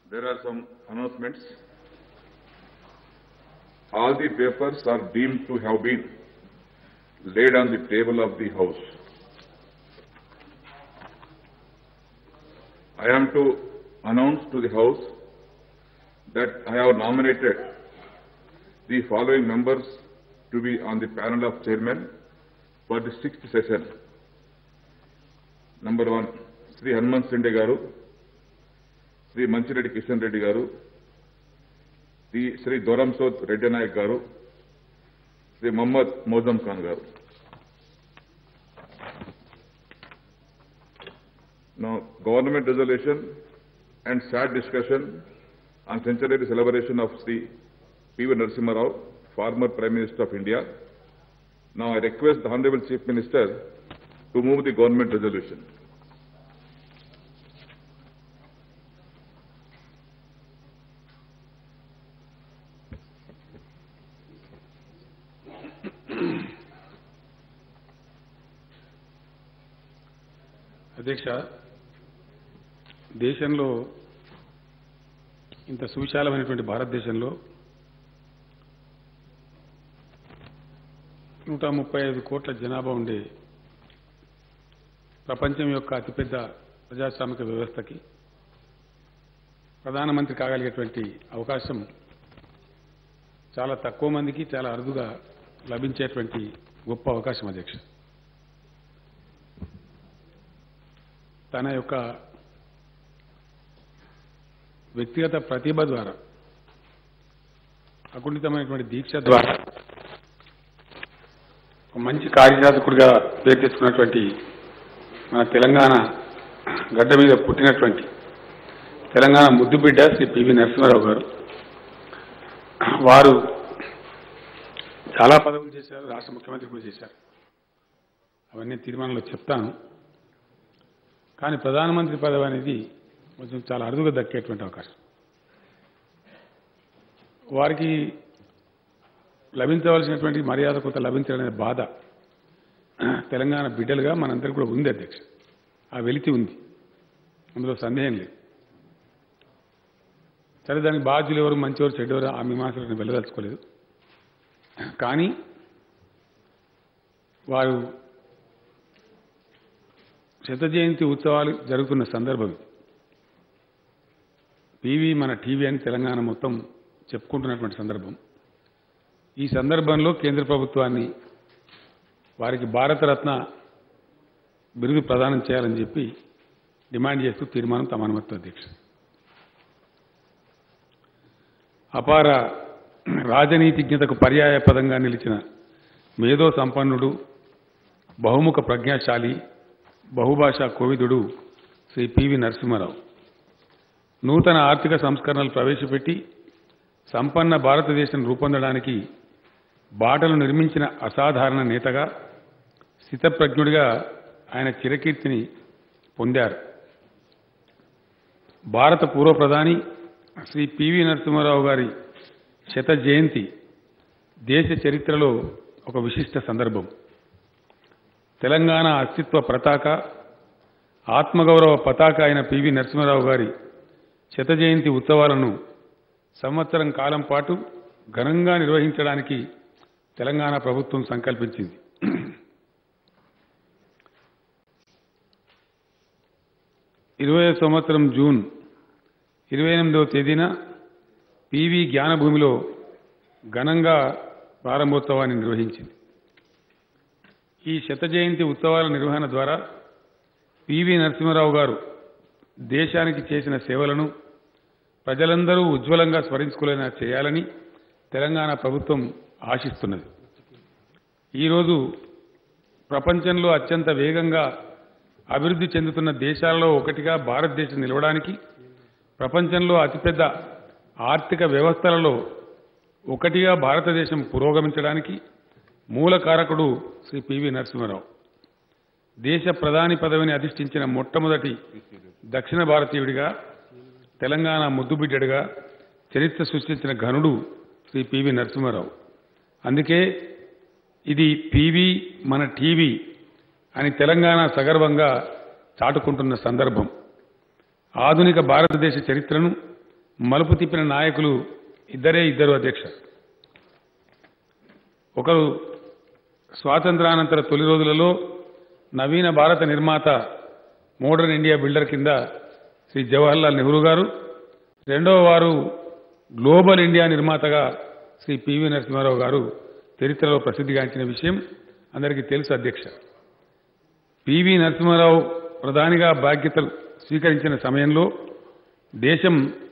there are some announcements. All the papers are deemed to have been laid on the table of the House. I am to announce to the House that I have nominated the following members to be on the panel of chairmen for the sixth session. Number one, Sri Hanuman Sinde garu, Shri Manchireddy Kishan Reddy గారు శ్రీ శ్రీ దొరంసోద్ రెడ్డి నాయక్ గారు శ్రీ మొహమ్మద్ మోజం ఖాన్ గారు Now, government resolution and sad discussion on centenary celebration of Sri P.V. Narasimha Rao, former Prime Minister of India. Now, I request the Honorable Chief Minister to move the government resolution. అధ్యక్ష దేశంలో ఇంత సువిశాలమైనటువంటి భారతదేశంలో నూట ముప్పై ఐదు కోట్ల జనాభా ఉండే ప్రపంచం యొక్క అతిపెద్ద ప్రజాస్వామిక వ్యవస్థకి ప్రధానమంత్రి కాగలిగేటువంటి అవకాశం చాలా తక్కువ మందికి చాలా అరుదుగా లభించేటువంటి గొప్ప అవకాశం అధ్యక్ష తన యొక్క వ్యక్తిగత ప్రతిభ ద్వారా అకుంఠితమైనటువంటి దీక్ష ద్వారా ఒక మంచి కార్యసాధకుడిగా పేరు తెచ్చుకున్నటువంటి మన తెలంగాణ గడ్డ మీద పుట్టినటువంటి తెలంగాణ ముద్దుబిడ్డ శ్రీ పివి నరసింహారావు గారు వారు చాలా పదవులు చేశారు రాష్ట్ర ముఖ్యమంత్రి కూడా చేశారు అవన్నీ తీర్మానంలో చెప్తాను కానీ ప్రధానమంత్రి పదవి అనేది కొంచెం చాలా అరుదుగా దక్కేటువంటి అవకాశం వారికి లభించవలసినటువంటి మర్యాద కొంత లభించాలనే బాధ తెలంగాణ బిడ్డలుగా మనందరికీ కూడా ఉంది అధ్యక్ష ఆ వెలితి ఉంది అందులో సందేహం లేదు సరే దానికి బాధ్యులు ఎవరు మంచివారు చెడ్డవారు ఆ మీమాంసలను వెళ్ళదలుచుకోలేదు కానీ వారు శత జయంతి ఉత్సవాలు జరుగుతున్న సందర్భం ఇది. టీవీ మన టీవీ అని తెలంగాణ మొత్తం చెప్పుకుంటున్నటువంటి సందర్భం ఈ సందర్భంలో కేంద్ర ప్రభుత్వాన్ని వారికి భారతరత్న బిరుదు ప్రదానం చేయాలని చెప్పి డిమాండ్ చేస్తూ తీర్మానం తమ అనుమతి అధ్యక్ష అపార రాజనీతిజ్ఞతకు పర్యాయ పదంగా నిలిచిన మేధో సంపన్నుడు బహుముఖ ప్రజ్ఞాశాలి బహుభాషా కోవిదుడు శ్రీ పివి నరసింహారావు నూతన ఆర్థిక సంస్కరణలు ప్రవేశపెట్టి సంపన్న భారతదేశం రూపొందడానికి బాటలు నిర్మించిన అసాధారణ నేతగా స్థితప్రజ్ఞుడిగా ఆయన చిరకీర్తిని పొందారు భారత పూర్వ ప్రధాని శ్రీ పివి నరసింహారావు గారి శత జయంతి దేశ చరిత్రలో ఒక విశిష్ట సందర్భం తెలంగాణ అస్తిత్వ పతాక ఆత్మగౌరవ పతాక అయిన పివి నరసింహారావు గారి శత జయంతి ఉత్సవాలను సంవత్సరం కాలం పాటు ఘనంగా నిర్వహించడానికి తెలంగాణ ప్రభుత్వం సంకల్పించింది ఇరవై సంవత్సరం జూన్ ఇరవై ఎనిమిదవ తేదీన పివి జ్ఞానభూమిలో ఘనంగా ప్రారంభోత్సవాన్ని నిర్వహించింది ఈ శత జయంతి ఉత్సవాల నిర్వహణ ద్వారా పివి నరసింహారావు గారు దేశానికి చేసిన సేవలను ప్రజలందరూ ఉజ్వలంగా స్మరించుకునేలా చేయాలని తెలంగాణ ప్రభుత్వం ఆశిస్తున్నది ఈరోజు ప్రపంచంలో అత్యంత వేగంగా అభివృద్ధి చెందుతున్న దేశాలలో ఒకటిగా భారతదేశం నిలవడానికి ప్రపంచంలో అతిపెద్ద ఆర్థిక వ్యవస్థలలో ఒకటిగా భారతదేశం పురోగమించడానికి మూల కారకుడు శ్రీ పివి నరసింహారావు దేశ ప్రధాని పదవిని అధిష్ఠించిన మొట్టమొదటి దక్షిణ భారతీయుడిగా తెలంగాణ ముద్దుబిడ్డడిగా చరిత్ర సృష్టించిన ఘనుడు శ్రీ పివి నరసింహారావు అందుకే ఇది పివి మన టీవీ అని తెలంగాణ సగర్వంగా చాటుకుంటున్న సందర్భం ఆధునిక భారతదేశ చరిత్రను మలుపు తిప్పిన నాయకులు ఇద్దరే ఇద్దరు అధ్యక్ష ఒకరు స్వాతంత్రానంతర తొలి రోజులలో నవీన భారత నిర్మాత మోడర్న్ ఇండియా బిల్డర్ కింద శ్రీ జవహర్లాల్ నెహ్రూ గారు రెండవ వారు గ్లోబల్ ఇండియా నిర్మాతగా శ్రీ పివి నరసింహారావు గారు చరిత్రలో ప్రసిద్ధిగాంచిన విషయం అందరికీ తెలుసు అధ్యక్ష పివి నరసింహారావు ప్రధానిగా బాధ్యతలు స్వీకరించిన సమయంలో దేశం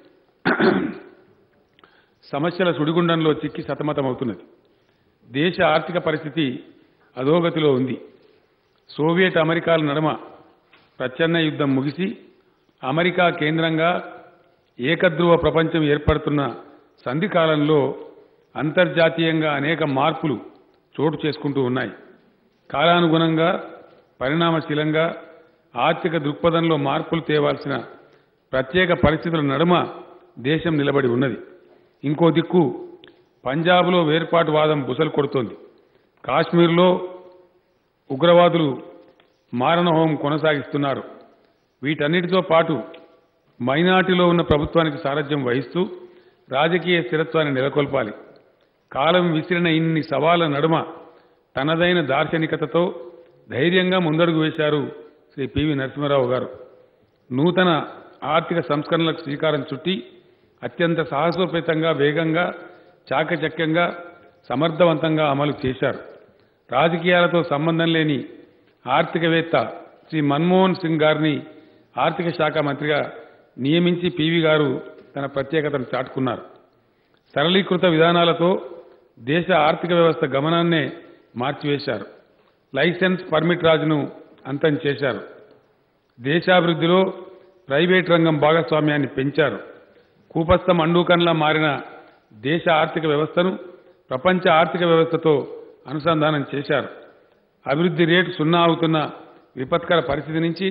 సమస్యల సుడిగుండంలో చిక్కి సతమతమవుతున్నది దేశ ఆర్థిక పరిస్థితి అధోగతిలో ఉంది సోవియట్ అమెరికాల నడుమ ప్రచ్ఛన్న యుద్ధం ముగిసి అమెరికా కేంద్రంగా ఏకధ్రువ ప్రపంచం ఏర్పడుతున్న సంధి కాలంలో అంతర్జాతీయంగా అనేక మార్పులు చోటు చేసుకుంటూ ఉన్నాయి కాలానుగుణంగా పరిణామశీలంగా ఆర్థిక దృక్పథంలో మార్పులు తేవాల్సిన ప్రత్యేక పరిస్థితుల నడుమ దేశం నిలబడి ఉన్నది ఇంకో దిక్కు పంజాబ్లో వేర్పాటువాదం బుసలు కొడుతోంది కాశ్మీర్లో ఉగ్రవాదులు మారణహోమం కొనసాగిస్తున్నారు వీటన్నిటితో పాటు మైనార్టీలో ఉన్న ప్రభుత్వానికి సారథ్యం వహిస్తూ రాజకీయ స్థిరత్వాన్ని నెలకొల్పాలి కాలం విసిరిన ఇన్ని సవాళ్ల నడుమ తనదైన దార్శనికతతో ధైర్యంగా ముందడుగు వేశారు శ్రీ పివి నరసింహారావు గారు నూతన ఆర్థిక సంస్కరణలకు శ్రీకారం చుట్టి అత్యంత సాహసోపేతంగా వేగంగా చాకచక్యంగా సమర్థవంతంగా అమలు చేశారు రాజకీయాలతో సంబంధం లేని ఆర్థికవేత్త శ్రీ మన్మోహన్ సింగ్ గారిని ఆర్థిక శాఖ మంత్రిగా నియమించి పివి గారు తన ప్రత్యేకతను చాటుకున్నారు సరళీకృత విధానాలతో దేశ ఆర్థిక వ్యవస్థ గమనాన్నే మార్చివేశారు లైసెన్స్ పర్మిట్ రాజును అంతం చేశారు దేశాభివృద్ధిలో ప్రైవేట్ రంగం భాగస్వామ్యాన్ని పెంచారు కూపస్థ మండూకంలా మారిన దేశ ఆర్థిక వ్యవస్థను ప్రపంచ ఆర్థిక వ్యవస్థతో అనుసంధానం చేశారు అభివృద్ధి రేటు సున్నా అవుతున్న విపత్కర పరిస్థితి నుంచి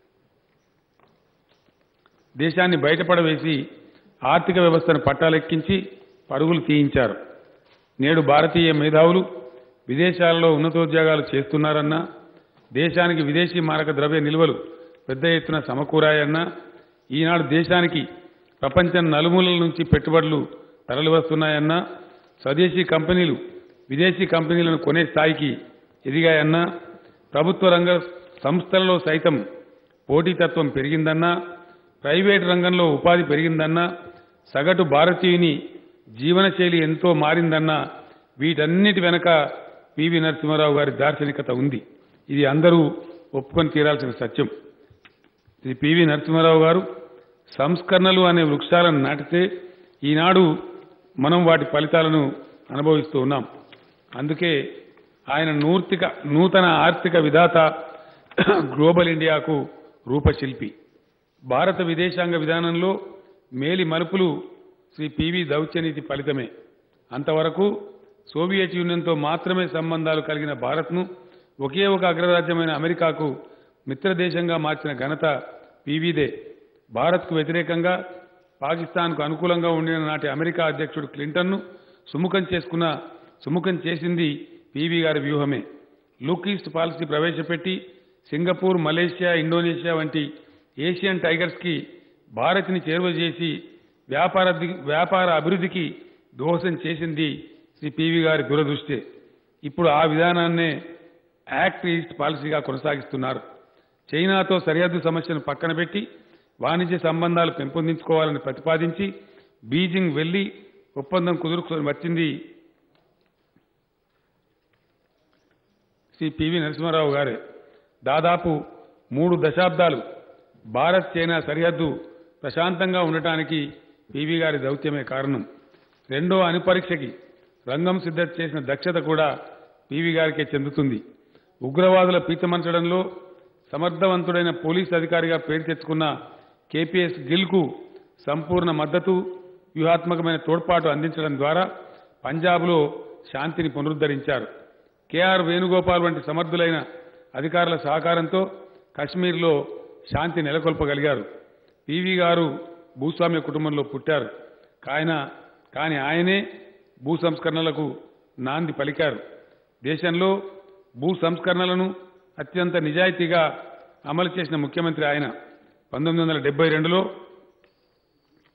దేశాన్ని బయటపడవేసి ఆర్థిక వ్యవస్థను పట్టాలెక్కించి పరుగులు తీయించారు నేడు భారతీయ మేధావులు విదేశాలలో ఉన్నతోద్యోగాలు చేస్తున్నారన్నా దేశానికి విదేశీ మారక ద్రవ్య నిల్వలు పెద్ద ఎత్తున సమకూరాయన్నా ఈనాడు దేశానికి ప్రపంచం నలుమూలల నుంచి పెట్టుబడులు తరలివస్తున్నాయన్నా స్వదేశీ కంపెనీలు విదేశీ కంపెనీలను కొనే స్థాయికి ఎదిగాయన్నా ప్రభుత్వ రంగ సంస్థలలో సైతం పోటీతత్వం పెరిగిందన్నా ప్రైవేట్ రంగంలో ఉపాధి పెరిగిందన్నా సగటు భారతీయుని జీవనశైలి ఎంతో మారిందన్నా వీటన్నిటి వెనక పివి నరసింహారావు గారి దార్శనికత ఉంది ఇది అందరూ ఒప్పుకొని తీరాల్సిన సత్యం శ్రీ పివి నరసింహారావు గారు సంస్కరణలు అనే వృక్షాలను నాటితే ఈనాడు మనం వాటి ఫలితాలను అనుభవిస్తూ ఉన్నాం అందుకే ఆయన నూర్తిక నూతన ఆర్థిక విధాత గ్లోబల్ ఇండియాకు రూపశిల్పి భారత విదేశాంగ విధానంలో మేలి మలుపులు శ్రీ పివి దౌత్యనీతి ఫలితమే అంతవరకు సోవియట్ యూనియన్తో మాత్రమే సంబంధాలు కలిగిన భారత్ను ఒకే ఒక అగ్రరాజ్యమైన అమెరికాకు మిత్రదేశంగా మార్చిన ఘనత పీవీదే భారత్కు వ్యతిరేకంగా పాకిస్తాన్కు అనుకూలంగా ఉండిన నాటి అమెరికా అధ్యక్షుడు క్లింటన్ను సుముఖం చేసుకున్న సుముఖం చేసింది పీవీ గారి వ్యూహమే లుక్ ఈస్ట్ పాలసీ ప్రవేశపెట్టి సింగపూర్ మలేషియా ఇండోనేషియా వంటి ఏషియన్ టైగర్స్కి భారత్ని చేరువ చేసి వ్యాపార వ్యాపార అభివృద్ధికి దోహదం చేసింది శ్రీ పివి గారి దురదృష్టే ఇప్పుడు ఆ విధానాన్నే యాక్ట్ ఈస్ట్ పాలసీగా కొనసాగిస్తున్నారు చైనాతో సరిహద్దు సమస్యను పక్కన పెట్టి వాణిజ్య సంబంధాలు పెంపొందించుకోవాలని ప్రతిపాదించి బీజింగ్ వెళ్లి ఒప్పందం కుదుర్చుకొని వచ్చింది శ్రీ పివి నరసింహారావు గారే దాదాపు మూడు దశాబ్దాలు భారత్ చైనా సరిహద్దు ప్రశాంతంగా ఉండటానికి పివి గారి దౌత్యమే కారణం రెండో అణుపరీక్షకి రంగం సిద్ధం చేసిన దక్షత కూడా పివి గారికే చెందుతుంది ఉగ్రవాదుల పీచమంచడంలో సమర్థవంతుడైన పోలీస్ అధికారిగా పేరు తెచ్చుకున్న కేపీఎస్ గిల్కు సంపూర్ణ మద్దతు వ్యూహాత్మకమైన తోడ్పాటు అందించడం ద్వారా పంజాబ్లో శాంతిని పునరుద్ధరించారు కేఆర్ వేణుగోపాల్ వంటి సమర్థులైన అధికారుల సహకారంతో కశ్మీర్లో శాంతి నెలకొల్పగలిగారు పివి గారు భూస్వామ్య కుటుంబంలో పుట్టారు కాయన కానీ ఆయనే భూ సంస్కరణలకు నాంది పలికారు దేశంలో భూ సంస్కరణలను అత్యంత నిజాయితీగా అమలు చేసిన ముఖ్యమంత్రి ఆయన పంతొమ్మిది వందల డెబ్బై రెండులో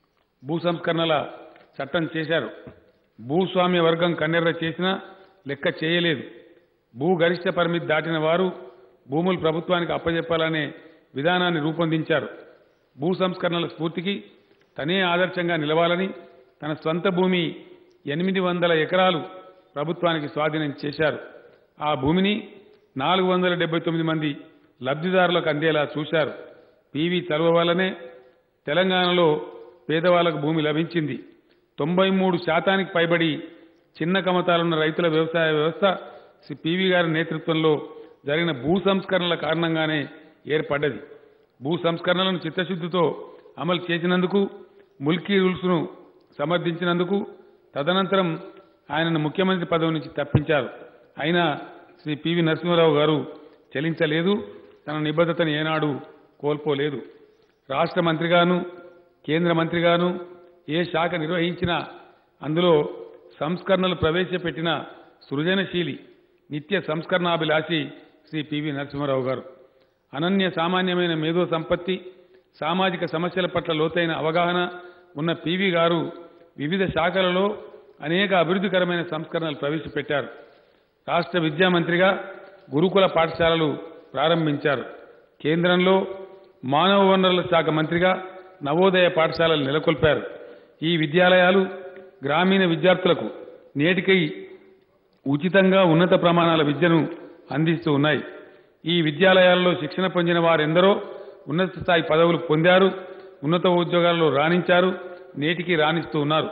భూ సంస్కరణల చట్టం చేశారు భూస్వామ్య వర్గం కన్నెర్ర చేసినా లెక్క చేయలేదు భూ గరిష్ట పరిమితి దాటిన వారు భూములు ప్రభుత్వానికి అప్పజెప్పాలనే విధానాన్ని రూపొందించారు భూ సంస్కరణల స్ఫూర్తికి తనే ఆదర్శంగా నిలవాలని తన స్వంత భూమి ఎనిమిది వందల ఎకరాలు ప్రభుత్వానికి స్వాధీనం చేశారు ఆ భూమిని నాలుగు వందల డెబ్బై తొమ్మిది మంది లబ్ధిదారులకు అందేలా చూశారు పీవీ చలువ వల్లనే తెలంగాణలో పేదవాళ్లకు భూమి లభించింది తొంభై మూడు శాతానికి పైబడి చిన్న కమతాలున్న రైతుల వ్యవసాయ వ్యవస్థ శ్రీ పివి గారి నేతృత్వంలో జరిగిన భూ సంస్కరణల కారణంగానే ఏర్పడ్డది భూ సంస్కరణలను చిత్తశుద్ధితో అమలు చేసినందుకు ముల్కీ రూల్స్ను సమర్థించినందుకు తదనంతరం ఆయనను ముఖ్యమంత్రి పదవి నుంచి తప్పించారు అయినా శ్రీ పివి నరసింహారావు గారు చెలించలేదు తన నిబద్ధతను ఏనాడు కోల్పోలేదు రాష్ట్ర మంత్రిగాను కేంద్ర మంత్రిగాను ఏ శాఖ నిర్వహించినా అందులో సంస్కరణలు ప్రవేశపెట్టిన సృజనశీలి నిత్య సంస్కరణాభిలాషి శ్రీ పివి నరసింహారావు గారు అనన్య సామాన్యమైన మేధో సంపత్తి సామాజిక సమస్యల పట్ల లోతైన అవగాహన ఉన్న పివి గారు వివిధ శాఖలలో అనేక అభివృద్ధికరమైన సంస్కరణలు ప్రవేశపెట్టారు రాష్ట్ర విద్యామంత్రిగా గురుకుల పాఠశాలలు ప్రారంభించారు కేంద్రంలో మానవ వనరుల శాఖ మంత్రిగా నవోదయ పాఠశాలలు నెలకొల్పారు ఈ విద్యాలయాలు గ్రామీణ విద్యార్థులకు నేటికై ఉచితంగా ఉన్నత ప్రమాణాల విద్యను అందిస్తూ ఉన్నాయి ఈ విద్యాలయాల్లో శిక్షణ పొందిన వారెందరో ఉన్నత స్థాయి పదవులు పొందారు ఉన్నత ఉద్యోగాల్లో రాణించారు నేటికి రాణిస్తూ ఉన్నారు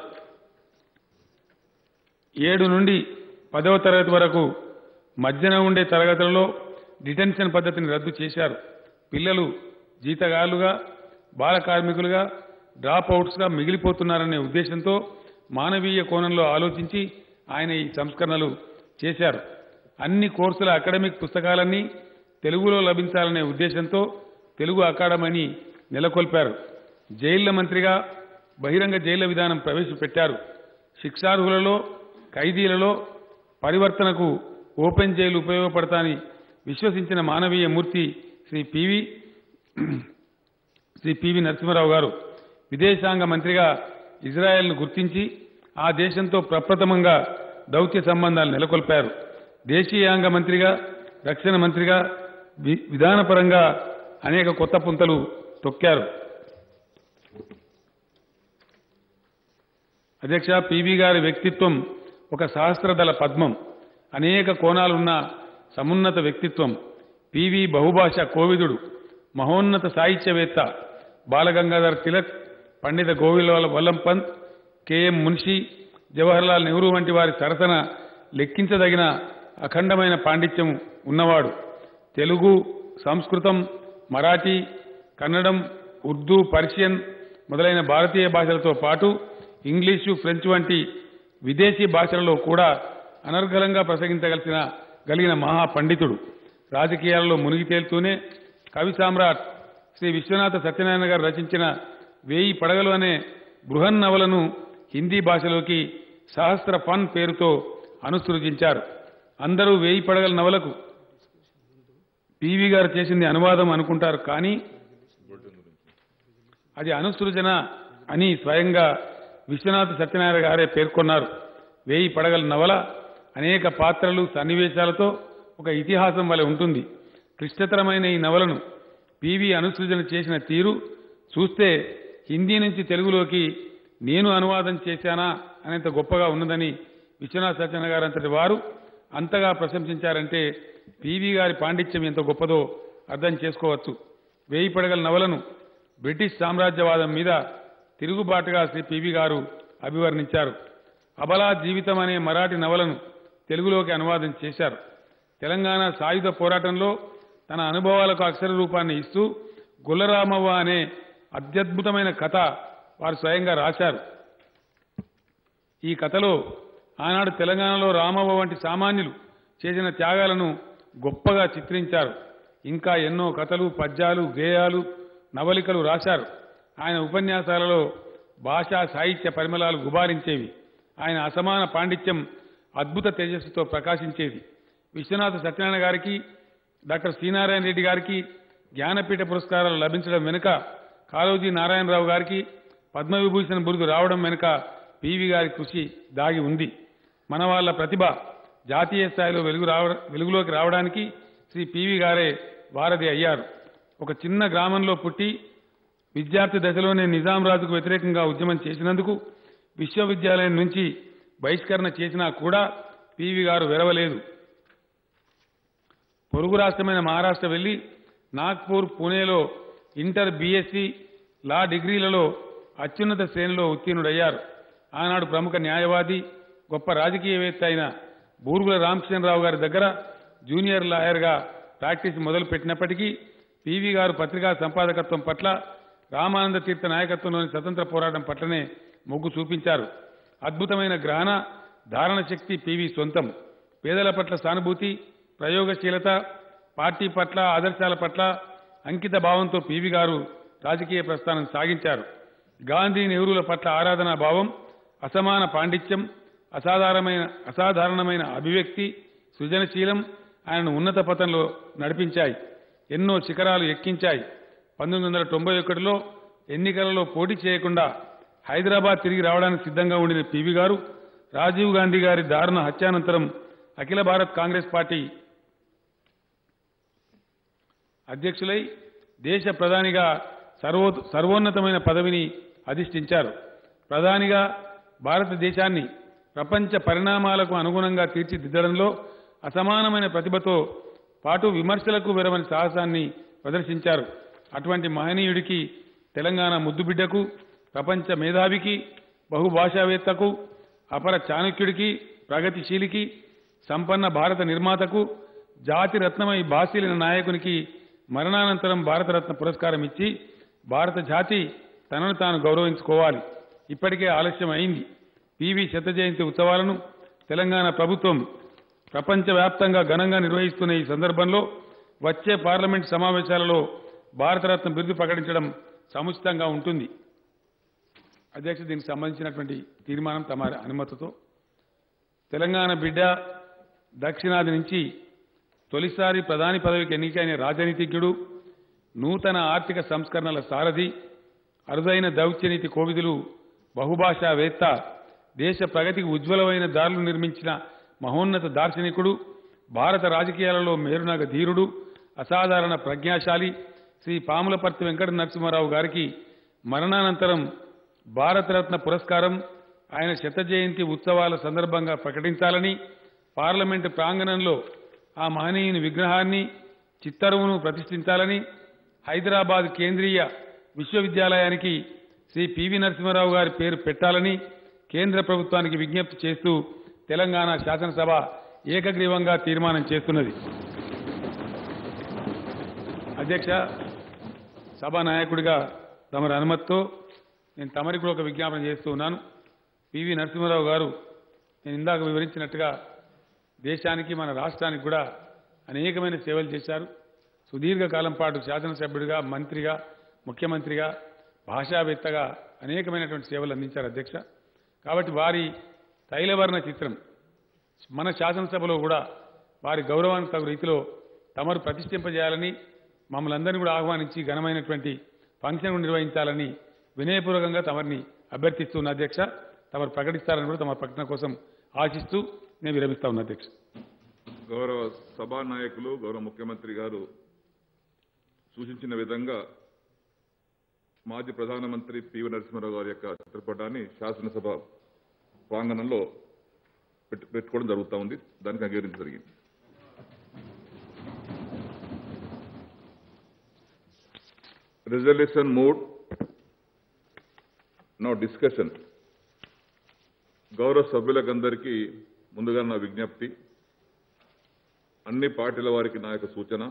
ఏడు నుండి పదవ తరగతి వరకు మధ్యన ఉండే తరగతులలో డిటెన్షన్ పద్ధతిని రద్దు చేశారు పిల్లలు జీతగాళ్లుగా బాల కార్మికులుగా డ్రాప్ అవుట్స్గా మిగిలిపోతున్నారనే ఉద్దేశంతో మానవీయ కోణంలో ఆలోచించి ఆయన ఈ సంస్కరణలు చేశారు అన్ని కోర్సుల అకాడమిక్ పుస్తకాలన్నీ తెలుగులో లభించాలనే ఉద్దేశంతో తెలుగు అకాడమీని నెలకొల్పారు జైళ్ల మంత్రిగా బహిరంగ జైళ్ల విధానం ప్రవేశపెట్టారు శిక్షార్హులలో ఖైదీలలో పరివర్తనకు ఓపెన్ జైలు ఉపయోగపడతాని విశ్వసించిన మానవీయ మూర్తి శ్రీ పివి శ్రీ పివి నరసింహారావు గారు విదేశాంగ మంత్రిగా ఇజ్రాయెల్ను గుర్తించి ఆ దేశంతో ప్రప్రథమంగా దౌత్య సంబంధాలు నెలకొల్పారు దేశీయాంగ మంత్రిగా రక్షణ మంత్రిగా వి- విధానపరంగా అనేక కొత్త పుంతలు తొక్కారు అధ్యక్ష పివి గారి వ్యక్తిత్వం ఒక సహస్రదళ పద్మం అనేక కోణాలున్న సమున్నత వ్యక్తిత్వం పివి బహుభాష కోవిదుడు మహోన్నత సాహిత్యవేత్త బాలగంగాధర్ తిలక్ పండిత గోవిల వల్లం పంత్ కెఎం మున్షి జవహర్లాల్ నెహ్రూ వంటి వారి సరసన లెక్కించదగిన అఖండమైన పాండిత్యం ఉన్నవాడు తెలుగు సంస్కృతం మరాఠీ కన్నడం ఉర్దూ పర్షియన్ మొదలైన భారతీయ భాషలతో పాటు ఇంగ్లీషు ఫ్రెంచ్ వంటి విదేశీ భాషలలో కూడా అనర్గళంగా ప్రసంగించగలిసిన గలిగిన మహా పండితుడు రాజకీయాలలో మునిగి తేలుతూనే కవి సామ్రాట్ శ్రీ విశ్వనాథ సత్యనారాయణ గారు రచించిన వేయి పడగలు అనే బృహన్ నవలను హిందీ భాషలోకి సహస్ర ఫన్ పేరుతో అనుసృజించారు అందరూ వేయి పడగల నవలకు పివి గారు చేసింది అనువాదం అనుకుంటారు కానీ అది అనుసృజన అని స్వయంగా విశ్వనాథ సత్యనారాయణ గారే పేర్కొన్నారు వేయి పడగల నవల అనేక పాత్రలు సన్నివేశాలతో ఒక ఇతిహాసం వలె ఉంటుంది క్లిష్టతరమైన ఈ నవలను పివి అనుసృజన చేసిన తీరు చూస్తే హిందీ నుంచి తెలుగులోకి నేను అనువాదం చేశానా అనేంత గొప్పగా ఉన్నదని విశ్వనాథ సత్యనారాయణ గారు అంతటి వారు అంతగా ప్రశంసించారంటే పివి గారి పాండిత్యం ఎంత గొప్పదో అర్థం చేసుకోవచ్చు వేయి పడగల నవలను బ్రిటిష్ సామ్రాజ్యవాదం మీద తిరుగుబాటుగా శ్రీ పివి గారు అభివర్ణించారు అబలా జీవితం అనే మరాఠీ నవలను తెలుగులోకి అనువాదం చేశారు తెలంగాణ సాయుధ పోరాటంలో తన అనుభవాలకు అక్షర రూపాన్ని ఇస్తూ గుల్లరామవ్వ అనే అత్యద్భుతమైన కథ వారు స్వయంగా రాశారు ఈ కథలో ఆనాడు తెలంగాణలో రామవ్వ వంటి సామాన్యులు చేసిన త్యాగాలను గొప్పగా చిత్రించారు ఇంకా ఎన్నో కథలు పద్యాలు గేయాలు నవలికలు రాశారు ఆయన ఉపన్యాసాలలో భాషా సాహిత్య పరిమళాలు గుబారించేవి ఆయన అసమాన పాండిత్యం అద్భుత తేజస్సుతో ప్రకాశించేది విశ్వనాథ సత్యనారాయణ గారికి డాక్టర్ శ్రీనారాయణ రెడ్డి గారికి జ్ఞానపీఠ పురస్కారాలు లభించడం వెనుక కాళోజీ నారాయణరావు గారికి పద్మవిభూషణ్ బిరుదు రావడం వెనుక పివి గారి కృషి దాగి ఉంది మన వాళ్ళ ప్రతిభ జాతీయ స్థాయిలో వెలుగు రావ వెలుగులోకి రావడానికి శ్రీ పివి గారే వారధి అయ్యారు ఒక చిన్న గ్రామంలో పుట్టి విద్యార్థి దశలోనే నిజాం రాజుకు వ్యతిరేకంగా ఉద్యమం చేసినందుకు విశ్వవిద్యాలయం నుంచి బహిష్కరణ చేసినా కూడా పివి గారు వెరవలేదు పొరుగు రాష్ట్రమైన మహారాష్ట్ర వెళ్లి నాగ్పూర్ పూణేలో ఇంటర్ బీఎస్సీ లా డిగ్రీలలో అత్యున్నత శ్రేణిలో ఉత్తీర్ణుడయ్యారు ఆనాడు ప్రముఖ న్యాయవాది గొప్ప రాజకీయవేత్త అయిన బూరుగుల రామకృష్ణరావు గారి దగ్గర జూనియర్ లాయర్గా ప్రాక్టీస్ మొదలు పెట్టినప్పటికీ పివి గారు పత్రికా సంపాదకత్వం పట్ల రామానంద తీర్థ నాయకత్వంలోని స్వతంత్ర పోరాటం పట్లనే మొగ్గు చూపించారు అద్భుతమైన గ్రహణ ధారణ శక్తి పివి సొంతం పేదల పట్ల సానుభూతి ప్రయోగశీలత పార్టీ పట్ల ఆదర్శాల పట్ల అంకిత భావంతో పివి గారు రాజకీయ ప్రస్థానం సాగించారు గాంధీ నెహ్రూల పట్ల ఆరాధనా భావం అసమాన పాండిత్యం అసాధారణమైన అసాధారణమైన అభివ్యక్తి సృజనశీలం ఆయనను ఉన్నత పథంలో నడిపించాయి ఎన్నో శిఖరాలు ఎక్కించాయి పంతొమ్మిది వందల తొంభై ఒకటిలో ఎన్నికలలో పోటీ చేయకుండా హైదరాబాద్ తిరిగి రావడానికి సిద్ధంగా ఉండిన పివి గారు రాజీవ్ గాంధీ గారి దారుణ హత్యానంతరం అఖిల భారత్ కాంగ్రెస్ పార్టీ అధ్యక్షులై దేశ ప్రధానిగా సర్వో సర్వోన్నతమైన పదవిని అధిష్ఠించారు ప్రధానిగా భారతదేశాన్ని ప్రపంచ పరిణామాలకు అనుగుణంగా తీర్చిదిద్దడంలో అసమానమైన ప్రతిభతో పాటు విమర్శలకు వెరవని సాహసాన్ని ప్రదర్శించారు అటువంటి మహనీయుడికి తెలంగాణ ముద్దుబిడ్డకు ప్రపంచ మేధావికి బహుభాషావేత్తకు అపర చాణక్యుడికి ప్రగతిశీలికి సంపన్న భారత నిర్మాతకు జాతి రత్నమై బాసిలిన నాయకునికి మరణానంతరం భారతరత్న పురస్కారం ఇచ్చి భారత జాతి తనను తాను గౌరవించుకోవాలి ఇప్పటికే ఆలస్యం అయింది పివి శత జయంతి ఉత్సవాలను తెలంగాణ ప్రభుత్వం ప్రపంచవ్యాప్తంగా ఘనంగా నిర్వహిస్తున్న ఈ సందర్భంలో వచ్చే పార్లమెంట్ సమావేశాలలో భారతరత్న బిరుదు ప్రకటించడం సముచితంగా ఉంటుంది అధ్యక్ష దీనికి సంబంధించినటువంటి తీర్మానం తమ అనుమతితో తెలంగాణ బిడ్డ దక్షిణాది నుంచి తొలిసారి ప్రధాని పదవికి ఎన్నికైన రాజనీతిజ్ఞుడు నూతన ఆర్థిక సంస్కరణల సారథి అరుదైన దౌత్యనీతి కోవిదులు బహుభాషావేత్త దేశ ప్రగతికి ఉజ్వలమైన దారులు నిర్మించిన మహోన్నత దార్శనికుడు భారత రాజకీయాలలో మేరునగ ధీరుడు అసాధారణ ప్రజ్ఞాశాలి శ్రీ పాములపర్తి వెంకట నరసింహారావు గారికి మరణానంతరం భారతరత్న పురస్కారం ఆయన శత జయంతి ఉత్సవాల సందర్భంగా ప్రకటించాలని పార్లమెంటు ప్రాంగణంలో ఆ మహనీయుని విగ్రహాన్ని చిత్తరువును ప్రతిష్ఠించాలని హైదరాబాద్ కేంద్రీయ విశ్వవిద్యాలయానికి శ్రీ పివి నరసింహారావు గారి పేరు పెట్టాలని కేంద్ర ప్రభుత్వానికి విజ్ఞప్తి చేస్తూ తెలంగాణ శాసనసభ ఏకగ్రీవంగా తీర్మానం చేస్తున్నది అధ్యక్ష సభా నాయకుడిగా తమరి అనుమతితో నేను తమరికి కూడా ఒక విజ్ఞాపన చేస్తూ ఉన్నాను పివి నరసింహారావు గారు నేను ఇందాక వివరించినట్టుగా దేశానికి మన రాష్ట్రానికి కూడా అనేకమైన సేవలు చేశారు సుదీర్ఘకాలం పాటు శాసనసభ్యుడిగా మంత్రిగా ముఖ్యమంత్రిగా భాషావేత్తగా అనేకమైనటువంటి సేవలు అందించారు అధ్యక్ష కాబట్టి వారి తైలవర్ణ చిత్రం మన శాసనసభలో కూడా వారి గౌరవానికి తగు రీతిలో తమరు ప్రతిష్ఠింపజేయాలని మమ్మల్ని అందరినీ కూడా ఆహ్వానించి ఘనమైనటువంటి ఫంక్షన్ నిర్వహించాలని వినయపూర్వకంగా తమరిని అభ్యర్థిస్తున్న అధ్యక్ష తమరు ప్రకటిస్తారని కూడా తమ ప్రకటన కోసం ఆశిస్తూ నేను విరమిస్తా ఉన్నా అధ్యక్ష గౌరవ సభా నాయకులు గౌరవ ముఖ్యమంత్రి గారు సూచించిన విధంగా మాజీ ప్రధానమంత్రి పివి నరసింహారావు గారి యొక్క చిత్రపటాన్ని శాసనసభ ప్రాంగణంలో పెట్టు- పెట్టుకోవడం జరుగుతూ ఉంది దానికి అంగీకరించడం జరిగింది రిజల్యూషన్ మూడ్ నో డిస్కషన్ గౌరవ సభ్యులకందరికీ ముందుగా నా విజ్ఞప్తి అన్ని పార్టీల వారికి నా యొక్క సూచన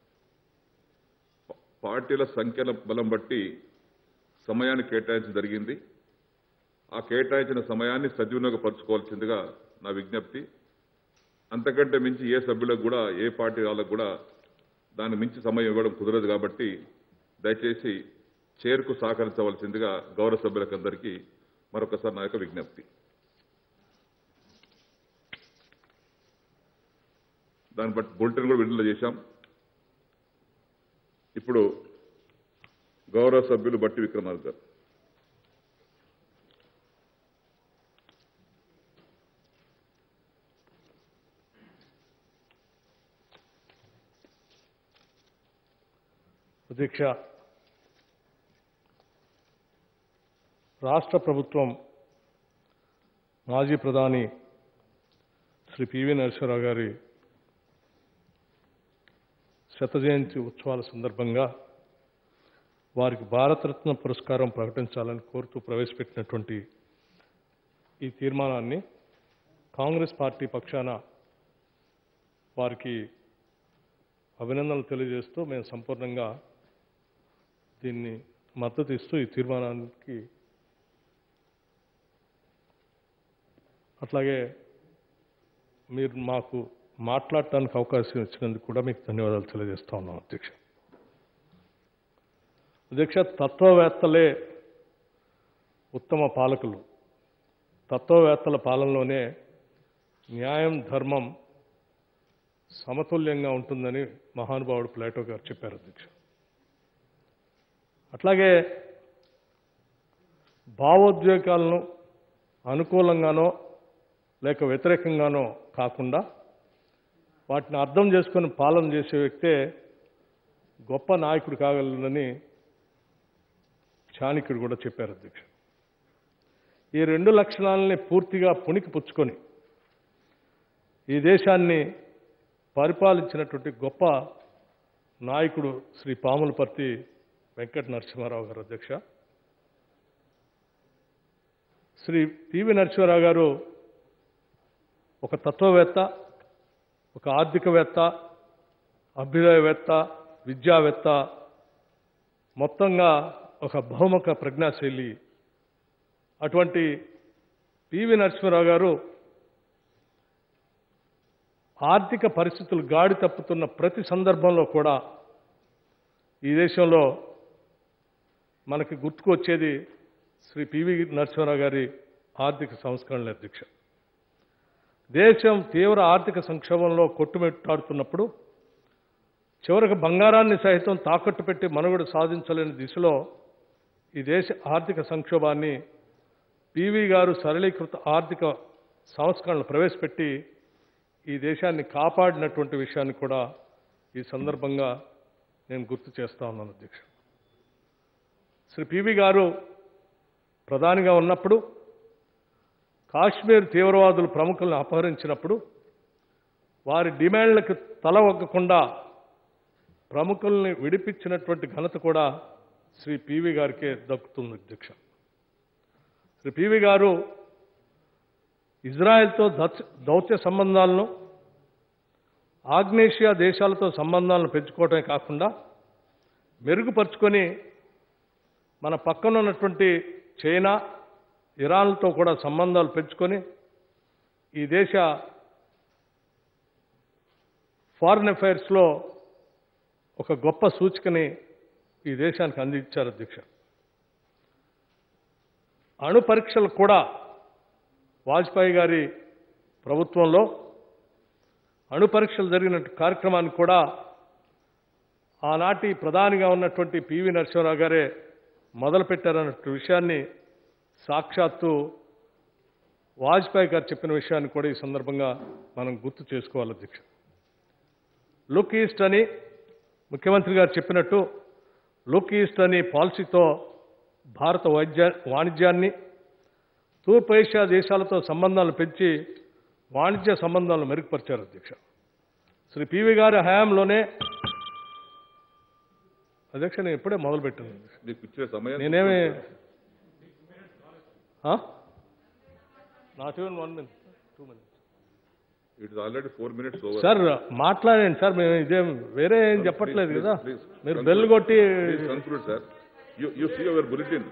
ప- పార్టీల సంఖ్యల బలం బట్టి సమయాన్ని కేటాయించడం జరిగింది ఆ కేటాయించిన సమయాన్ని సద్వినియోగపరచుకోవాల్సిందిగా నా విజ్ఞప్తి అంతకంటే మించి ఏ సభ్యులకు కూడా ఏ పార్టీ వాళ్ళకు కూడా దాని మించి సమయం ఇవ్వడం కుదరదు కాబట్టి దయచేసి చైర్కు సహకరించవలసిందిగా గౌరవ సభ్యులకందరికీ మరొకసారి నా యొక్క విజ్ఞప్తి దాన్ని బట్టి బులెటిన్ కూడా విడుదల చేశాం ఇప్పుడు గౌరవ సభ్యులు బట్టి విక్రమార్క గారు అధ్యక్ష రాష్ట్ర ప్రభుత్వం మాజీ ప్రధాని శ్రీ పివి నరసింహరావు గారి శత జయంతి ఉత్సవాల సందర్భంగా వారికి భారతరత్న పురస్కారం ప్రకటించాలని కోరుతూ ప్రవేశపెట్టినటువంటి ఈ తీర్మానాన్ని కాంగ్రెస్ పార్టీ పక్షాన వారికి అభినందనలు తెలియజేస్తూ మేము సంపూర్ణంగా దీన్ని మద్దతు ఇస్తూ ఈ తీర్మానానికి అట్లాగే మీరు మాకు మాట్లాడటానికి అవకాశం ఇచ్చినందుకు కూడా మీకు ధన్యవాదాలు తెలియజేస్తా ఉన్నాం అధ్యక్ష అధ్యక్ష తత్వవేత్తలే ఉత్తమ పాలకులు తత్వవేత్తల పాలనలోనే న్యాయం ధర్మం సమతుల్యంగా ఉంటుందని మహానుభావుడు ప్లేటో గారు చెప్పారు అధ్యక్ష అట్లాగే భావోద్వేగాలను అనుకూలంగానో లేక వ్యతిరేకంగానో కాకుండా వాటిని అర్థం చేసుకొని పాలన చేసే వ్యక్తే గొప్ప నాయకుడు కాగలనని చాణక్యుడు కూడా చెప్పారు అధ్యక్ష ఈ రెండు లక్షణాలని పూర్తిగా పుణికి పుచ్చుకొని ఈ దేశాన్ని పరిపాలించినటువంటి గొప్ప నాయకుడు శ్రీ పాములపర్తి వెంకట నరసింహారావు గారు అధ్యక్ష శ్రీ పివి నరసింహారావు గారు ఒక తత్వవేత్త ఒక ఆర్థికవేత్త అభ్యుదయవేత్త విద్యావేత్త మొత్తంగా ఒక బహుముఖ ప్రజ్ఞాశైలి అటువంటి పివి నరసింహారావు గారు ఆర్థిక పరిస్థితులు గాడి తప్పుతున్న ప్రతి సందర్భంలో కూడా ఈ దేశంలో మనకి గుర్తుకు వచ్చేది శ్రీ పివి నరసింహారావు గారి ఆర్థిక సంస్కరణల అధ్యక్ష దేశం తీవ్ర ఆర్థిక సంక్షోభంలో కొట్టుమెట్టాడుతున్నప్పుడు చివరికి బంగారాన్ని సైతం తాకట్టు పెట్టి మనుగడ సాధించలేని దిశలో ఈ దేశ ఆర్థిక సంక్షోభాన్ని పివి గారు సరళీకృత ఆర్థిక సంస్కరణలు ప్రవేశపెట్టి ఈ దేశాన్ని కాపాడినటువంటి విషయాన్ని కూడా ఈ సందర్భంగా నేను గుర్తు చేస్తా ఉన్నాను అధ్యక్ష శ్రీ పివి గారు ప్రధానిగా ఉన్నప్పుడు కాశ్మీర్ తీవ్రవాదులు ప్రముఖులను అపహరించినప్పుడు వారి డిమాండ్లకు తల ఒగ్గకుండా ప్రముఖుల్ని విడిపించినటువంటి ఘనత కూడా శ్రీ పివి గారికే దక్కుతుంది అధ్యక్ష శ్రీ పివి గారు ఇజ్రాయెల్తో దౌత్య- దౌత్య సంబంధాలను ఆగ్నేషియా దేశాలతో సంబంధాలను పెంచుకోవడమే కాకుండా మెరుగుపరుచుకొని మన పక్కన ఉన్నటువంటి చైనా ఇరాన్లతో కూడా సంబంధాలు పెంచుకొని ఈ దేశ ఫారిన్ అఫైర్స్లో ఒక గొప్ప సూచికని ఈ దేశానికి అందించారు అధ్యక్ష అణు పరీక్షలు కూడా వాజ్పేయి గారి ప్రభుత్వంలో అణు పరీక్షలు జరిగిన కార్యక్రమాన్ని కూడా ఆనాటి ప్రధానిగా ఉన్నటువంటి పివి నరసింహరావు గారే మొదలుపెట్టారన్న విషయాన్ని సాక్షాత్తు వాజ్పేయి గారు చెప్పిన విషయాన్ని కూడా ఈ సందర్భంగా మనం గుర్తు చేసుకోవాలి అధ్యక్ష లుక్ ఈస్ట్ అని ముఖ్యమంత్రి గారు చెప్పినట్టు లుక్ ఈస్ట్ అని పాలసీతో భారత వైద్య వాణిజ్యాన్ని తూర్పు ఏషియా దేశాలతో సంబంధాలు పెంచి వాణిజ్య సంబంధాలను మెరుగుపరిచారు అధ్యక్ష శ్రీ పివి గారి హయాంలోనే అధ్యక్ష నేను ఇప్పుడే మొదలుపెట్టాను మీకు ఇచ్చే సమయం నేనేమి not even one minute two minutes it is already four minutes over sir మాట్లాడండి సార్ మేము ఇదేం వేరే ఏం చెప్పట్లేదు please, కదా please. మీరు బెల్ కొట్టి please conclude sir you you see your bulletin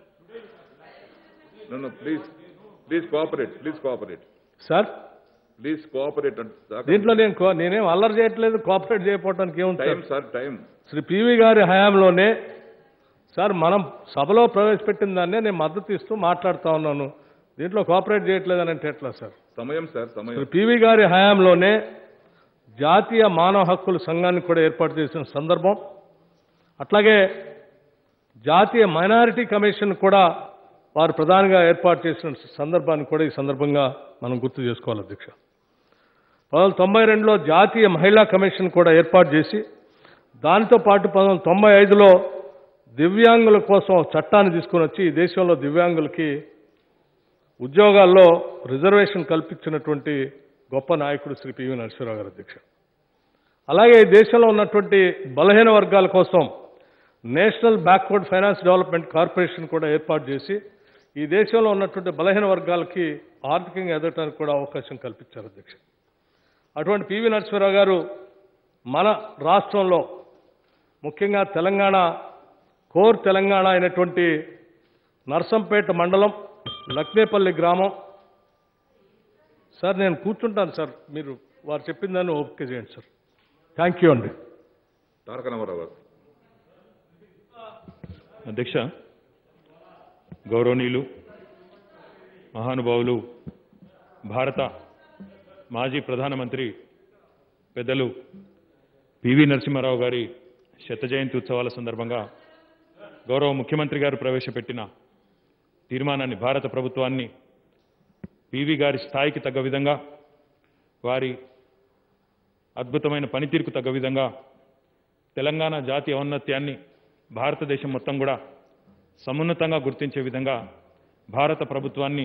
no no please please cooperate please cooperate sir please cooperate దీంట్లో నేను కో- నేనేం అల్లరి చేయట్లేదు కోఆపరేట్ చేయకపోవడానికి ఏముంది time sir sir time Shri PV గారి హయాంలోనే సార్ మనం సభలో ప్రవేశపెట్టిన దాన్నే నేను మద్దతు ఇస్తూ మాట్లాడుతా ఉన్నాను దీంట్లో కోఆపరేట్ చేయట్లేదని అంటే ఎట్లా సార్ సమయం సార్ సమయం శ్రీ పివి గారి హయాంలోనే జాతీయ మానవ హక్కుల సంఘాన్ని కూడా ఏర్పాటు చేసిన సందర్భం అట్లాగే జాతీయ మైనారిటీ కమిషన్ కూడా వారు ప్రధానంగా ఏర్పాటు చేసిన సందర్భాన్ని కూడా ఈ సందర్భంగా మనం గుర్తు చేసుకోవాలి అధ్యక్ష పంతొమ్మిది తొంభై రెండులో జాతీయ మహిళా కమిషన్ కూడా ఏర్పాటు చేసి దానితో పాటు పంతొమ్మిది వందల తొంభై ఐదులో దివ్యాంగుల కోసం ఒక చట్టాన్ని తీసుకొని వచ్చి ఈ దేశంలో దివ్యాంగులకి ఉద్యోగాల్లో రిజర్వేషన్ కల్పించినటువంటి గొప్ప నాయకుడు శ్రీ పివి నరసింహరావు గారు అధ్యక్ష అలాగే ఈ దేశంలో ఉన్నటువంటి బలహీన వర్గాల కోసం national backward finance development corporation కూడా ఏర్పాటు చేసి ఈ దేశంలో ఉన్నటువంటి బలహీన వర్గాలకి ఆర్థికంగా ఎదగటానికి కూడా అవకాశం కల్పించారు అధ్యక్ష అటువంటి పివి నరసింహరావు గారు మన రాష్ట్రంలో ముఖ్యంగా తెలంగాణ కోర్ తెలంగాణ అయినటువంటి నర్సంపేట మండలం లక్నేపల్లి గ్రామం సార్ నేను కూర్చుంటాను సార్ మీరు వారు చెప్పిన దాన్ని ఓపిక చేయండి సార్ థ్యాంక్ యూ అండి తారక రామారావు గారు అధ్యక్ష గౌరవనీయులు మహానుభావులు భారత మాజీ ప్రధానమంత్రి పెద్దలు పివి నరసింహారావు గారి శత జయంతి ఉత్సవాల సందర్భంగా గౌరవ ముఖ్యమంత్రి గారు ప్రవేశపెట్టిన తీర్మానాన్ని భారత ప్రభుత్వాన్ని పివి గారి స్థాయికి తగ్గ విధంగా వారి అద్భుతమైన పనితీరుకు తగ్గ విధంగా తెలంగాణ జాతి ఔన్నత్యాన్ని భారతదేశం మొత్తం కూడా సమున్నతంగా గుర్తించే విధంగా భారత ప్రభుత్వాన్ని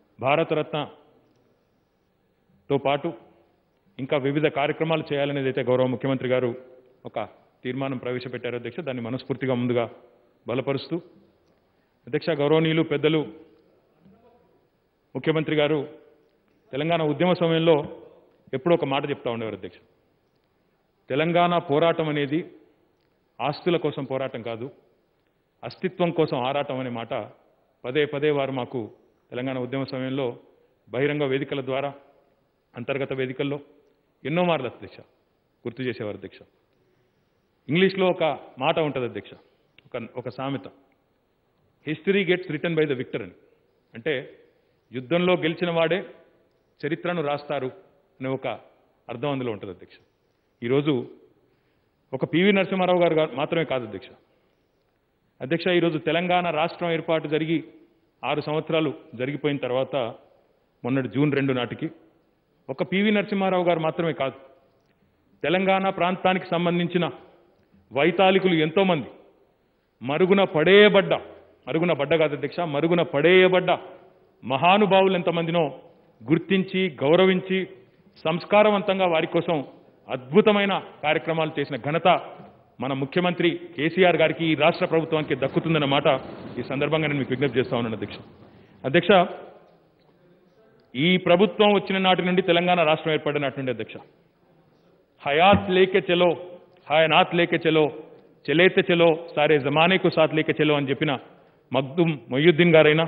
భారతరత్నతో పాటు ఇంకా వివిధ కార్యక్రమాలు చేయాలనేది అయితే గౌరవ ముఖ్యమంత్రి గారు ఒక తీర్మానం ప్రవేశపెట్టారు అధ్యక్ష దాన్ని మనస్ఫూర్తిగా ముందుగా బలపరుస్తూ అధ్యక్ష గౌరవనీయులు పెద్దలు ముఖ్యమంత్రి గారు తెలంగాణ ఉద్యమ సమయంలో ఎప్పుడూ ఒక మాట చెప్తా ఉండేవారు అధ్యక్ష తెలంగాణ పోరాటం అనేది ఆస్తుల కోసం పోరాటం కాదు అస్తిత్వం కోసం ఆరాటం అనే మాట పదే పదే వారు మాకు తెలంగాణ ఉద్యమ సమయంలో బహిరంగ వేదికల ద్వారా అంతర్గత వేదికల్లో ఎన్నో మార్లు అధ్యక్ష గుర్తు చేసేవారు అధ్యక్ష ఇంగ్లీష్లో ఒక మాట ఉంటుంది అధ్యక్ష ఒక ఒక సామెత history gets return by the victor అని అంటే యుద్ధంలో గెలిచిన వాడే చరిత్రను రాస్తారు అనే ఒక అర్థం అందులో ఉంటుంది అధ్యక్ష ఈరోజు ఒక పివి నరసింహారావు గారు గా- మాత్రమే కాదు అధ్యక్ష అధ్యక్ష ఈరోజు తెలంగాణ రాష్ట్రం ఏర్పాటు జరిగి ఆరు సంవత్సరాలు జరిగిపోయిన తర్వాత మొన్నటి జూన్ రెండు నాటికి ఒక పివి నరసింహారావు గారు మాత్రమే కాదు తెలంగాణ ప్రాంతానికి సంబంధించిన వైతాళికులు ఎంతోమంది మరుగున పడేయబడ్డ మరుగున పడ్డ కాదు అధ్యక్ష మరుగున పడేయబడ్డ మహానుభావులు ఎంతమందినో గుర్తించి గౌరవించి సంస్కారవంతంగా వారి కోసం అద్భుతమైన కార్యక్రమాలు చేసిన ఘనత మన ముఖ్యమంత్రి కేసీఆర్ గారికి ఈ రాష్ట్ర ప్రభుత్వానికి దక్కుతుందన్న మాట ఈ సందర్భంగా నేను మీకు విజ్ఞప్తి చేస్తా ఉన్నాను అధ్యక్ష అధ్యక్ష ఈ ప్రభుత్వం వచ్చిన నాటి నుండి తెలంగాణ రాష్ట్రం ఏర్పడిన నాటి నుండి అధ్యక్ష हयात लेके चलो हयानात लेके चलो చలేతే చలో సారే జమానేకు సాత్ లేకే చలో అని చెప్పిన మగ్దుమ్ మొయ్యుద్దీన్ గారైనా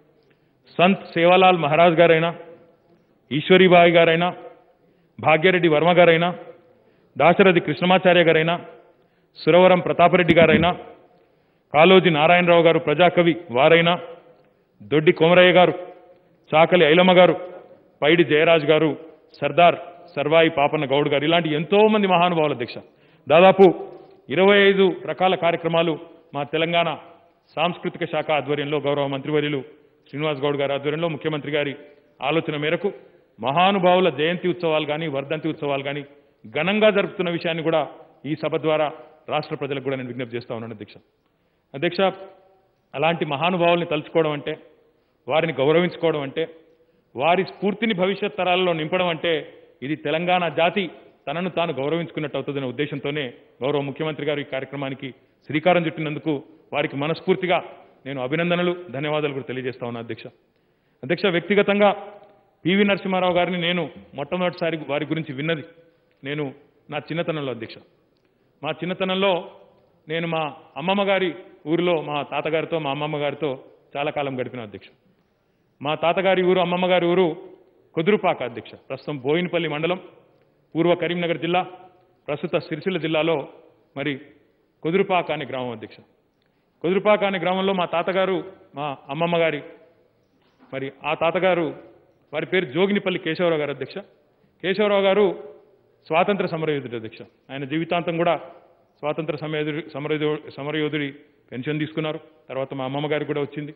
సంత్ సేవాలాల్ మహారాజ్ గారైనా ఈశ్వరీబాయి గారైనా భాగ్యరెడ్డి వర్మ గారైనా దాశరథి కృష్ణమాచార్య గారైనా సురవరం ప్రతాపరెడ్డి గారైనా కాలోజీ నారాయణరావు గారు ప్రజాకవి వారైనా దొడ్డి కొమరయ్య గారు చాకలి ఐలమ్మ గారు పైడి జయరాజ్ గారు సర్దార్ సర్వాయి పాపన్న గౌడ్ గారు ఇలాంటి ఎంతో మంది మహానుభావుల అధ్యక్ష దాదాపు ఇరవై ఐదు రకాల కార్యక్రమాలు మా తెలంగాణ సాంస్కృతిక శాఖ ఆధ్వర్యంలో గౌరవ మంత్రివర్యులు శ్రీనివాస్ గౌడ్ గారి ఆధ్వర్యంలో ముఖ్యమంత్రి గారి ఆలోచన మేరకు మహానుభావుల జయంతి ఉత్సవాలు కానీ వర్ధంతి ఉత్సవాలు కానీ ఘనంగా జరుపుతున్న విషయాన్ని కూడా ఈ సభ ద్వారా రాష్ట్ర ప్రజలకు కూడా నేను విజ్ఞప్తి చేస్తా ఉన్నాను అధ్యక్ష అధ్యక్ష అలాంటి మహానుభావుల్ని తలుచుకోవడం అంటే వారిని గౌరవించుకోవడం అంటే వారి స్ఫూర్తిని భవిష్యత్ తరాలలో నింపడం అంటే ఇది తెలంగాణ జాతి తనను తాను గౌరవించుకున్నట్టు అవుతుందనే ఉద్దేశంతోనే గౌరవ ముఖ్యమంత్రి గారు ఈ కార్యక్రమానికి శ్రీకారం చుట్టినందుకు వారికి మనస్ఫూర్తిగా నేను అభినందనలు ధన్యవాదాలు కూడా తెలియజేస్తా ఉన్నా అధ్యక్ష అధ్యక్ష వ్యక్తిగతంగా పివి నరసింహారావు గారిని నేను మొట్టమొదటిసారి వారి గురించి విన్నది నేను నా చిన్నతనంలో అధ్యక్ష మా చిన్నతనంలో నేను మా అమ్మమ్మ గారి ఊరిలో మా తాతగారితో మా అమ్మమ్మ గారితో చాలా కాలం గడిపిన అధ్యక్ష మా తాతగారి ఊరు అమ్మమ్మ గారి ఊరు కుదురుపాక అధ్యక్ష ప్రస్తుతం బోయినపల్లి మండలం పూర్వ కరీంనగర్ జిల్లా ప్రస్తుత సిరిసిల్ల జిల్లాలో మరి కుదురుపాక అనే గ్రామం అధ్యక్ష కుదురుపాక అనే గ్రామంలో మా తాతగారు మా అమ్మమ్మ గారి మరి ఆ తాతగారు వారి పేరు జోగినిపల్లి కేశవరావు గారు అధ్యక్ష కేశవరావు గారు స్వాతంత్ర సమరయోధుడు అధ్యక్ష ఆయన జీవితాంతం కూడా స్వాతంత్ర సమయోధుడి సమరయో సమరయోధుడి పెన్షన్ తీసుకున్నారు తర్వాత మా అమ్మమ్మ గారికి కూడా వచ్చింది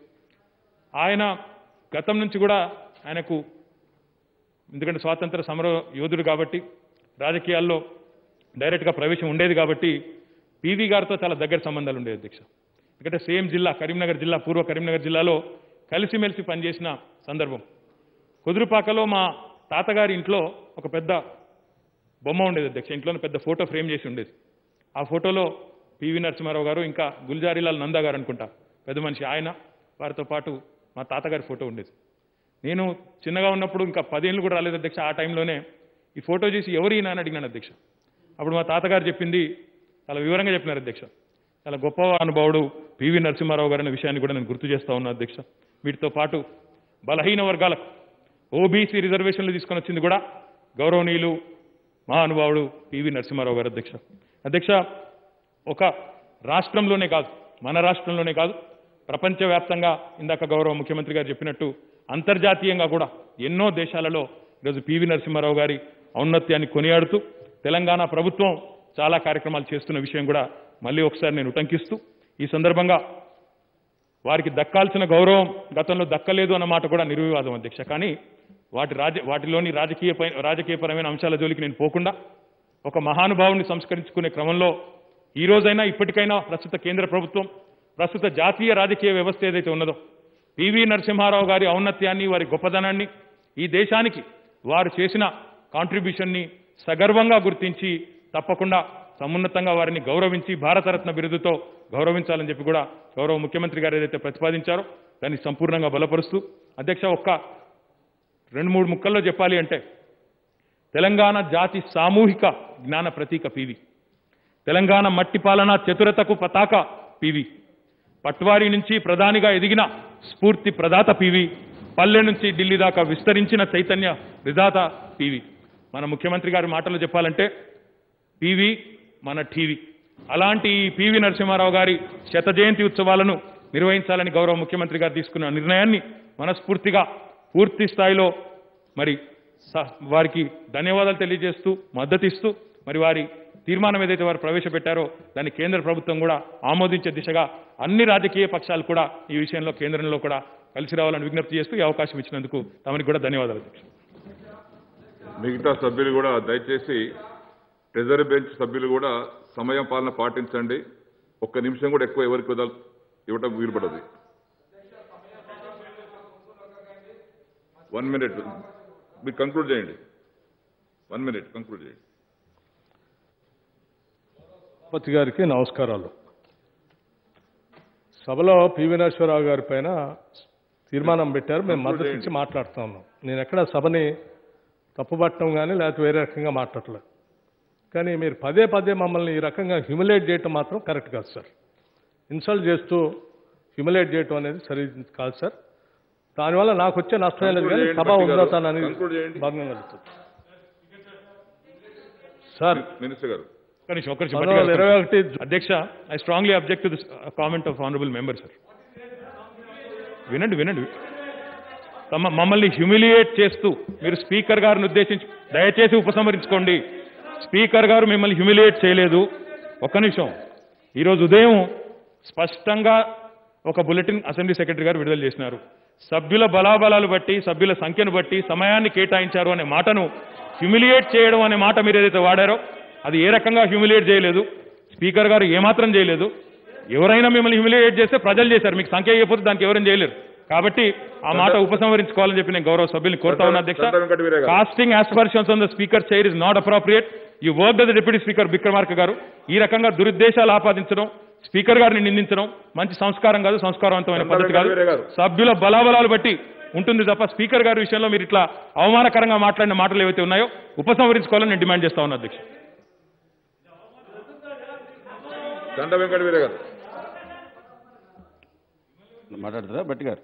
ఆయన గతం నుంచి కూడా ఆయనకు ఎందుకంటే స్వాతంత్ర సమర యోధుడు కాబట్టి రాజకీయాల్లో డైరెక్ట్గా ప్రవేశం ఉండేది కాబట్టి పివి గారితో చాలా దగ్గర సంబంధాలు ఉండేవి అధ్యక్ష ఎందుకంటే సేమ్ జిల్లా కరీంనగర్ జిల్లా పూర్వ కరీంనగర్ జిల్లాలో కలిసిమెలిసి పనిచేసిన సందర్భం కుదురుపాకలో మా తాతగారి ఇంట్లో ఒక పెద్ద బొమ్మ ఉండేది అధ్యక్ష ఇంట్లోనే పెద్ద ఫోటో ఫ్రేమ్ చేసి ఉండేది ఆ ఫోటోలో పివి నరసింహారావు గారు ఇంకా గుల్జారీలాల్ నందా గారు అనుకుంటా పెద్ద మనిషి ఆయన వారితో పాటు మా తాతగారి ఫోటో ఉండేది నేను చిన్నగా ఉన్నప్పుడు ఇంకా పదేళ్ళు కూడా రాలేదు అధ్యక్ష ఆ టైంలోనే ఈ ఫోటో చేసి ఎవరు ఈయన అని అడిగినాను అధ్యక్ష అప్పుడు మా తాతగారు చెప్పింది చాలా వివరంగా చెప్పినారు అధ్యక్ష చాలా గొప్ప అనుభవుడు పివి నరసింహారావు గారు అనే విషయాన్ని కూడా నేను గుర్తు చేస్తా ఉన్నా అధ్యక్ష వీటితో పాటు బలహీన వర్గాలకు ఓబీసీ రిజర్వేషన్లు తీసుకొని వచ్చింది కూడా గౌరవనీయులు మహానుభావుడు పివి నరసింహారావు గారు అధ్యక్ష అధ్యక్ష ఒక రాష్ట్రంలోనే కాదు మన రాష్ట్రంలోనే కాదు ప్రపంచవ్యాప్తంగా ఇందాక గౌరవ ముఖ్యమంత్రి గారు చెప్పినట్టు అంతర్జాతీయంగా కూడా ఎన్నో దేశాలలో ఈరోజు పివి నరసింహారావు గారి ఔన్నత్యాన్ని కొనియాడుతూ తెలంగాణ ప్రభుత్వం చాలా కార్యక్రమాలు చేస్తున్న విషయం కూడా మళ్ళీ ఒకసారి నేను ఉటంకిస్తూ ఈ సందర్భంగా వారికి దక్కాల్సిన గౌరవం గతంలో దక్కలేదు అన్న మాట కూడా నిర్వివాదం అధ్యక్ష కానీ వాటి రాజ వాటిలోని రాజకీయ రాజకీయపరమైన అంశాల జోలికి నేను పోకుండా ఒక మహానుభావుని సంస్కరించుకునే క్రమంలో ఈ రోజైనా ఇప్పటికైనా ప్రస్తుత కేంద్ర ప్రభుత్వం ప్రస్తుత జాతీయ రాజకీయ వ్యవస్థ ఏదైతే ఉన్నదో పివి నరసింహారావు గారి ఔన్నత్యాన్ని వారి గొప్పదనాన్ని ఈ దేశానికి వారు చేసిన కాంట్రిబ్యూషన్ని సగర్వంగా గుర్తించి తప్పకుండా సమున్నతంగా వారిని గౌరవించి భారతరత్న బిరుదుతో గౌరవించాలని చెప్పి కూడా గౌరవ ముఖ్యమంత్రి గారు ఏదైతే ప్రతిపాదించారో దాన్ని సంపూర్ణంగా బలపరుస్తూ అధ్యక్ష ఒక్క రెండు మూడు ముక్కల్లో చెప్పాలి అంటే తెలంగాణ జాతి సామూహిక జ్ఞాన ప్రతీక పివి తెలంగాణ మట్టి పాలన చతురతకు పతాక పివి పట్వారి నుంచి ప్రధానిగా ఎదిగిన స్ఫూర్తి ప్రదాత పివి పల్లె నుంచి ఢిల్లీ దాకా విస్తరించిన చైతన్య విధాత పివి మన ముఖ్యమంత్రి గారి మాటలు చెప్పాలంటే పివి మన టీవీ అలాంటి ఈ పివి నరసింహారావు గారి శత జయంతి ఉత్సవాలను నిర్వహించాలని గౌరవ ముఖ్యమంత్రి గారు తీసుకున్న నిర్ణయాన్ని మనస్ఫూర్తిగా పూర్తి స్థాయిలో మరి స- వారికి ధన్యవాదాలు తెలియజేస్తూ మద్దతిస్తూ మరి వారి తీర్మానం ఏదైతే వారు ప్రవేశపెట్టారో దాన్ని కేంద్ర ప్రభుత్వం కూడా ఆమోదించే దిశగా అన్ని రాజకీయ పక్షాలు కూడా ఈ విషయంలో కేంద్రంలో కూడా కలిసి రావాలని విజ్ఞప్తి చేస్తూ ఈ అవకాశం ఇచ్చినందుకు తమరికి కూడా ధన్యవాదాలు అధ్యక్ష మిగతా సభ్యులు కూడా దయచేసి ట్రెజరీ బెంచ్ సభ్యులు కూడా సమయం పాలన పాటించండి ఒక్క నిమిషం కూడా ఎక్కువ ఎవరికి వదల ఇవ్వటం వీలుపడదు వన్ మినిట్ మీరు కంక్లూడ్ చేయండి వన్ మినిట్ కంక్లూడ్ చేయండి సభాపతి గారికి నమస్కారాలు సభలో పివి నరసింహారావు గారి పైన తీర్మానం పెట్టారు మేము మద్దతు ఇచ్చి మాట్లాడుతా ఉన్నాం నేను ఎక్కడ సభని తప్పుపట్టడం కానీ లేకపోతే వేరే రకంగా మాట్లాడలేదు కానీ మీరు పదే పదే మమ్మల్ని ఈ రకంగా హ్యూమిలేట్ చేయటం మాత్రం కరెక్ట్ కాదు సార్ ఇన్సల్ట్ చేస్తూ హ్యూమిలేట్ చేయటం అనేది సరి కాదు సార్ దానివల్ల నాకు వచ్చే నష్టం లేదు కానీ Conclude సభ చేయండి, భట్టి గారు. ఉందతానని Conclude చేయండి. భంగం కలుగుతుంది సార్ మినిస్టర్ గారు ఒక్క నిమిషం, ఒక్క నిమిషం, పంతొమ్మిది వందల పట్టుకోండి. ఇరవై ఒకటి అధ్యక్ష I strongly object to this comment of honourable member sir వినండి వినండి తమ మమ్మల్ని హ్యూమిలియేట్ చేస్తూ మీరు స్పీకర్ గారిని ఉద్దేశించి దయచేసి ఉపసంహరించుకోండి స్పీకర్ గారు మిమ్మల్ని హ్యూమిలియేట్ చేయలేదు ఒక్క నిమిషం ఈరోజు ఉదయం స్పష్టంగా ఒక బులెటిన్ అసెంబ్లీ సెక్రటరీ గారు విడుదల చేసినారు సభ్యుల బలాబలాలు బట్టి సభ్యుల సంఖ్యను బట్టి సమయాన్ని కేటాయించారు అనే మాటను హ్యూమిలియేట్ చేయడం అనే మాట మీరు ఏదైతే వాడారో అది ఏ రకంగా హ్యూమిలియేట్ చేయలేదు స్పీకర్ గారు ఏమాత్రం చేయలేదు ఎవరైనా మిమ్మల్ని హ్యూమిలియేట్ చేస్తే ప్రజలు చేశారు మీకు సంఖ్య ఇవ్వకపోతే దానికి ఎవరైనా చేయలేరు కాబట్టి ఆ మాట ఉపసంహరించుకోవాలని చెప్పి నేను గౌరవ సభ్యుల్ని కోరుతా ఉన్నా అధ్యక్ష సంత వెంకట వీరయ్య గారు. Casting aspersions on the speaker chair is not appropriate you work the deputy speaker Vikramarka గారు ఈ రకంగా దురుద్దేశాలు ఆపాదించడం స్పీకర్ గారిని నిందించడం మంచి సంస్కారం కాదు సంస్కారవంతమైన సంత పద్ధతి కాదు వెంకట వీరయ్య గారు. సభ్యుల బలాబలాలు బట్టి ఉంటుంది తప్ప స్పీకర్ గారి విషయంలో మీరు ఇట్లా అవమానకరంగా మాట్లాడిన మాటలు ఏవైతే ఉన్నాయో ఉపసంహరించుకోవాలని నేను డిమాండ్ చేస్తా ఉన్నా అధ్యక్ష దండ వెంకట వీర గారు మాట్లాడతారా బట్టి గారు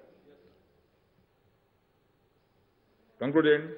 కంక్లూడ్ చేయండి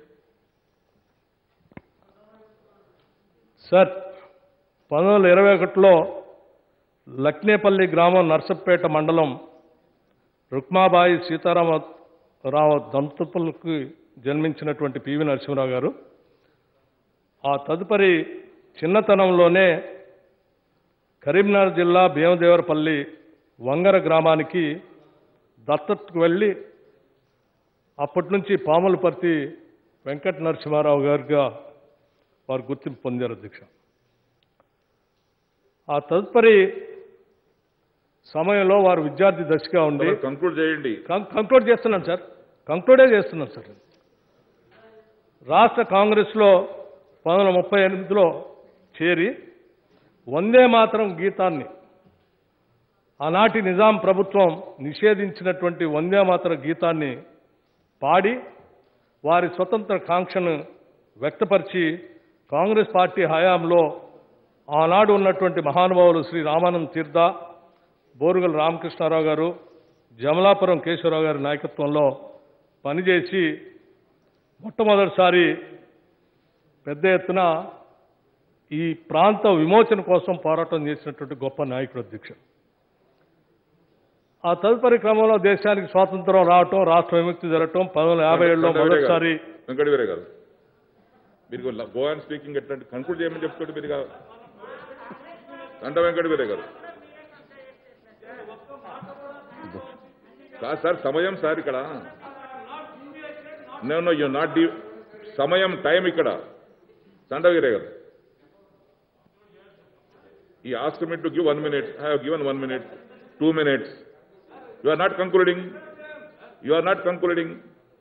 సార్ పంతొమ్మిది వందల ఇరవై ఒకటిలో లక్నేపల్లి గ్రామం నర్సంపేట మండలం రుక్మాబాయి సీతారామరావు దంపతులకు జన్మించినటువంటి పివి నరసింహరావు గారు ఆ తదుపరి చిన్నతనంలోనే కరీంనగర్ జిల్లా భీమదేవరపల్లి వంగర గ్రామానికి దత్తతకు వెళ్ళి అప్పటి నుంచి పాములపర్తి వెంకట నరసింహారావు గారిగా వారు గుర్తింపు పొందారు అధ్యక్ష ఆ తదుపరి సమయంలో వారు విద్యార్థి దశగా ఉండి కంక్లూడ్ చేయండి కం- కంక్లూడ్ చేస్తున్నాను సార్ కంక్లూడే చేస్తున్నాను సార్ రాష్ట్ర కాంగ్రెస్లో పంతొమ్మిది వందల ముప్పై ఎనిమిదిలో చేరి వందే మాత్రం గీతాన్ని ఆనాటి నిజాం ప్రభుత్వం నిషేధించినటువంటి వందే మాతర గీతాన్ని పాడి వారి స్వతంత్ర కాంక్షను వ్యక్తపరిచి కాంగ్రెస్ పార్టీ హయాంలో ఆనాడు ఉన్నటువంటి మహానుభావులు శ్రీ రామానంద తీర్థ బోరుగల రామకృష్ణారావు గారు జమలాపురం కేశవరావు గారి నాయకత్వంలో పనిచేసి మొట్టమొదటిసారి పెద్ద ఎత్తున ఈ ప్రాంత విమోచన కోసం పోరాటం చేసినటువంటి గొప్ప నాయకుడు అధ్యక్ష ఆ తదుపరి క్రమంలో దేశానికి స్వాతంత్రం రావటం రాష్ట్ర విముక్తి జరగటం పంతొమ్మిది వందల యాభై ఏడులో మొదటిసారి వెంకట వీరే గారు మీరు గో అండ్ స్పీకింగ్ ఎట్లాంటి కన్క్లూడ్ చేయమని చెప్పుకోండి మీరు ఇక. గంట వెంకట వీరే గారు కాదు సార్ సమయం సార్ ఇక్కడ నేను యూ నాట్ డి సమయం టైం ఇక్కడ సండవీరే గారు ఈ ask me to give one minute I have given one minute two minutes you are not concluding you are not concluding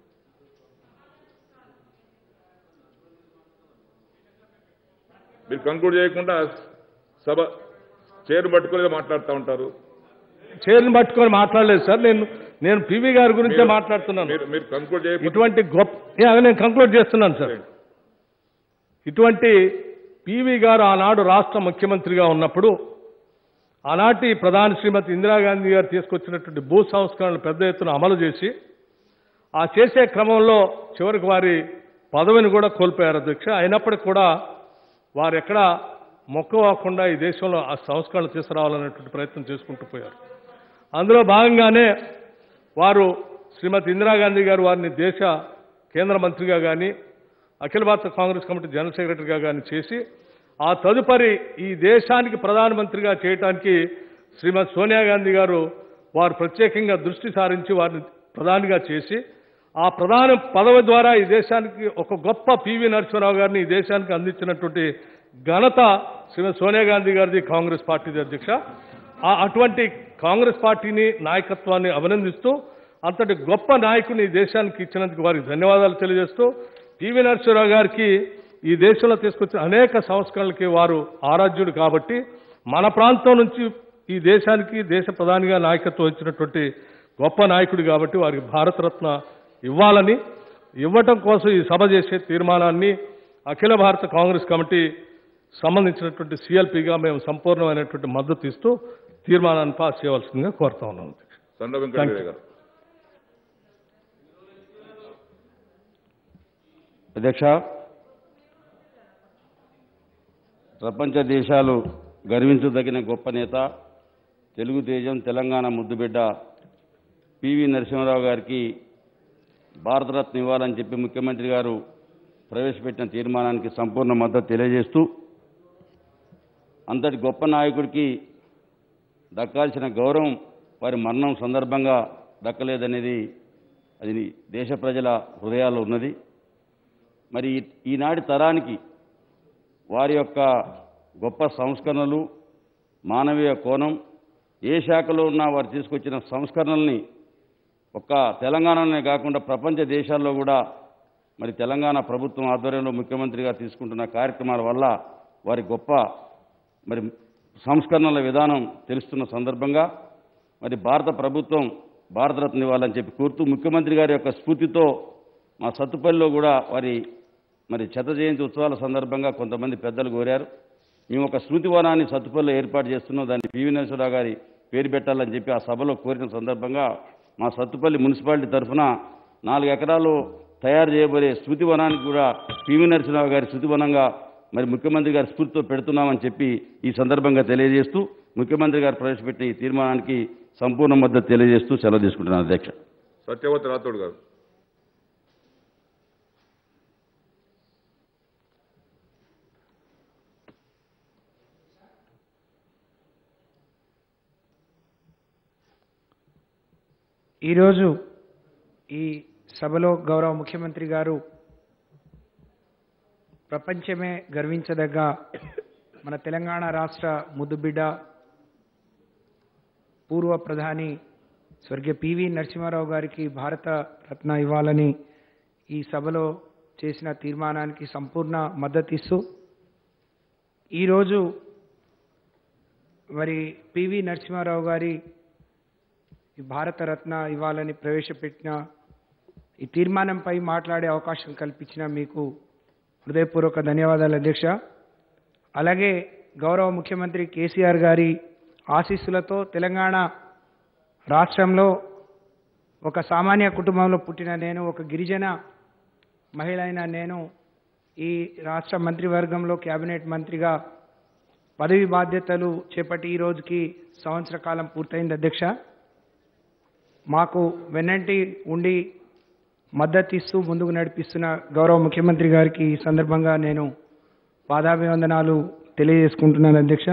మీరు కంక్లూడ్ చేయకుండా సభ చైర్ పట్టుకుని మాట్లాడుతూ ఉంటారు చైర్ని పట్టుకొని మాట్లాడలేదు సార్ నేను నేను పివి గారి గురించే మీరు- మాట్లాడుతున్నాను మీరు మీరు కంక్లూడ్ చేయకపోతే ఇటువంటి గొప్ప ఏ, అవి నేను కంక్లూడ్ చేస్తున్నాను సార్ ఇటువంటి పివి గారు ఆనాడు రాష్ట్ర ముఖ్యమంత్రిగా ఉన్నప్పుడు ఆనాటి ప్రధాని శ్రీమతి ఇందిరాగాంధీ గారు తీసుకొచ్చినటువంటి భూ సంస్కరణలు పెద్ద ఎత్తున అమలు చేసి ఆ చేసే క్రమంలో చివరికి వారి పదవిని కూడా కోల్పోయారు అధ్యక్ష అయినప్పటికీ కూడా వారు ఎక్కడ మొక్కవాకుండా ఈ దేశంలో ఆ సంస్కరణలు తీసుకురావాలనేటువంటి ప్రయత్నం చేసుకుంటూ పోయారు అందులో భాగంగానే వారు శ్రీమతి ఇందిరాగాంధీ గారు వారిని దేశ కేంద్ర మంత్రిగా కానీ అఖిల భారత కాంగ్రెస్ కమిటీ జనరల్ సెక్రటరీగా కానీ చేసి ఆ తదుపరి ఈ దేశానికి ప్రధానమంత్రిగా చేయటానికి శ్రీమతి సోనియా గాంధీ గారు వారు ప్రత్యేకంగా దృష్టి సారించి వారిని ప్రధానిగా చేసి ఆ ప్రధాన పదవి ద్వారా ఈ దేశానికి ఒక గొప్ప పివి నరసింహరావు గారిని ఈ దేశానికి అందించినటువంటి ఘనత శ్రీమతి సోనియా గాంధీ గారిది కాంగ్రెస్ పార్టీది అధ్యక్ష ఆ అటువంటి కాంగ్రెస్ పార్టీని నాయకత్వాన్ని అభినందిస్తూ అంతటి గొప్ప నాయకుని ఈ దేశానికి ఇచ్చినందుకు వారికి ధన్యవాదాలు తెలియజేస్తూ పివి నరసింహరావు గారికి ఈ దేశంలో తీసుకొచ్చిన అనేక సంస్కరణలకి వారు ఆరాధ్యుడు కాబట్టి మన ప్రాంతం నుంచి ఈ దేశానికి దేశ ప్రధానిగా నాయకత్వం ఇచ్చినటువంటి గొప్ప నాయకుడు కాబట్టి వారికి భారతరత్న ఇవ్వాలని ఇవ్వటం కోసం ఈ సభ చేసే తీర్మానాన్ని అఖిల భారత కాంగ్రెస్ కమిటీ సంబంధించినటువంటి సిఎల్పిగా మేము సంపూర్ణమైనటువంటి మద్దతు ఇస్తూ తీర్మానాన్ని పాస్ చేయవలసిందిగా కోరుతా ఉన్నాం సండ వెంకట వీరే గారు అధ్యక్ష ప్రపంచ దేశాలు గర్వించదగిన గొప్ప నేత తెలుగు తేజం తెలంగాణ ముద్దుబిడ్డ పివి నరసింహారావు గారికి భారతరత్న ఇవ్వాలని చెప్పి ముఖ్యమంత్రి గారు ప్రవేశపెట్టిన తీర్మానానికి సంపూర్ణ మద్దతు తెలియజేస్తూ అంతటి గొప్ప నాయకుడికి దక్కాల్సిన గౌరవం వారి మరణం సందర్భంగా దక్కలేదనేది అది దేశ ప్రజల హృదయాల్లో ఉన్నది మరి ఈ- ఈనాటి తరానికి వారి యొక్క గొప్ప సంస్కరణలు మానవీయ కోణం ఏ శాఖలో ఉన్నా వారు తీసుకొచ్చిన సంస్కరణల్ని ఒక్క తెలంగాణలోనే కాకుండా ప్రపంచ దేశాల్లో కూడా మరి తెలంగాణ ప్రభుత్వం ఆధ్వర్యంలో ముఖ్యమంత్రిగా తీసుకుంటున్న కార్యక్రమాల వల్ల వారి గొప్ప మరి సంస్కరణల విధానం తెలుస్తున్న సందర్భంగా మరి భారత ప్రభుత్వం భారతరత్న ఇవ్వాలని చెప్పి కోరుతూ ముఖ్యమంత్రి గారి యొక్క స్ఫూర్తితో మా సత్తుపల్లిలో కూడా వారి మరి శత జయంతి ఉత్సవాల సందర్భంగా కొంతమంది పెద్దలు కోరారు మేము ఒక స్మృతి వనాన్ని సత్తుపల్లిలో ఏర్పాటు చేస్తున్నాం దాన్ని పివి నరసింహరావు గారి పేరు పెట్టాలని చెప్పి ఆ సభలో కోరిన సందర్భంగా మా సత్తుపల్లి మున్సిపాలిటీ తరఫున నాలుగు ఎకరాలు తయారు చేయబోయే స్మృతి వనానికి కూడా పివి నరసింహరావు గారి స్మృతి వనంగా మరి ముఖ్యమంత్రి గారి స్ఫూర్తితో పెడుతున్నామని చెప్పి ఈ సందర్భంగా తెలియజేస్తూ ముఖ్యమంత్రి గారు ప్రవేశపెట్టిన ఈ తీర్మానానికి సంపూర్ణ మద్దతు తెలియజేస్తూ సెలవు తీసుకుంటున్నాను అధ్యక్ష సత్యవతి రాథోడ్ గారు ఈరోజు ఈ సభలో గౌరవ ముఖ్యమంత్రి గారు ప్రపంచమే గర్వించదగ్గ మన తెలంగాణ రాష్ట్ర ముద్దుబిడ్డ పూర్వ ప్రధాని స్వర్గీయ పివి నరసింహారావు గారికి భారత రత్న ఇవ్వాలని ఈ సభలో చేసిన తీర్మానానికి సంపూర్ణ మద్దతిస్తూ ఈరోజు మరి పివి నరసింహారావు గారి ఈ భారత రత్న ఇవ్వాలని ప్రవేశపెట్టిన ఈ తీర్మానంపై మాట్లాడే అవకాశం కల్పించిన మీకు హృదయపూర్వక ధన్యవాదాలు అధ్యక్ష అలాగే గౌరవ ముఖ్యమంత్రి కేసీఆర్ గారి ఆశీస్సులతో తెలంగాణ రాష్ట్రంలో ఒక సామాన్య కుటుంబంలో పుట్టిన నేను ఒక గిరిజన మహిళ అయిన నేను ఈ రాష్ట్ర మంత్రివర్గంలో కేబినెట్ మంత్రిగా పదవి బాధ్యతలు చేపట్టి ఈ రోజుకి సంవత్సర కాలం పూర్తయింది అధ్యక్ష మాకు వెన్నంటి ఉండి మద్దతు ఇస్తూ ముందుకు నడిపిస్తున్న గౌరవ ముఖ్యమంత్రి గారికి ఈ సందర్భంగా నేను పాదాభివందనాలు తెలియజేసుకుంటున్నాను అధ్యక్ష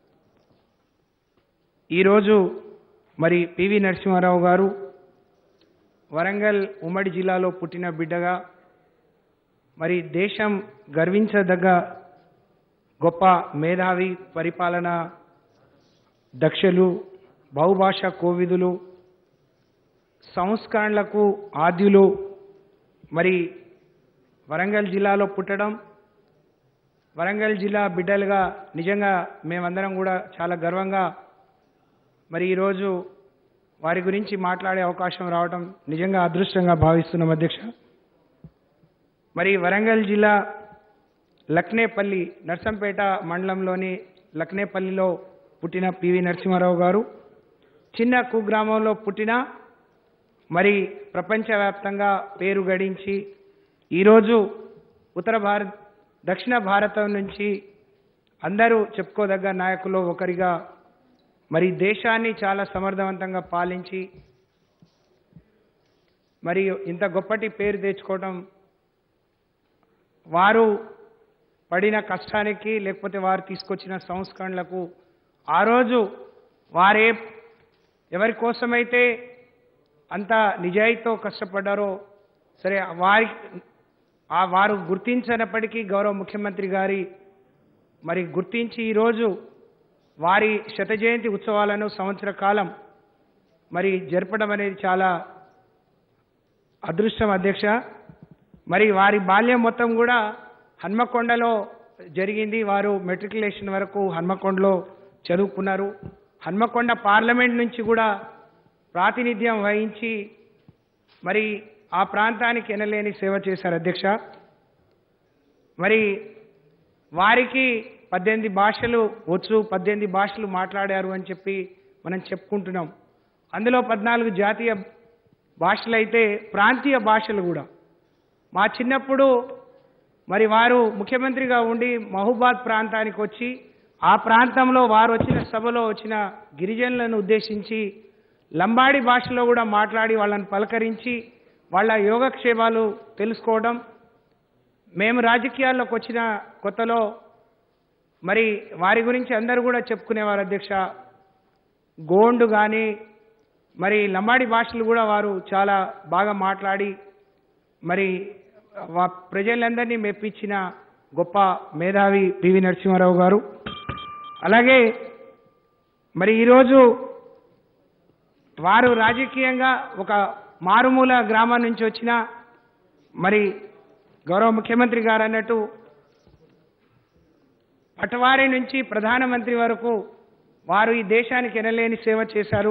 ఈరోజు మరి పివి నరసింహారావు గారు వరంగల్ ఉమ్మడి జిల్లాలో పుట్టిన బిడ్డగా మరి దేశం గర్వించదగ్గ గొప్ప మేధావి పరిపాలన దక్షలు బహుభాష కోవిదులు సంస్కరణలకు ఆద్యులు మరి వరంగల్ జిల్లాలో పుట్టడం వరంగల్ జిల్లా బిడ్డలుగా నిజంగా మేమందరం కూడా చాలా గర్వంగా మరి ఈరోజు వారి గురించి మాట్లాడే అవకాశం రావడం నిజంగా అదృష్టంగా భావిస్తున్నాం అధ్యక్ష మరి వరంగల్ జిల్లా లక్నేపల్లి నర్సంపేట మండలంలోని లక్నేపల్లిలో పుట్టిన పివి నరసింహారావు గారు చిన్న కుగ్రామంలో పుట్టిన మరి ప్రపంచవ్యాప్తంగా పేరు గడించి ఈరోజు ఉత్తర భారత్ దక్షిణ భారతం నుంచి అందరూ చెప్పుకోదగ్గ నాయకుల్లో ఒకరిగా మరి దేశాన్ని చాలా సమర్థవంతంగా పాలించి మరి ఇంత గొప్పటి పేరు తెచ్చుకోవడం వారు పడిన కష్టానికి లేకపోతే వారు తీసుకొచ్చిన సంస్కరణలకు ఆ రోజు వారే ఎవరి కోసమైతే అంత నిజాయితీతో కష్టపడ్డారో సరే వారి ఆ వారు గుర్తించినప్పటికీ గౌరవ ముఖ్యమంత్రి గారి మరి గుర్తించి ఈరోజు వారి శత జయంతి ఉత్సవాలను సంవత్సర కాలం మరి జరపడం అనేది చాలా అదృష్టం అధ్యక్ష మరి వారి బాల్యం మొత్తం కూడా హన్మకొండలో జరిగింది వారు మెట్రికులేషన్ వరకు హన్మకొండలో చదువుకున్నారు హన్మకొండ పార్లమెంట్ నుంచి కూడా ప్రాతినిధ్యం వహించి మరి ఆ ప్రాంతానికి ఎనలేని సేవ చేశారు అధ్యక్ష మరి వారికి పద్దెనిమిది భాషలు వచ్చు పద్దెనిమిది భాషలు మాట్లాడారు అని చెప్పి మనం చెప్పుకుంటున్నాం అందులో పద్నాలుగు జాతీయ భాషలు అయితే ప్రాంతీయ భాషలు కూడా మా చిన్నప్పుడు మరి వారు ముఖ్యమంత్రిగా ఉండి మహబూబాద్ ప్రాంతానికి వచ్చి ఆ ప్రాంతంలో వారు వచ్చిన సభలో వచ్చిన గిరిజనులను ఉద్దేశించి లంబాడి భాషలో కూడా మాట్లాడి వాళ్ళని పలకరించి వాళ్ళ యోగక్షేమాలు తెలుసుకోవడం మేము రాజకీయాల్లోకి వచ్చిన కొత్తలో మరి వారి గురించి అందరూ కూడా చెప్పుకునేవారు అధ్యక్ష గోండు కానీ మరి లంబాడి భాషలు కూడా వారు చాలా బాగా మాట్లాడి మరి వా- ప్రజలందరినీ మెప్పించిన గొప్ప మేధావి పివి నరసింహారావు గారు అలాగే మరి ఈరోజు వారు రాజకీయంగా ఒక మారుమూల గ్రామం నుంచి వచ్చిన మరి గౌరవ ముఖ్యమంత్రి గారు అన్నట్టు పటవారి నుంచి ప్రధానమంత్రి వరకు వారు ఈ దేశానికి ఎనలేని సేవ చేశారు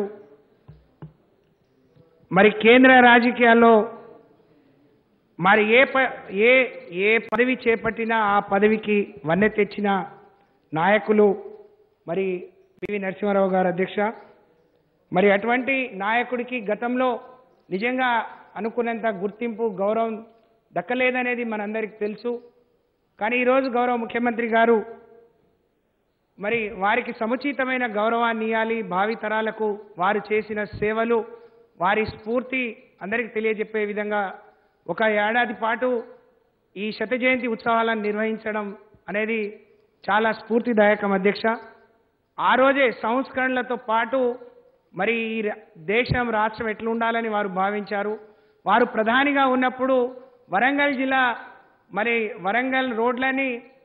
మరి కేంద్ర రాజకీయాల్లో మరి ఏ ప ఏ ఏ పదవి చేపట్టినా ఆ పదవికి వన్నె తెచ్చిన నాయకులు మరి పివి నరసింహారావు గారు అధ్యక్ష మరి అటువంటి నాయకుడికి గతంలో నిజంగా అనుకున్నంత గుర్తింపు గౌరవం దక్కలేదనేది మనందరికీ తెలుసు కానీ ఈరోజు గౌరవ ముఖ్యమంత్రి గారు మరి వారికి సముచితమైన గౌరవాన్ని ఇవ్వాలి భావి తరాలకు వారు చేసిన సేవలు వారి స్ఫూర్తి అందరికీ తెలియజెప్పే విధంగా ఒక ఏడాది పాటు ఈ శత జయంతి ఉత్సవాలను నిర్వహించడం అనేది చాలా స్ఫూర్తిదాయకం అధ్యక్ష ఆ రోజే సంస్కరణలతో పాటు మరి ఈ రా- దేశం రాష్ట్రం ఎట్లుండాలని వారు భావించారు వారు ప్రధానిగా ఉన్నప్పుడు వరంగల్ జిల్లా మరి వరంగల్ రోడ్లని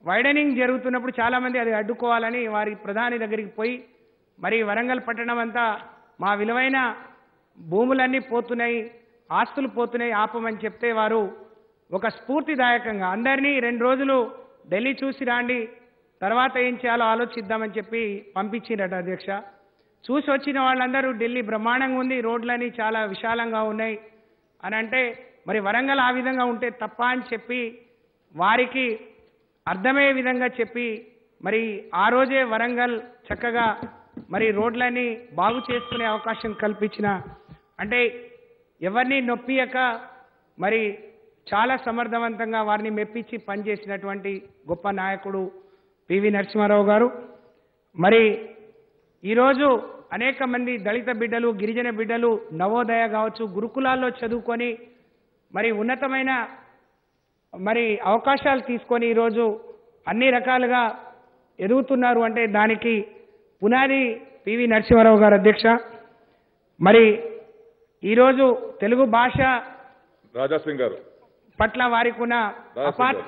వైడనింగ్ జరుగుతున్నప్పుడు చాలామంది అది అడ్డుకోవాలని వారి ప్రధాని దగ్గరికి పోయి మరి వరంగల్ పట్టణం అంతా మా విలువైన భూములన్నీ పోతున్నాయి ఆస్తులు పోతున్నాయి ఆపమని చెప్తే వారు ఒక స్ఫూర్తిదాయకంగా అందరినీ రెండు రోజులు ఢిల్లీ చూసి రాండి తర్వాత ఏం చేయాలో ఆలోచిద్దామని చెప్పి పంపించిండట అధ్యక్ష చూసి వచ్చిన వాళ్ళందరూ ఢిల్లీ బ్రహ్మాండంగా ఉంది రోడ్లన్నీ చాలా విశాలంగా ఉన్నాయి అని అంటే మరి వరంగల్ ఆ విధంగా ఉంటే తప్ప అని చెప్పి వారికి అర్థమయ్యే విధంగా చెప్పి మరి ఆ రోజే వరంగల్ చక్కగా మరి రోడ్లన్నీ బాగు చేసుకునే అవకాశం కల్పించిన అంటే ఎవరిని నొప్పియక మరి చాలా సమర్థవంతంగా వారిని మెప్పించి పనిచేసినటువంటి గొప్ప నాయకుడు పివి నరసింహారావు గారు మరి ఈరోజు అనేక మంది దళిత బిడ్డలు గిరిజన బిడ్డలు నవోదయ కావచ్చు గురుకులాల్లో చదువుకొని మరి ఉన్నతమైన మరి అవకాశాలు తీసుకొని ఈరోజు అన్ని రకాలుగా ఎదుగుతున్నారు అంటే దానికి పునాది పివి నరసింహారావు గారు అధ్యక్ష మరి ఈరోజు తెలుగు భాష రాజా సింగ్ గారు పట్ల వారికి ఉన్న రాజా సింగ్ అపార్ గారు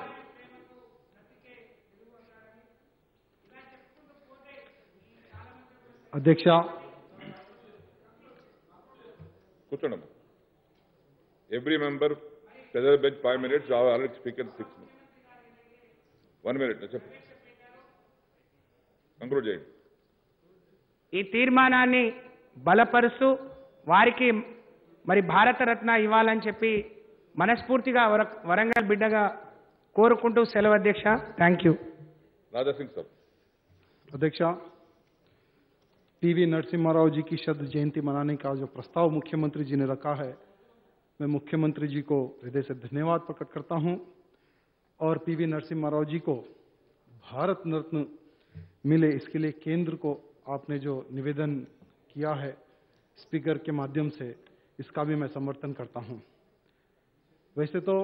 అధ్యక్ష కూర్చోండి every member pressure bench five minutes already speaker six one minute చెప్పు కంక్లూడ్ చేయండి ఈ తీర్మానాన్ని బలపరుస్తూ వారికి మరి భారతరత్న ఇవ్వాలని చెప్పి మనస్ఫూర్తిగా వర- వరంగల్ బిడ్డగా కోరుకుంటూ సెలవు అధ్యక్ష thank you Raja Singh sir अध्यक्ष पीवी नरसिम्हा राव जी की शब्द जयंती मनाने का जो प्रस्ताव मुख्यमंत्री जी ने रखा है मैं मुख्यमंत्री जी को हृदय से धन्यवाद प्रकट करता हूं और पीवी नरसिम्हा राव जी को भारत रत्न मिले इसके लिए केंद्र को आपने जो निवेदन किया है स्पीकर के माध्यम से इसका भी मैं समर्थन करता हूं वैसे तो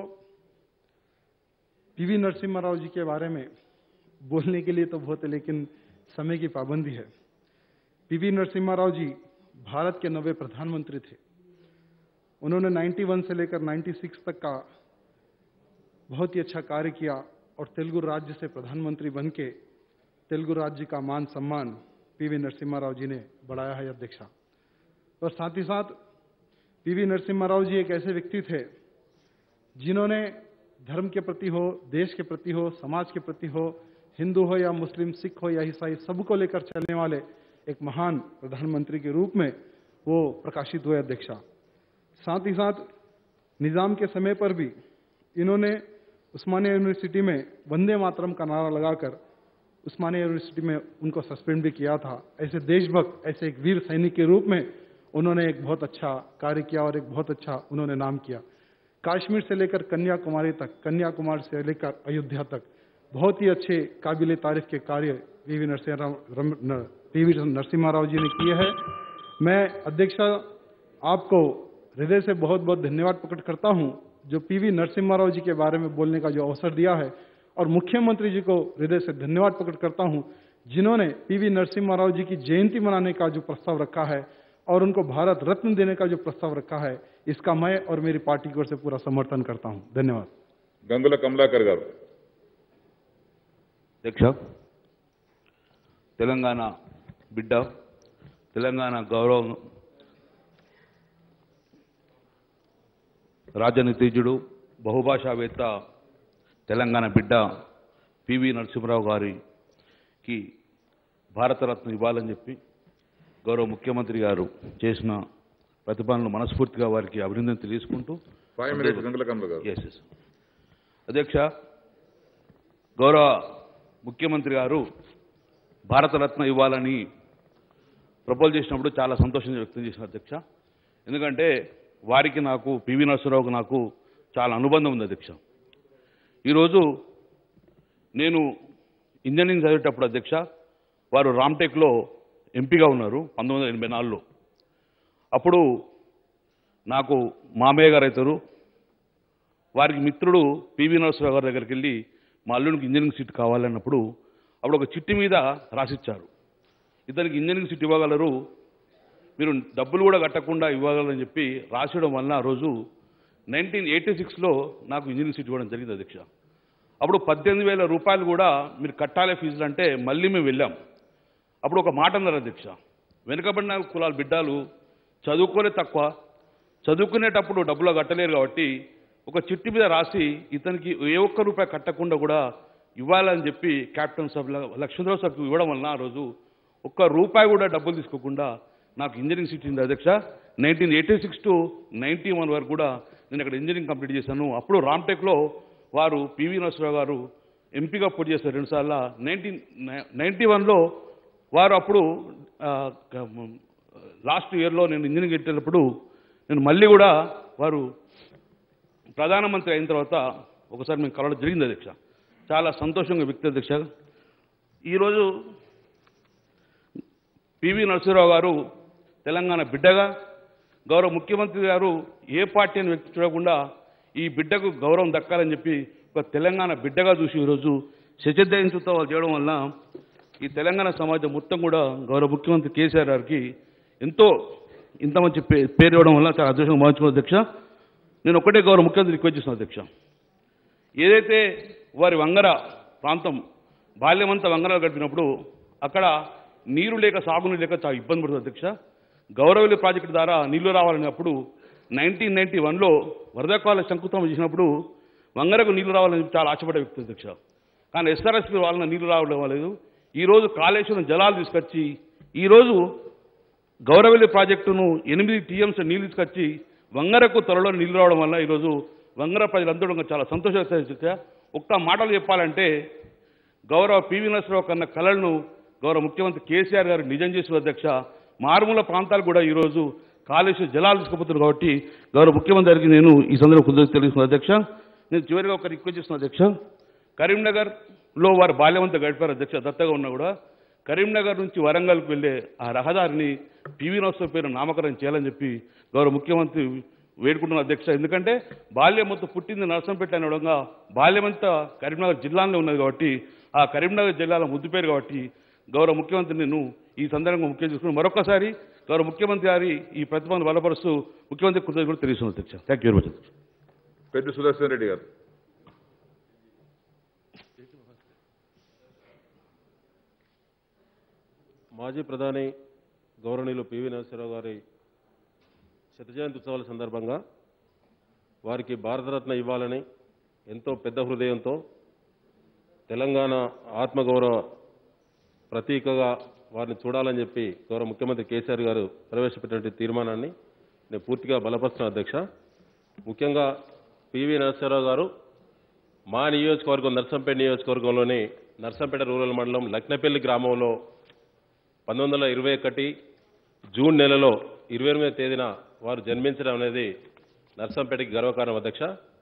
पीवी नरसिम्हा राव जी के बारे में बोलने के लिए तो बहुत है लेकिन समय की पाबंदी है पीवी नरसिम्हा राव जी भारत के नवे प्रधानमंत्री थे उन्होंने 91 से लेकर 96 तक का बहुत ही अच्छा कार्य किया और तेलुगु राज्य से प्रधानमंत्री बन के तेलुगु राज्य का मान सम्मान पीवी नरसिम्हा राव जी ने बढ़ाया है अध्यक्षा और साथ ही साथ पीवी नरसिम्हा राव जी एक ऐसे व्यक्ति थे जिन्होंने धर्म के प्रति हो देश के प्रति हो समाज के प्रति हो हिंदू हो या मुस्लिम सिख हो या ईसाई सबको लेकर चलने वाले एक महान प्रधानमंत्री के रूप में वो प्रकाशित हुए अध्यक्षा साथ ही साथ निजाम के समय पर भी इन्होंने उस्मानिया यूनिवर्सिटी में वंदे मातरम का नारा लगाकर उस्मानिया यूनिवर्सिटी में उनको सस्पेंड भी किया था ऐसे देशभक्त ऐसे एक वीर सैनिक के रूप में उन्होंने एक बहुत अच्छा कार्य किया और एक बहुत अच्छा उन्होंने नाम किया कश्मीर से लेकर कन्याकुमारी तक कन्याकुमारी से लेकर अयोध्या तक बहुत ही अच्छे काबिल तारीफ के कार्य पीवी नरसिम्हा रम- न- पीवी नरसिम्हा राव जी ने किए हैं मैं अध्यक्ष आपको हृदय से बहुत बहुत धन्यवाद प्रकट करता हूं जो पीवी नरसिम्हा राव जी के बारे में बोलने का जो अवसर दिया है और मुख्यमंत्री जी को हृदय से धन्यवाद प्रकट करता हूं जिन्होंने पीवी नरसिम्हा राव जी की जयंती मनाने का जो प्रस्ताव रखा है और उनको भारत रत्न देने का जो प्रस्ताव रखा है इसका मैं और मेरी पार्टी की ओर से पूरा समर्थन करता हूं धन्यवाद గంగుల కమలాకర్ గారు అధ్యక్ష తెలంగాణ బిడ్డ తెలంగాణ గౌరవం రాజనీతిజ్యుడు బహుభాషావేత్త తెలంగాణ బిడ్డ పివి నరసింహరావు గారికి భారతరత్న ఇవ్వాలని చెప్పి గౌరవ ముఖ్యమంత్రి గారు చేసిన ప్రతిపాదనలు మనస్ఫూర్తిగా వారికి అభినందన తెలియజేసుకుంటూ ఫైవ్ మినిట్స్ గంగుల కమల గారు ఎస్ ఎస్ అధ్యక్ష గౌరవ ముఖ్యమంత్రి గారు భారతరత్న ఇవ్వాలని ప్రపోజ్ చేసినప్పుడు చాలా సంతోషం వ్యక్తం చేసిన అధ్యక్ష ఎందుకంటే వారికి నాకు పివి నరసింహరావుకు నాకు చాలా అనుబంధం ఉంది అధ్యక్ష ఈరోజు నేను ఇంజనీరింగ్ చదివేటప్పుడు అధ్యక్ష వారు రామ్టెక్లో ఎంపీగా ఉన్నారు పంతొమ్మిది వందల ఎనభై నాలుగులో అప్పుడు నాకు మామయ్య గారు అవుతారు వారికి మిత్రుడు పివి నరసింహరావు గారి దగ్గరికి వెళ్ళి మా అల్లునికి ఇంజనీరింగ్ సీట్ కావాలన్నప్పుడు అప్పుడు ఒక చిట్టి మీద రాసిచ్చారు ఇతనికి ఇంజనీరింగ్ సీట్ ఇవ్వగలరు మీరు డబ్బులు కూడా కట్టకుండా ఇవ్వగలరని చెప్పి రాసేయడం వలన ఆ రోజు నైన్టీన్ ఎయిటీ సిక్స్లో నాకు ఇంజనీరింగ్ సీట్ ఇవ్వడం జరిగింది అధ్యక్ష అప్పుడు పద్దెనిమిది వేల రూపాయలు కూడా మీరు కట్టాలి ఫీజులు అంటే మళ్ళీ మేము వెళ్ళాం అప్పుడు ఒక మాట అన్నారు అధ్యక్ష వెనుకబడిన కులాల బిడ్డలు చదువుకోలే తక్కువ చదువుకునేటప్పుడు డబ్బులు కట్టలేరు కాబట్టి ఒక చిట్టి మీద రాసి ఇతనికి ఏ ఒక్క రూపాయి కట్టకుండా కూడా ఇవ్వాలని చెప్పి క్యాప్టెన్ సబ్ లక్ష్మణరావు సభకు ఇవ్వడం వలన ఆ రోజు ఒక్క రూపాయి కూడా డబ్బులు తీసుకోకుండా నాకు ఇంజనీరింగ్ సీట్ ఇచ్చింది అధ్యక్ష nineteen eighty six to ninety one వరకు కూడా నేను అక్కడ ఇంజనీరింగ్ కంప్లీట్ చేశాను అప్పుడు రామ్టెక్లో వారు పివి నరసరావు గారు ఎంపీగా పోటీ చేశారు రెండుసార్లు నైన్టీన్ నైన్టీ వన్లో వారు అప్పుడు ఆ, క- లాస్ట్ ఇయర్లో నేను ఇంజనీరింగ్ పెట్టేటప్పుడు నేను మళ్ళీ కూడా వారు ప్రధానమంత్రి అయిన తర్వాత ఒకసారి మేము కలవడం జరిగింది అధ్యక్ష చాలా సంతోషంగా వ్యక్తి అధ్యక్ష ఈరోజు పివి నరసింహరావు గారు తెలంగాణ బిడ్డగా గౌరవ ముఖ్యమంత్రి గారు ఏ పార్టీ అని వ్యక్తి చూడకుండా ఈ బిడ్డకు గౌరవం దక్కాలని చెప్పి ఒక తెలంగాణ బిడ్డగా చూసి ఈరోజు శశద్ధయించుతాలు చేయడం వల్ల ఈ తెలంగాణ సమాజం మొత్తం కూడా గౌరవ ముఖ్యమంత్రి కేసీఆర్ గారికి ఎంతో ఇంత మంచి పే- పేరు ఇవ్వడం వల్ల చాలా అదృష్టంగా భావించుకున్నాను అధ్యక్ష నేను ఒకటే గౌరవ ముఖ్యమంత్రి రిక్వెస్ట్ చేస్తున్నాను అధ్యక్ష ఏదైతే వారి వంగర ప్రాంతం బాల్యమంతా వంగరాలు గడిపినప్పుడు అక్కడ నీరు లేక సాగునీరు లేక చాలా ఇబ్బంది పడుతుంది అధ్యక్ష గౌరవల్లి ప్రాజెక్టు ద్వారా నీళ్లు రావాలన్నప్పుడు నైన్టీన్ నైన్టీ వన్లో వరదకాల శంకుస్థాపన చేసినప్పుడు వంగరకు నీళ్లు రావాలని చెప్పి చాలా ఆశపడే వ్యక్తి అధ్యక్ష కానీ ఎస్ఆర్ఎస్పీ వాళ్ళ నీళ్లు రావడం లేదు ఈరోజు కాళేశ్వరం జలాలు తీసుకొచ్చి ఈరోజు గౌరవల్లి ప్రాజెక్టును ఎనిమిది టీఎంసీ నీళ్లు తీసుకొచ్చి వంగరకు త్వరలో నీళ్లు రావడం వల్ల ఈరోజు వంగర ప్రజలందరూ కూడా చాలా సంతోషంగా ఒక్క మాటలు చెప్పాలంటే గౌరవ పివి నరసరావు కన్న కళలను గౌరవ ముఖ్యమంత్రి కేసీఆర్ గారు నిజం చేసిన అధ్యక్ష మారుమూల ప్రాంతాలు కూడా ఈరోజు కాళేశ్వర జలాలు తీసుకుపోతున్నారు కాబట్టి గౌరవ ముఖ్యమంత్రి గారికి నేను ఈ సందర్భంగా కృతజ్ఞత తెలుస్తున్నాను అధ్యక్ష నేను చివరిగా ఒక రిక్వెస్ట్ చేస్తున్నా అధ్యక్ష కరీంనగర్లో వారు బాల్యమంతా గడిపారు అధ్యక్ష దత్తగా ఉన్నా కూడా కరీంనగర్ నుంచి వరంగల్కి వెళ్ళే ఆ రహదారిని పివి నరసరావు పేరు నామకరణం చేయాలని చెప్పి గౌరవ ముఖ్యమంత్రి వేడుకుంటున్న అధ్యక్ష ఎందుకంటే బాల్యం మొత్తం పుట్టింది నరసంపేట అనే విధంగా బాల్యమంతా కరీంనగర్ జిల్లాలో ఉన్నది కాబట్టి ఆ కరీంనగర్ జిల్లాలో ముద్దు పేరు కాబట్టి గౌరవ ముఖ్యమంత్రి నేను ఈ సందర్భంగా ముఖ్యం చేసుకుని మరొకసారి గౌరవ ముఖ్యమంత్రి గారి ఈ ప్రతిభను బలపరుస్తూ ముఖ్యమంత్రి కృతజ్ఞతలు తెలియజేస్తున్నాను అధ్యక్ష థ్యాంక్ యూ వెరీ మచ్ అధ్యక్ష పెద్ద సుదర్శన్ రెడ్డి గారు మాజీ ప్రధాని గౌరవనీయులు పివి నరసింహరావు గారి శత జయంతి ఉత్సవాల సందర్భంగా వారికి భారతరత్న ఇవ్వాలని ఎంతో పెద్ద హృదయంతో తెలంగాణ ఆత్మగౌరవ ప్రతీకగా వారిని చూడాలని చెప్పి గౌరవ ముఖ్యమంత్రి కేసీఆర్ గారు ప్రవేశపెట్టినటువంటి తీర్మానాన్ని నేను పూర్తిగా బలపరుస్తున్న అధ్యక్ష ముఖ్యంగా పివి నరసింహరావు గారు మా నియోజకవర్గం నర్సంపేట నియోజకవర్గంలోని నర్సంపేట రూరల్ మండలం లక్నపల్లి గ్రామంలో పంతొమ్మిది వందల ఇరవై ఒకటి జూన్ నెలలో ఇరవై ఎనిమిదవ తేదీన వారు జన్మించడం అనేది నర్సంపేటకి గర్వకారణం అధ్యక్ష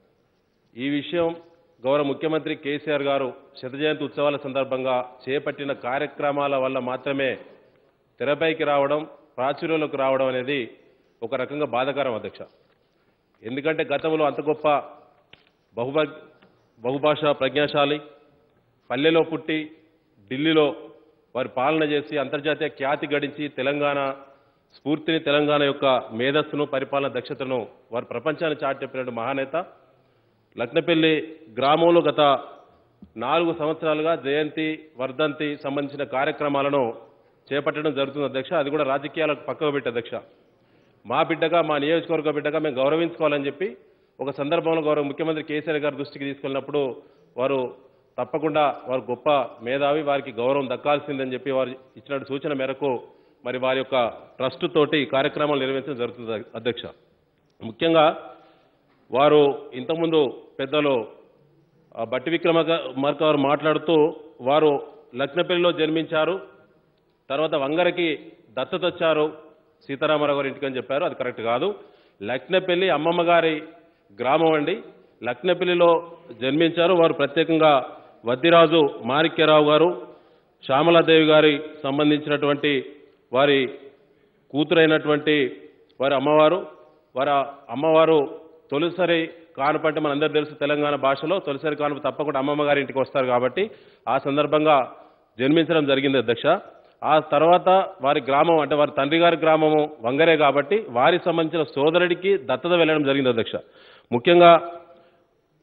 ఈ విషయం గౌరవ ముఖ్యమంత్రి కేసీఆర్ గారు శత జయంతి ఉత్సవాల సందర్భంగా చేపట్టిన కార్యక్రమాల వల్ల మాత్రమే తెరపైకి రావడం ప్రాచుర్యంలోకి రావడం అనేది ఒక రకంగా బాధాకరం అధ్యక్ష ఎందుకంటే గతంలో అంత గొప్ప బహుభ బహుభాషా ప్రజ్ఞాశాలి పల్లెలో పుట్టి ఢిల్లీలో వారి పాలన చేసి అంతర్జాతీయ ఖ్యాతి గడించి తెలంగాణ స్ఫూర్తిని తెలంగాణ యొక్క మేధస్సును పరిపాలన దక్షతను వారు ప్రపంచాన్ని చాటి చెప్పినటువంటి మహానేత లక్నపల్లి గ్రామంలో గత నాలుగు సంవత్సరాలుగా జయంతి వర్ధంతి సంబంధించిన కార్యక్రమాలను చేపట్టడం జరుగుతుంది అధ్యక్ష అది కూడా రాజకీయాలకు పక్కకు పెట్టి అధ్యక్ష మా బిడ్డగా మా నియోజకవర్గ బిడ్డగా మేము గౌరవించుకోవాలని చెప్పి ఒక సందర్భంలో గౌరవ ముఖ్యమంత్రి కేసీఆర్ గారి దృష్టికి తీసుకెళ్ళినప్పుడు వారు తప్పకుండా వారు గొప్ప మేధావి వారికి గౌరవం దక్కాల్సిందని చెప్పి వారు ఇచ్చిన సూచన మేరకు మరి వారి యొక్క ట్రస్ట్ తోటి కార్యక్రమాలు నిర్వహించడం జరుగుతుంది అధ్యక్ష ముఖ్యంగా వారు ఇంతకుముందు పెద్దలు ఆ, బట్టి విక్రమార్క మార్క గారు మాట్లాడుతూ వారు లక్నపల్లిలో జన్మించారు తర్వాత వంగరకి దత్తత వచ్చారు సీతారామరావు గారి ఇంటికి అని చెప్పారు అది కరెక్ట్ కాదు లక్నపల్లి అమ్మమ్మ గారి గ్రామం అండి లక్నపల్లిలో జన్మించారు వారు ప్రత్యేకంగా వద్దిరాజు మాణిక్యరావు గారు శ్యామలాదేవి గారి సంబంధించినటువంటి వారి కూతురైనటువంటి వారి అమ్మవారు వారి అమ్మవారు తొలిసరి కానుప అంటే మనందరూ తెలుసు తెలంగాణ భాషలో తొలిసరి కానుప తప్పకుండా అమ్మమ్మ గారి ఇంటికి వస్తారు కాబట్టి ఆ సందర్భంగా జన్మించడం జరిగింది అధ్యక్ష ఆ తర్వాత వారి గ్రామం అంటే వారి తండ్రి గారి గ్రామము వంగరే కాబట్టి వారికి సంబంధించిన సోదరుడికి దత్తత వెళ్ళడం జరిగింది అధ్యక్ష ముఖ్యంగా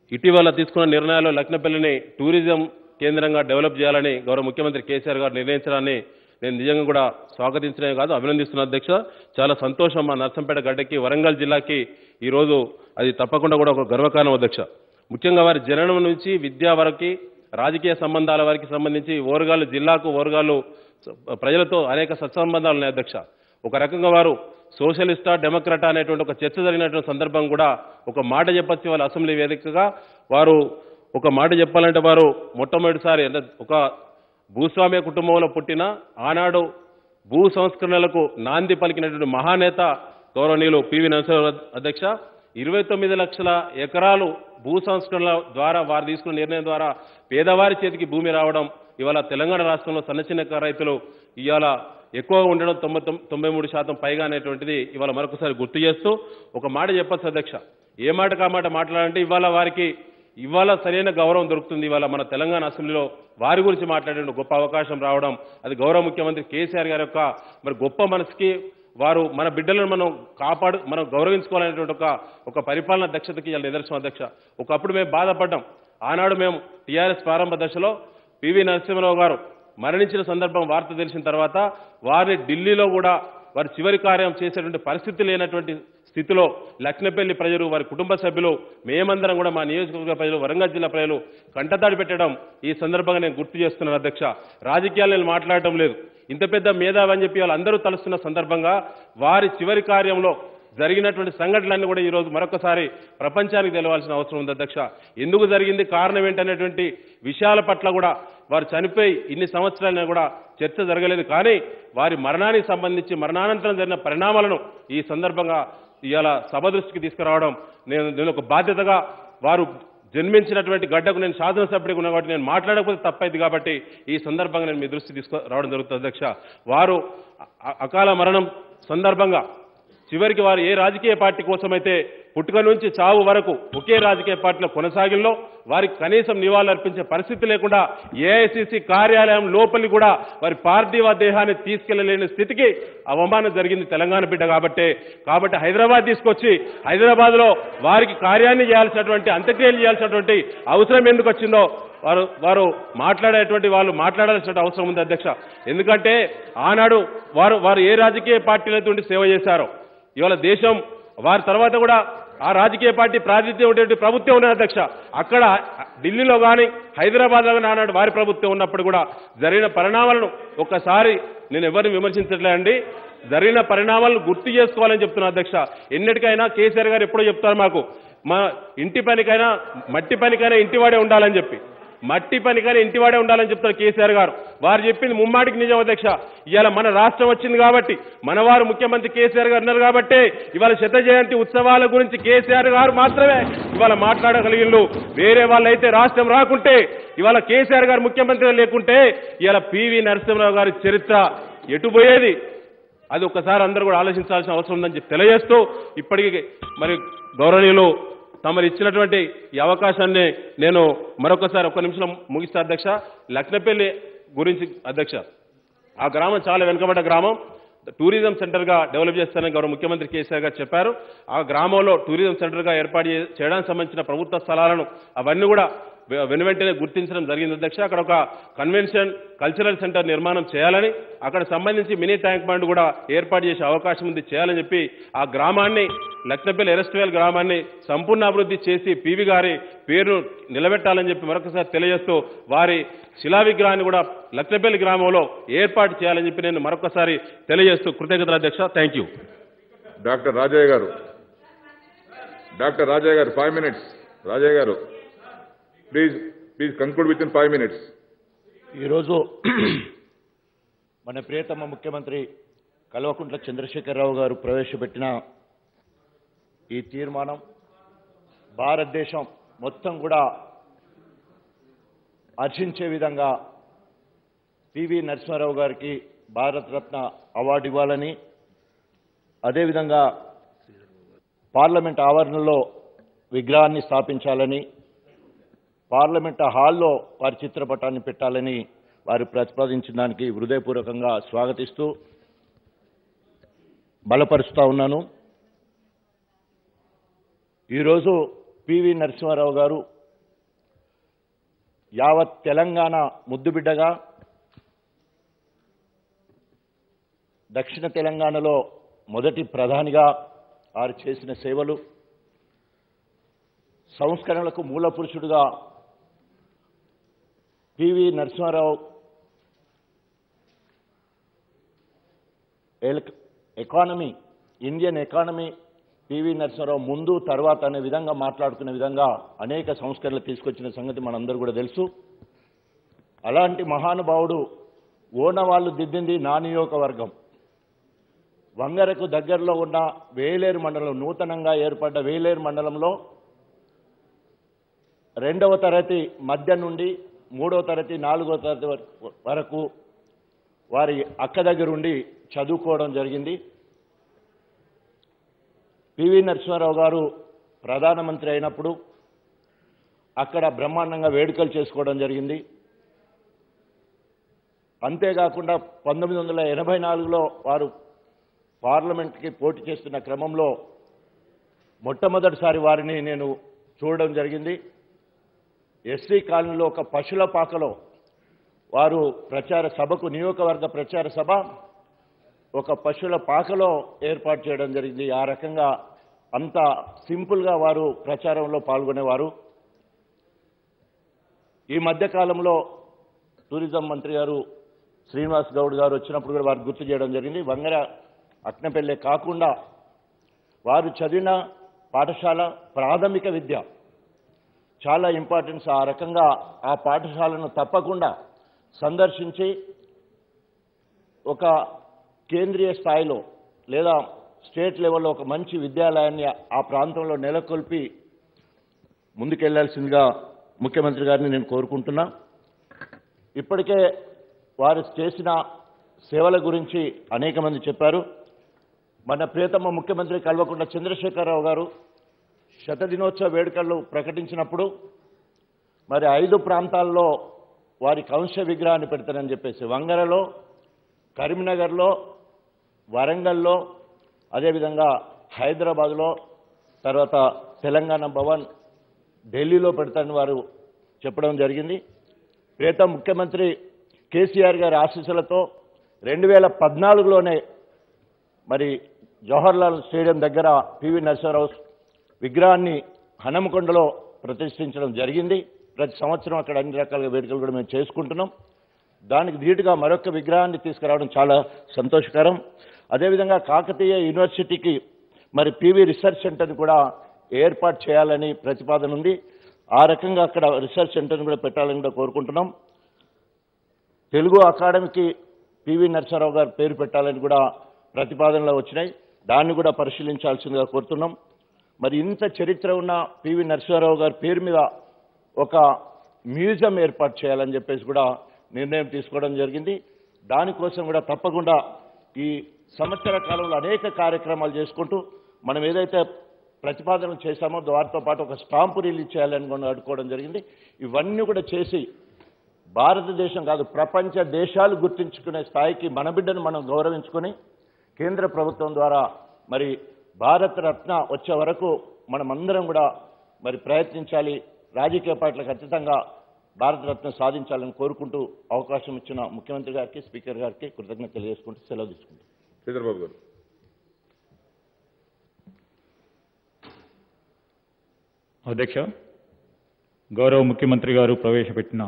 ఇటీవల తీసుకున్న నిర్ణయాలు లక్నపల్లిని టూరిజం కేంద్రంగా డెవలప్ చేయాలని గౌరవ ముఖ్యమంత్రి కేసీఆర్ గారు నిర్ణయించడాన్ని నేను నిజంగా కూడా స్వాగతించడమే కాదు అభినందిస్తున్న అధ్యక్ష చాలా సంతోషం మా నర్సంపేట గడ్డకి వరంగల్ జిల్లాకి ఈరోజు అది తప్పకుండా కూడా ఒక గర్వకారణం అధ్యక్ష ముఖ్యంగా వారి జననం నుంచి విద్యా వరకు రాజకీయ సంబంధాల వారికి సంబంధించి ఓరగాలు జిల్లాకు ఓరగాలు ప్రజలతో అనేక సత్సంబంధాలు ఉన్నాయి అధ్యక్ష ఒక రకంగా వారు సోషలిస్టా డెమోక్రటా అనేటువంటి ఒక చర్చ జరిగినటువంటి సందర్భం కూడా ఒక మాట చెప్పొచ్చు వాళ్ళ అసెంబ్లీ వేదికగా వారు ఒక మాట చెప్పాలంటే వారు మొట్టమొదటిసారి అంటే ఒక భూస్వామ్య కుటుంబంలో పుట్టిన ఆనాడు భూ సంస్కరణలకు నాంది పలికినటువంటి మహానేత గౌరవనీయులు పివి నరసింహ అధ్యక్ష ఇరవై తొమ్మిది లక్షల ఎకరాలు భూ సంస్కరణల ద్వారా వారు తీసుకున్న నిర్ణయం ద్వారా పేదవారి చేతికి భూమి రావడం ఇవాళ తెలంగాణ రాష్ట్రంలో సన్న చిన్న రైతులు ఇవాళ ఎక్కువగా ఉండడం తొంభై తొమ్- తొంభై మూడు శాతం పైగా అనేటువంటిది ఇవాళ మరొకసారి గుర్తు చేస్తూ ఒక మాట చెప్పచ్చు అధ్యక్ష ఏ మాట కా మాట మాట్లాడాలంటే ఇవాళ వారికి ఇవాళ సరైన గౌరవం దొరుకుతుంది ఇవాళ మన తెలంగాణ అసెంబ్లీలో వారి గురించి మాట్లాడే గొప్ప అవకాశం రావడం అది గౌరవ ముఖ్యమంత్రి కేసీఆర్ గారి యొక్క మరి గొప్ప మనసుకి వారు మన బిడ్డలను మనం కాపాడు మనం గౌరవించుకోవాలనేటువంటి ఒక ఒక పరిపాలన దక్షతకి ఇవాళ నిదర్శనం అధ్యక్ష ఒకప్పుడు మేము బాధపడ్డాం ఆనాడు మేము టీఆర్ఎస్ ప్రారంభ దశలో పివి నరసింహరావు గారు మరణించిన సందర్భం వార్త తెలిసిన తర్వాత వారిని ఢిల్లీలో కూడా వారి చివరి కార్యం చేసేటువంటి పరిస్థితి లేనటువంటి స్థితిలో లక్నపల్లి ప్రజలు వారి కుటుంబ సభ్యులు మేమందరం కూడా మా నియోజకవర్గ ప్రజలు వరంగల్ జిల్లా ప్రజలు కంటతాడి పెట్టడం ఈ సందర్భంగా నేను గుర్తు చేస్తున్నాను అధ్యక్ష రాజకీయాలు నేను మాట్లాడటం లేదు ఇంత పెద్ద మేధావి అని చెప్పి వాళ్ళందరూ తలుస్తున్న సందర్భంగా వారి చివరి కార్యంలో జరిగినటువంటి సంఘటనలన్నీ కూడా ఈరోజు మరొకసారి ప్రపంచానికి తెలవాల్సిన అవసరం ఉంది అధ్యక్ష ఎందుకు జరిగింది కారణం ఏంటనేటువంటి విషయాల పట్ల కూడా వారు చనిపోయి ఇన్ని సంవత్సరాలైనా కూడా చర్చ జరగలేదు కానీ వారి మరణానికి సంబంధించి మరణానంతరం జరిగిన పరిణామాలను ఈ సందర్భంగా ఇవాళ సభ దృష్టికి తీసుకురావడం నేను నేను ఒక బాధ్యతగా వారు జన్మించినటువంటి గడ్డకు నేను శాసనసభ్యుడిగా ఉన్నా కాబట్టి నేను మాట్లాడకపోతే తప్పైంది కాబట్టి ఈ సందర్భంగా నేను మీ దృష్టి తీసుకు రావడం జరుగుతుంది అధ్యక్ష వారు అ- అకాల మరణం సందర్భంగా చివరికి వారు ఏ రాజకీయ పార్టీ కోసమైతే పుట్టుక నుంచి చావు వరకు ఒకే రాజకీయ పార్టీలో కొనసాగిల్లో వారికి కనీసం నివాళులు అర్పించే పరిస్థితి లేకుండా ఏఐసిసి కార్యాలయం లోపలి కూడా వారి పార్థివ దేహాన్ని తీసుకెళ్లలేని స్థితికి అవమానం జరిగింది తెలంగాణ బిడ్డ కాబట్టే కాబట్టి హైదరాబాద్ తీసుకొచ్చి హైదరాబాద్ లో వారికి కార్యాన్ని చేయాల్సినటువంటి అంత్యక్రియలు చేయాల్సినటువంటి అవసరం ఎందుకు వచ్చిందో వారు వారు మాట్లాడేటువంటి వాళ్ళు మాట్లాడాల్సిన అవసరం ఉంది అధ్యక్ష ఎందుకంటే ఆనాడు వారు వారు ఏ రాజకీయ పార్టీలతో ఉండి సేవ చేశారో ఇవాళ దేశం వారి తర్వాత కూడా ఆ రాజకీయ పార్టీ ప్రాతినిధ్యం ఉండేటువంటి ప్రభుత్వం ఉన్నది అధ్యక్ష అక్కడ ఢిల్లీలో కానీ హైదరాబాద్లో కానీ ఆనాడు వారి ప్రభుత్వం ఉన్నప్పుడు కూడా జరిగిన పరిణామాలను ఒక్కసారి నేను ఎవరిని విమర్శించట్లేదండి జరిగిన పరిణామాలను గుర్తు చేసుకోవాలని చెప్తున్నా అధ్యక్ష ఎన్నిటికైనా కేసీఆర్ గారు ఎప్పుడో చెప్తారు మాకు మా ఇంటి పనికైనా మట్టి పనికైనా ఇంటివాడే ఉండాలని చెప్పి మట్టి పనికైనా ఇంటివాడే ఉండాలని చెప్తారు కేసీఆర్ గారు వారు చెప్పింది ముమ్మాటికి నిజం అధ్యక్ష ఇవాళ మన రాష్ట్రం వచ్చింది కాబట్టి మన వారు ముఖ్యమంత్రి కేసీఆర్ గారు ఉన్నారు కాబట్టి ఇవాళ శత జయంతి ఉత్సవాల గురించి కేసీఆర్ గారు మాత్రమే ఇవాళ మాట్లాడగలిగిండు వేరే వాళ్ళైతే రాష్ట్రం రాకుంటే ఇవాళ కేసీఆర్ గారు ముఖ్యమంత్రి లేకుంటే ఇవాళ పివి నరసింహరావు గారి చరిత్ర ఎటు పోయేది అది ఒక్కసారి అందరూ కూడా ఆలోచించాల్సిన అవసరం ఉందని చెప్పి తెలియజేస్తూ ఇప్పటికీ మరి గౌరవనీయులు తమరు ఇచ్చినటువంటి ఈ అవకాశాన్ని నేను మరొకసారి ఒక్క నిమిషం ముగిస్తా అధ్యక్ష లక్నపల్లి గురించి అధ్యక్ష ఆ గ్రామం చాలా వెనుకబడ్డ గ్రామం టూరిజం సెంటర్గా డెవలప్ చేస్తానని గౌరవ ముఖ్యమంత్రి కేసీఆర్ గారు చెప్పారు ఆ గ్రామంలో టూరిజం సెంటర్గా ఏర్పాటు చే- చేయడానికి సంబంధించిన ప్రభుత్వ స్థలాలను అవన్నీ కూడా వె- వెను వెంటనే గుర్తించడం జరిగింది అధ్యక్ష అక్కడ ఒక కన్వెన్షన్ కల్చరల్ సెంటర్ నిర్మాణం చేయాలని అక్కడ సంబంధించి మినీ ట్యాంక్ బండ్ కూడా ఏర్పాటు చేసే అవకాశం ఉంది చేయాలని చెప్పి ఆ గ్రామాన్ని లక్నపల్లి ఎరస్ట్వేల్ గ్రామాన్ని సంపూర్ణ అభివృద్ధి చేసి పివి గారి పేరు నిలబెట్టాలని చెప్పి మరొకసారి తెలియజేస్తూ వారి శిలా విగ్రహాన్ని కూడా లక్నపల్లి గ్రామంలో ఏర్పాటు చేయాలని చెప్పి నేను మరొకసారి తెలియజేస్తూ కృతజ్ఞతలు అధ్యక్ష థ్యాంక్ యూ డాక్టర్ రాజయ్య గారు డాక్టర్ రాజయ్య గారు ఫైవ్ మినిట్స్ రాజయ్య గారు please please conclude within five minutes ఈరోజు మన ప్రియతమ ముఖ్యమంత్రి కల్వకుంట్ల చంద్రశేఖరరావు గారు ప్రవేశపెట్టిన ఈ తీర్మానం భారతదేశం మొత్తం కూడా హర్షించే విధంగా పివి నరసింహారావు గారికి భారతరత్న అవార్డు ఇవ్వాలని అదేవిధంగా పార్లమెంట్ ఆవరణలో విగ్రహాన్ని స్థాపించాలని పార్లమెంట్ హాల్లో వారి చిత్రపటాన్ని పెట్టాలని వారు ప్రతిపాదించిన దానికి హృదయపూర్వకంగా స్వాగతిస్తూ బలపరుస్తూ ఉన్నాను ఈరోజు పివి నరసింహారావు గారు యావత్ తెలంగాణ ముద్దుబిడ్డగా దక్షిణ తెలంగాణలో మొదటి ప్రధానిగా వారు చేసిన సేవలు సంస్కరణలకు మూల పురుషుడుగా పివి నరసింహారావు ఎలక్- economy Indian economy PV Narasimha Rao ముందు తర్వాత అనే విధంగా మాట్లాడుకునే విధంగా అనేక సంస్కరణలు తీసుకొచ్చిన సంగతి మనందరూ కూడా తెలుసు అలాంటి మహానుభావుడు ఓనవాళ్ళు దిద్దింది నా నియోజకవర్గం వంగరకు దగ్గరలో ఉన్న వేలేరు మండలం నూతనంగా ఏర్పడ్డ వేలేరు మండలంలో రెండవ తరగతి మధ్య నుండి మూడవ తరగతి నాలుగవ తరగతి వరకు- వరకు వారి అక్క దగ్గర ఉండి చదువుకోవడం జరిగింది పివి నరసింహారావు గారు ప్రధానమంత్రి అయినప్పుడు అక్కడ బ్రహ్మాండంగా వేడుకలు చేసుకోవడం జరిగింది అంతేకాకుండా పంతొమ్మిది వందల ఎనభై నాలుగులో వారు పార్లమెంట్కి పోటీ చేస్తున్న క్రమంలో మొట్టమొదటిసారి వారిని నేను చూడడం జరిగింది ఎస్సీ కాలనీలో ఒక పశుల పాకలో వారు ప్రచార సభకు నియోజకవర్గ ప్రచార సభ ఒక పశువుల పాకలో ఏర్పాటు చేయడం జరిగింది ఆ రకంగా అంత సింపుల్గా వారు ప్రచారంలో పాల్గొనేవారు ఈ మధ్య కాలంలో టూరిజం మంత్రి గారు శ్రీనివాస్ గౌడ్ గారు వచ్చినప్పుడు కూడా వారు గుర్తు చేయడం జరిగింది వంగర అక్నపెల్లె కాకుండా వారు చదివిన పాఠశాల ప్రాథమిక విద్య చాలా ఇంపార్టెన్స్ ఆ రకంగా ఆ పాఠశాలను తప్పకుండా సందర్శించి ఒక కేంద్రీయ స్థాయిలో లేదా స్టేట్ లెవెల్లో ఒక మంచి విద్యాలయాన్ని ఆ ప్రాంతంలో నెలకొల్పి ముందుకెళ్లాల్సిందిగా ముఖ్యమంత్రి గారిని నేను కోరుకుంటున్నా ఇప్పటికే వారు చేసిన సేవల గురించి అనేక మంది చెప్పారు మన ప్రియతమ ముఖ్యమంత్రి కల్వకుంట్ల చంద్రశేఖరరావు గారు శతదినోత్సవ వేడుకలు ప్రకటించినప్పుడు మరి ఐదు ప్రాంతాల్లో వారి కంశ విగ్రహాన్ని పెడతారని చెప్పేసి వంగరలో కరీంనగర్లో వరంగల్లో అదేవిధంగా హైదరాబాద్లో తర్వాత తెలంగాణ భవన్ ఢిల్లీలో పెడతారని వారు చెప్పడం జరిగింది ప్రియతమ ముఖ్యమంత్రి కేసీఆర్ గారి ఆశీస్సులతో రెండు వేల పద్నాలుగులోనే మరి జవహర్లాల్ స్టేడియం దగ్గర పివి నరసింహారావు విగ్రహాన్ని హనంకొండలో ప్రతిష్ఠించడం జరిగింది ప్రతి సంవత్సరం అక్కడ అన్ని రకాల వేడుకలు కూడా మేము చేసుకుంటున్నాం దానికి ధీటుగా మరొక విగ్రహాన్ని తీసుకురావడం చాలా సంతోషకరం అదేవిధంగా కాకతీయ యూనివర్సిటీకి మరి పివి రీసెర్చ్ సెంటర్ని కూడా ఏర్పాటు చేయాలని ప్రతిపాదన ఉంది ఆ రకంగా అక్కడ రీసెర్చ్ సెంటర్ని కూడా పెట్టాలని కూడా కోరుకుంటున్నాం తెలుగు అకాడమీకి పివి నరసింహారావు గారు పేరు పెట్టాలని కూడా ప్రతిపాదనలు వచ్చినాయి దాన్ని కూడా పరిశీలించాల్సిందిగా కోరుతున్నాం మరి ఇంత చరిత్ర ఉన్న పివి నరసింహారావు గారి పేరు మీద ఒక మ్యూజియం ఏర్పాటు చేయాలని చెప్పేసి కూడా నిర్ణయం తీసుకోవడం జరిగింది దానికోసం కూడా తప్పకుండా ఈ సంవత్సర కాలంలో అనేక కార్యక్రమాలు చేసుకుంటూ మనం ఏదైతే ప్రతిపాదనలు చేశామో వాటితో పాటు ఒక స్టాంపు రిలీజ్ చేయాలని కూడా అడుకోవడం జరిగింది ఇవన్నీ కూడా చేసి భారతదేశం కాదు ప్రపంచ దేశాలు గుర్తించుకునే స్థాయికి మన బిడ్డను మనం గౌరవించుకొని కేంద్ర ప్రభుత్వం ద్వారా మరి భారత రత్న వచ్చే వరకు మనమందరం కూడా మరి ప్రయత్నించాలి రాజకీయ పార్టీలకు ఖచ్చితంగా భారత రత్న సాధించాలని కోరుకుంటూ అవకాశం ఇచ్చిన ముఖ్యమంత్రి గారికి స్పీకర్ గారికి కృతజ్ఞత తెలియజేసుకుంటూ సెలవు తీసుకుంటాం శ్రీధర్బాబు గారు అధ్యక్ష గౌరవ ముఖ్యమంత్రి గారు ప్రవేశపెట్టిన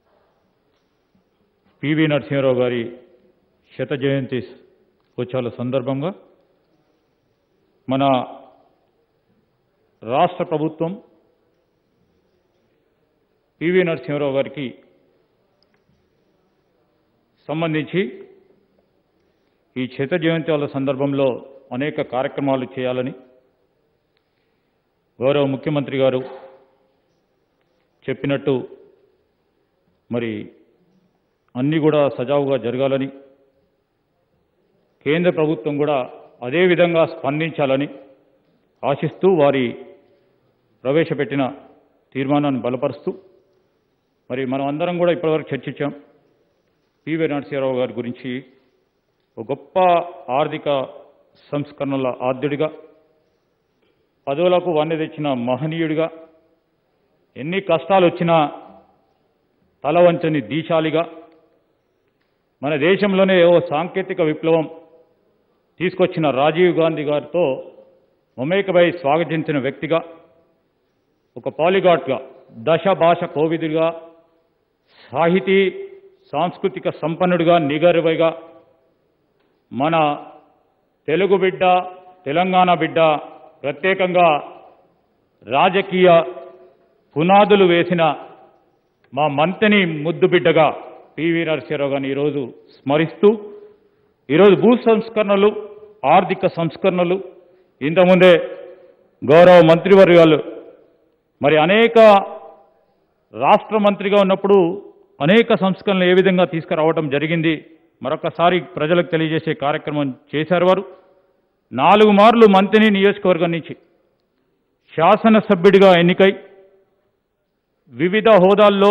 పివి నరసింహారావు గారి శత జయంతి ఉత్సవాల సందర్భంగా మన రాష్ట్ర ప్రభుత్వం పివి నరసింహారావు గారికి సంబంధించి ఈ శత జయంతి సందర్భంలో అనేక కార్యక్రమాలు చేయాలని గౌరవ ముఖ్యమంత్రి గారు చెప్పినట్టు మరి అన్నీ కూడా సజావుగా జరగాలని కేంద్ర ప్రభుత్వం కూడా అదే విధంగా స్పందించాలని ఆశిస్తూ వారి ప్రవేశపెట్టిన తీర్మానాన్ని బలపరుస్తూ మరి మనం అందరం కూడా ఇప్పటివరకు చర్చించాం పివి నరసింహారావు గారి గురించి ఒక గొప్ప ఆర్థిక సంస్కరణల ఆద్యుడిగా పదవులకు వన్నె తెచ్చిన మహనీయుడిగా ఎన్ని కష్టాలు వచ్చినా తలవంచని దీశాలిగా మన దేశంలోనే ఓ సాంకేతిక విప్లవం తీసుకొచ్చిన రాజీవ్ గాంధీ గారితో మమేకమై స్వాగతించిన వ్యక్తిగా ఒక పాలిగాట్గా దశ భాష కోవిదుడిగా సాహితీ సాంస్కృతిక సంపన్నుడిగా నిగర్వైగా మన తెలుగు బిడ్డ తెలంగాణ బిడ్డ ప్రత్యేకంగా రాజకీయ పునాదులు వేసిన మా మంతని ముద్దు బిడ్డగా పివి నరసింహరావు గారిని ఈరోజు స్మరిస్తూ ఈరోజు భూ సంస్కరణలు ఆర్థిక సంస్కరణలు ఇంతకుముందే గౌరవ మంత్రివర్గాలు మరి అనేక రాష్ట్ర మంత్రిగా ఉన్నప్పుడు అనేక సంస్కరణలు ఏ విధంగా తీసుకురావడం జరిగింది మరొకసారి ప్రజలకు తెలియజేసే కార్యక్రమం చేశారు వారు నాలుగు మార్లు మంత్రిని నియోజకవర్గం నుంచి శాసనసభ్యుడిగా ఎన్నికై వివిధ హోదాల్లో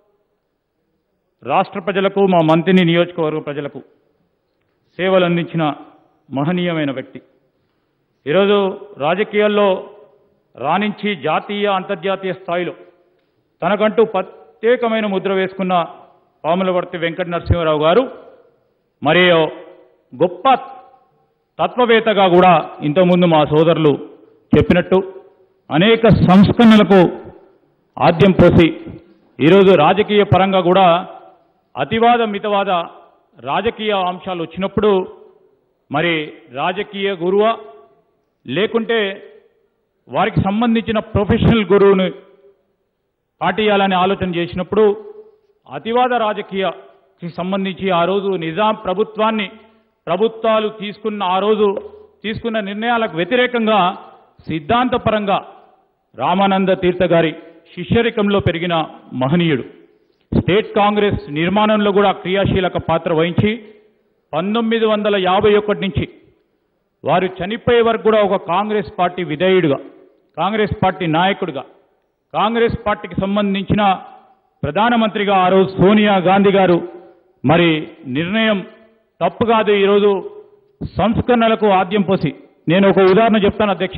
రాష్ట్ర ప్రజలకు మా మంత్రిని నియోజకవర్గ ప్రజలకు సేవలు అందించిన మహనీయమైన వ్యక్తి ఈరోజు రాజకీయాల్లో రాణించి జాతీయ అంతర్జాతీయ స్థాయిలో తనకంటూ ప్రత్యేకమైన ముద్ర వేసుకున్న పాములవర్తి వెంకట నరసింహారావు గారు మరి గొప్ప తత్వవేత్తగా కూడా ఇంతకుముందు మా సోదరులు చెప్పినట్టు అనేక సంస్కరణలకు ఆద్యం పోసి ఈరోజు రాజకీయ పరంగా కూడా అతివాద మితవాద రాజకీయ అంశాలు వచ్చినప్పుడు మరి రాజకీయ గురువా లేకుంటే వారికి సంబంధించిన ప్రొఫెషనల్ గురువుని పాటియాలని ఆలోచన చేసినప్పుడు అతివాద రాజకీయకి సంబంధించి ఆ రోజు నిజాం ప్రభుత్వాన్ని ప్రభుత్వాలు తీసుకున్న ఆ రోజు తీసుకున్న నిర్ణయాలకు వ్యతిరేకంగా సిద్ధాంతపరంగా రామానంద తీర్థ గారి శిష్యరికంలో పెరిగిన మహనీయుడు స్టేట్ కాంగ్రెస్ నిర్మాణంలో కూడా క్రియాశీలక పాత్ర వహించి పంతొమ్మిది వందల యాభై ఒకటి నుంచి వారు చనిపోయే వరకు కూడా ఒక కాంగ్రెస్ పార్టీ విధేయుడిగా కాంగ్రెస్ పార్టీ నాయకుడిగా కాంగ్రెస్ పార్టీకి సంబంధించిన ప్రధానమంత్రిగా ఆ రోజు సోనియా గాంధీ గారు మరి నిర్ణయం తప్పు కాదు ఈరోజు సంస్కరణలకు ఆద్యం పోసి నేను ఒక ఉదాహరణ చెప్తాను అధ్యక్ష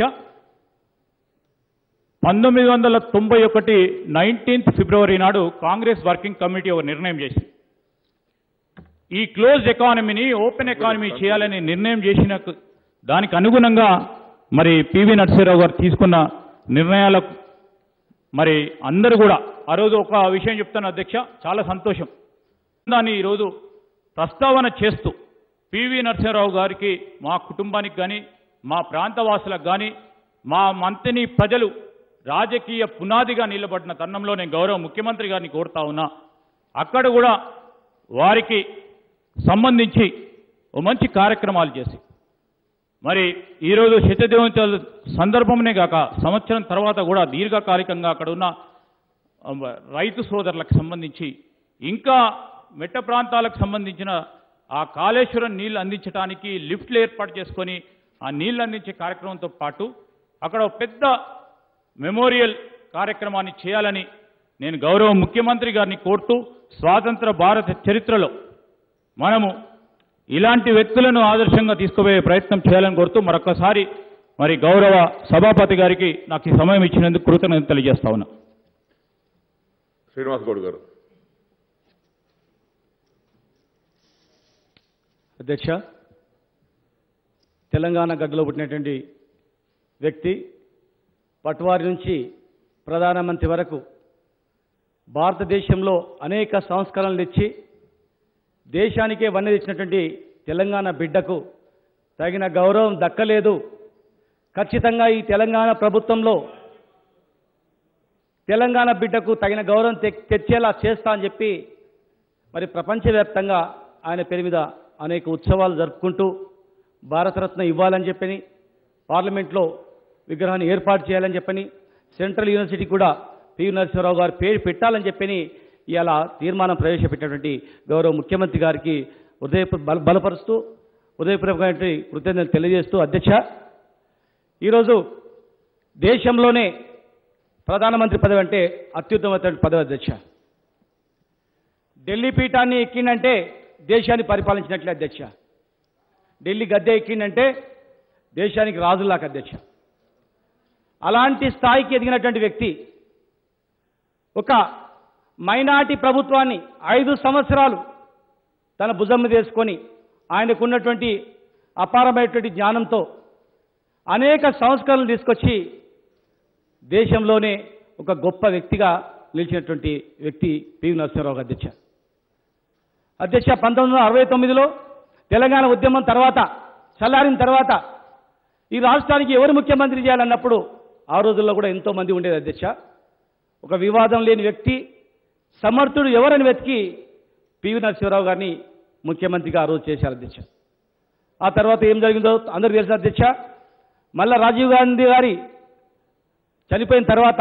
పంతొమ్మిది వందల తొంభై ఒకటి నైన్టీన్త్ ఫిబ్రవరి నాడు కాంగ్రెస్ వర్కింగ్ కమిటీ ఒక నిర్ణయం చేసింది ఈ క్లోజ్ ఎకానమీని ఓపెన్ ఎకానమీ చేయాలని నిర్ణయం చేసిన దానికి అనుగుణంగా మరి పివి నరసింహరావు గారు తీసుకున్న నిర్ణయాలకు మరి అందరూ కూడా ఆ రోజు ఒక విషయం చెప్తాను అధ్యక్ష చాలా సంతోషం దాన్ని ఈరోజు ప్రస్తావన చేస్తూ పివి నరసింహరావు గారికి మా కుటుంబానికి కానీ మా ప్రాంతవాసులకు కానీ మా మంత్రిని ప్రజలు రాజకీయ పునాదిగా నిలబడిన తరుణంలో నేను గౌరవ ముఖ్యమంత్రి గారిని కోరుతా ఉన్నా అక్కడ కూడా వారికి సంబంధించి ఓ మంచి కార్యక్రమాలు చేసి మరి ఈరోజు శతదివంతుల సందర్భంనే కాక సంవత్సరం తర్వాత కూడా దీర్ఘకాలికంగా అక్కడ ఉన్న ఆ, రైతు సోదరులకు సంబంధించి ఇంకా మెట్ట ప్రాంతాలకు సంబంధించిన ఆ కాళేశ్వరం నీళ్లు అందించడానికి లిఫ్ట్లు ఏర్పాటు చేసుకొని ఆ నీళ్లు అందించే కార్యక్రమంతో పాటు అక్కడ ఒక పెద్ద మెమోరియల్ కార్యక్రమాన్ని చేయాలని నేను గౌరవ ముఖ్యమంత్రి గారిని కోరుతూ స్వాతంత్ర భారత చరిత్రలో మనము ఇలాంటి వ్యక్తులను ఆదర్శంగా తీసుకుపోయే ప్రయత్నం చేయాలని కోరుతూ మరొకసారి మరి గౌరవ సభాపతి గారికి నాకు ఈ సమయం ఇచ్చినందుకు కృతజ్ఞత తెలియజేస్తా ఉన్నా శ్రీనివాస్ గౌడ్ గారు అధ్యక్ష తెలంగాణ గడ్డలో పుట్టినటువంటి వ్యక్తి పట్వారి నుంచి ప్రధానమంత్రి వరకు భారతదేశంలో అనేక సంస్కరణలు తెచ్చి దేశానికే వన్నె తెచ్చినటువంటి తెలంగాణ బిడ్డకు తగిన గౌరవం దక్కలేదు ఖచ్చితంగా ఈ తెలంగాణ ప్రభుత్వంలో తెలంగాణ బిడ్డకు తగిన గౌరవం తె- తెచ్చేలా చేస్తా అని చెప్పి మరి ప్రపంచవ్యాప్తంగా ఆయన పేరు మీద అనేక ఉత్సవాలు జరుపుకుంటూ భారతరత్న ఇవ్వాలని చెప్పని పార్లమెంట్లో విగ్రహాన్ని ఏర్పాటు చేయాలని చెప్పని సెంట్రల్ యూనివర్సిటీ కూడా పివి నరసింహారావు గారు పేరు పెట్టాలని చెప్పని ఇవాళ తీర్మానం ప్రవేశపెట్టినటువంటి గౌరవ ముఖ్యమంత్రి గారికి హృదయ బల బలపరుస్తూ హృదయపూర్వకమైనటువంటి కృతజ్ఞతలు తెలియజేస్తూ అధ్యక్ష ఈరోజు దేశంలోనే ప్రధానమంత్రి పదవి అంటే అత్యుత్తమమైన పదవి అధ్యక్ష ఢిల్లీ పీఠాన్ని ఎక్కిందంటే దేశాన్ని పరిపాలించినట్లే అధ్యక్ష ఢిల్లీ గద్దె ఎక్కిందంటే దేశానికి రాజులాక అధ్యక్ష అలాంటి స్థాయికి ఎదిగినటువంటి వ్యక్తి ఒక మైనార్టీ ప్రభుత్వాన్ని ఐదు సంవత్సరాలు తన భుజం మీద వేసుకొని ఆయనకున్నటువంటి అపారమైనటువంటి జ్ఞానంతో అనేక సంస్కరణలు తీసుకొచ్చి దేశంలోనే ఒక గొప్ప వ్యక్తిగా నిలిచినటువంటి వ్యక్తి పివి నరసింహారావు గారు అధ్యక్ష అధ్యక్ష పంతొమ్మిది వందల అరవై తొమ్మిదిలో తెలంగాణ ఉద్యమం తర్వాత చల్లారిన తర్వాత ఈ రాష్ట్రానికి ఎవరు ముఖ్యమంత్రి చేయాలన్నప్పుడు ఆ రోజుల్లో కూడా ఎంతో మంది ఉండేది అధ్యక్ష ఒక వివాదం లేని వ్యక్తి సమర్థుడు ఎవరని వెతికి పివి నరసింహారావు గారిని ముఖ్యమంత్రిగా ఆ రోజు చేశారు అధ్యక్ష ఆ తర్వాత ఏం జరిగిందో అందరికీ తెలుసు అధ్యక్ష మళ్ళా రాజీవ్ గాంధీ గారి చనిపోయిన తర్వాత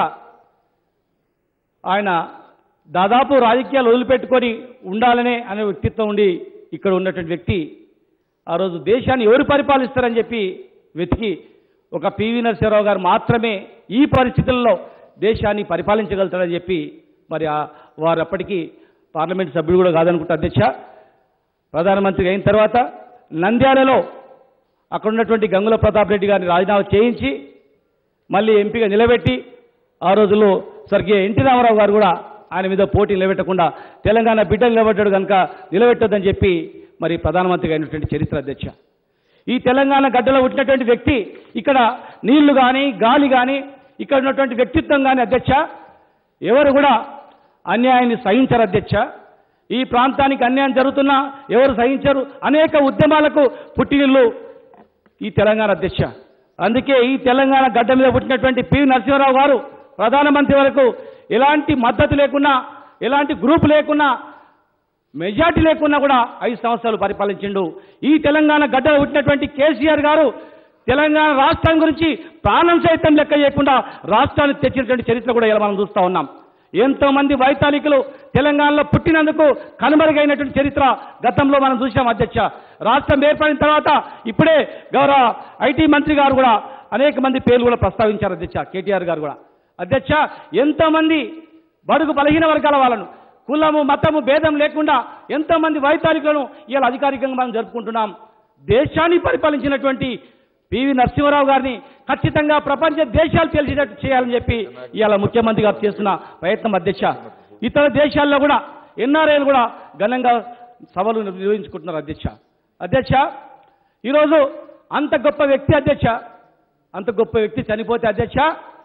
ఆయన దాదాపు రాజకీయాలు వదిలిపెట్టుకొని ఉండాలనే అనే వ్యక్తిత్వం ఉండి ఇక్కడ ఉన్నటువంటి వ్యక్తి ఆ రోజు దేశాన్ని ఎవరు పరిపాలిస్తారని చెప్పి వెతికి ఒక పివి నరసింహారావు గారు మాత్రమే ఈ పరిస్థితుల్లో దేశాన్ని పరిపాలించగలుగుతారని చెప్పి మరి ఆ వారు అప్పటికి పార్లమెంట్ సభ్యుడు కూడా కాదనుకుంటా అధ్యక్ష ప్రధానమంత్రి అయిన తర్వాత నంద్యాలలో అక్కడ ఉన్నటువంటి గంగుల ప్రతాప్ రెడ్డి గారిని రాజీనామా చేయించి మళ్ళీ ఎంపీగా నిలబెట్టి ఆ రోజుల్లో స్వర్గీయ ఎన్టీ రామారావు గారు కూడా ఆయన మీద పోటీ నిలబెట్టకుండా తెలంగాణ బిడ్డ నిలబెట్టాడు కనుక నిలబెట్టొద్దని చెప్పి మరి ప్రధానమంత్రిగా అయినటువంటి చరిత్ర అధ్యక్ష ఈ తెలంగాణ గడ్డలో పుట్టినటువంటి వ్యక్తి ఇక్కడ నీళ్లు కానీ గాలి కానీ ఇక్కడ ఉన్నటువంటి వ్యక్తిత్వం కానీ అధ్యక్ష ఎవరు కూడా అన్యాయాన్ని సహించరు అధ్యక్ష ఈ ప్రాంతానికి అన్యాయం జరుగుతున్నా ఎవరు సహించరు అనేక ఉద్యమాలకు పుట్టినిల్లు ఈ తెలంగాణ అధ్యక్ష అందుకే ఈ తెలంగాణ గడ్డ మీద పుట్టినటువంటి పివి నరసింహారావు గారు ప్రధానమంత్రి వరకు ఎలాంటి మద్దతు లేకున్నా ఎలాంటి గ్రూప్ లేకున్నా మెజార్టీ లేకున్నా కూడా ఐదు సంవత్సరాలు పరిపాలించిండు ఈ తెలంగాణ గడ్డలో పుట్టినటువంటి కేసీఆర్ గారు తెలంగాణ రాష్ట్రం గురించి ప్రాణం సైతం లెక్క చేయకుండా రాష్ట్రాన్ని తెచ్చినటువంటి చరిత్ర కూడా ఇలా మనం చూస్తూ ఉన్నాం ఎంతో మంది వైతాళికులు తెలంగాణలో పుట్టినందుకు కనుమరుగైనటువంటి చరిత్ర గతంలో మనం చూసాం అధ్యక్ష రాష్ట్రం ఏర్పడిన తర్వాత ఇప్పుడే గౌరవ ఐటీ మంత్రి గారు కూడా అనేక మంది పేర్లు కూడా ప్రస్తావించారు అధ్యక్ష కేటీఆర్ గారు కూడా అధ్యక్ష ఎంతో మంది బడుగు బలహీన వర్గాల వాళ్ళను కులము మతము భేదం లేకుండా ఎంతో మంది వైతాళికులను ఇవాళ అధికారికంగా మనం జరుపుకుంటున్నాం దేశాన్ని పరిపాలించినటువంటి పివి నరసింహారావు గారిని ఖచ్చితంగా ప్రపంచ దేశాలు తెలిసేటట్టు చేయాలని చెప్పి ఇవాళ ముఖ్యమంత్రి గారు చేస్తున్న ప్రయత్నం అధ్యక్ష ఇతర దేశాల్లో కూడా ఎన్ఆర్ఐలు కూడా ఘనంగా సభలు నిర్వహించుకుంటున్నారు అధ్యక్ష అధ్యక్ష ఈరోజు అంత గొప్ప వ్యక్తి అధ్యక్ష అంత గొప్ప వ్యక్తి చనిపోతే అధ్యక్ష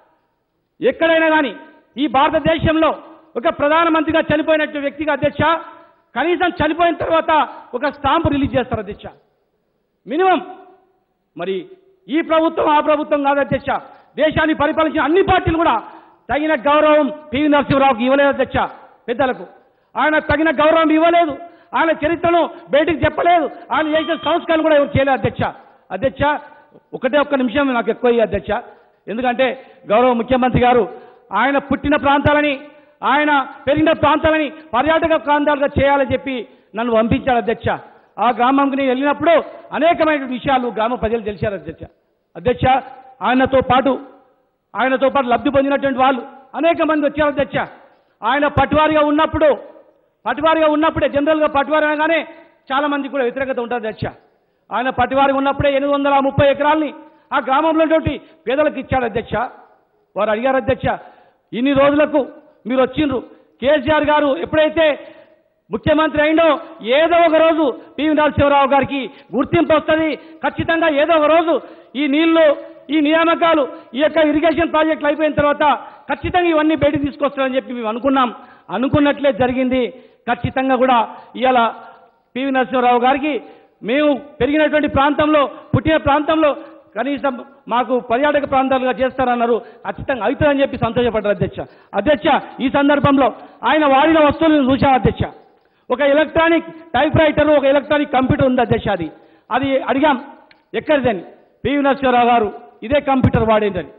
ఎక్కడైనా కానీ ఈ భారతదేశంలో ఒక ప్రధానమంత్రిగా చనిపోయినట్టు వ్యక్తిగా అధ్యక్ష కనీసం చనిపోయిన తర్వాత ఒక స్టాంపు రిలీజ్ చేస్తారు అధ్యక్ష మినిమం మరి ఈ ప్రభుత్వం ఆ ప్రభుత్వం కాదు అధ్యక్ష దేశాన్ని పరిపాలించిన అన్ని పార్టీలు కూడా తగిన గౌరవం పివి నరసింహరావుకి ఇవ్వలేదు అధ్యక్ష పెద్దలకు ఆయన తగిన గౌరవం ఇవ్వలేదు ఆయన చరిత్రను బయటికి చెప్పలేదు ఆయన చేసిన సంస్కరణ కూడా ఎవరు చేయలేదు అధ్యక్ష అధ్యక్ష ఒకటే ఒక్క నిమిషం నాకు ఎక్కువ ఇయ్యి అధ్యక్ష ఎందుకంటే గౌరవ ముఖ్యమంత్రి గారు ఆయన పుట్టిన ప్రాంతాలని ఆయన పెరిగిన ప్రాంతాలని పర్యాటక ప్రాంతాలుగా చేయాలని చెప్పి నన్ను పంపించాడు అధ్యక్ష ఆ గ్రామంకి నేను వెళ్ళినప్పుడు అనేకమైన విషయాలు గ్రామ ప్రజలు తెలిసారు అధ్యక్ష అధ్యక్ష ఆయనతో పాటు ఆయనతో పాటు లబ్ధి పొందినటువంటి వాళ్ళు అనేక మంది వచ్చారు అధ్యక్ష ఆయన పట్టువారిగా ఉన్నప్పుడు పట్టువారిగా ఉన్నప్పుడే జనరల్గా పట్టువారి అనగానే చాలా మంది కూడా వ్యతిరేకత ఉంటుంది అధ్యక్ష ఆయన పట్టువారిగా ఉన్నప్పుడే ఎనిమిది వందల ముప్పై ఎకరాలని ఆ గ్రామంలో ఉన్నటువంటి పేదలకు ఇచ్చాడు అధ్యక్ష వారు అడిగారు అధ్యక్ష ఇన్ని రోజులకు మీరు వచ్చిండ్రు కేసీఆర్ గారు ఎప్పుడైతే ముఖ్యమంత్రి అయిందో ఏదో ఒక రోజు పివి నరసింహరావు గారికి గుర్తింపు వస్తుంది ఖచ్చితంగా ఏదో ఒక రోజు ఈ నీళ్లు ఈ నియామకాలు ఈ యొక్క ఇరిగేషన్ ప్రాజెక్టులు అయిపోయిన తర్వాత ఖచ్చితంగా ఇవన్నీ బయటకు తీసుకొస్తారని చెప్పి మేము అనుకున్నాం అనుకున్నట్లే జరిగింది ఖచ్చితంగా కూడా ఇవాళ పివి నరసింహరావు గారికి మేము పెరిగినటువంటి ప్రాంతంలో పుట్టిన ప్రాంతంలో కనీసం మాకు పర్యాటక ప్రాంతాలుగా చేస్తారన్నారు ఖచ్చితంగా అవుతుందని చెప్పి సంతోషపడ్డారు అధ్యక్ష అధ్యక్ష ఈ సందర్భంలో ఆయన వాడిన వస్తువులను చూశాం అధ్యక్ష ఒక ఎలక్ట్రానిక్ టైప్ రైటర్ ఒక ఎలక్ట్రానిక్ కంప్యూటర్ ఉంది అధ్యక్ష అది అది అడిగాం ఎక్కడిదని పివి నరసింహారావు గారు ఇదే కంప్యూటర్ వాడేదని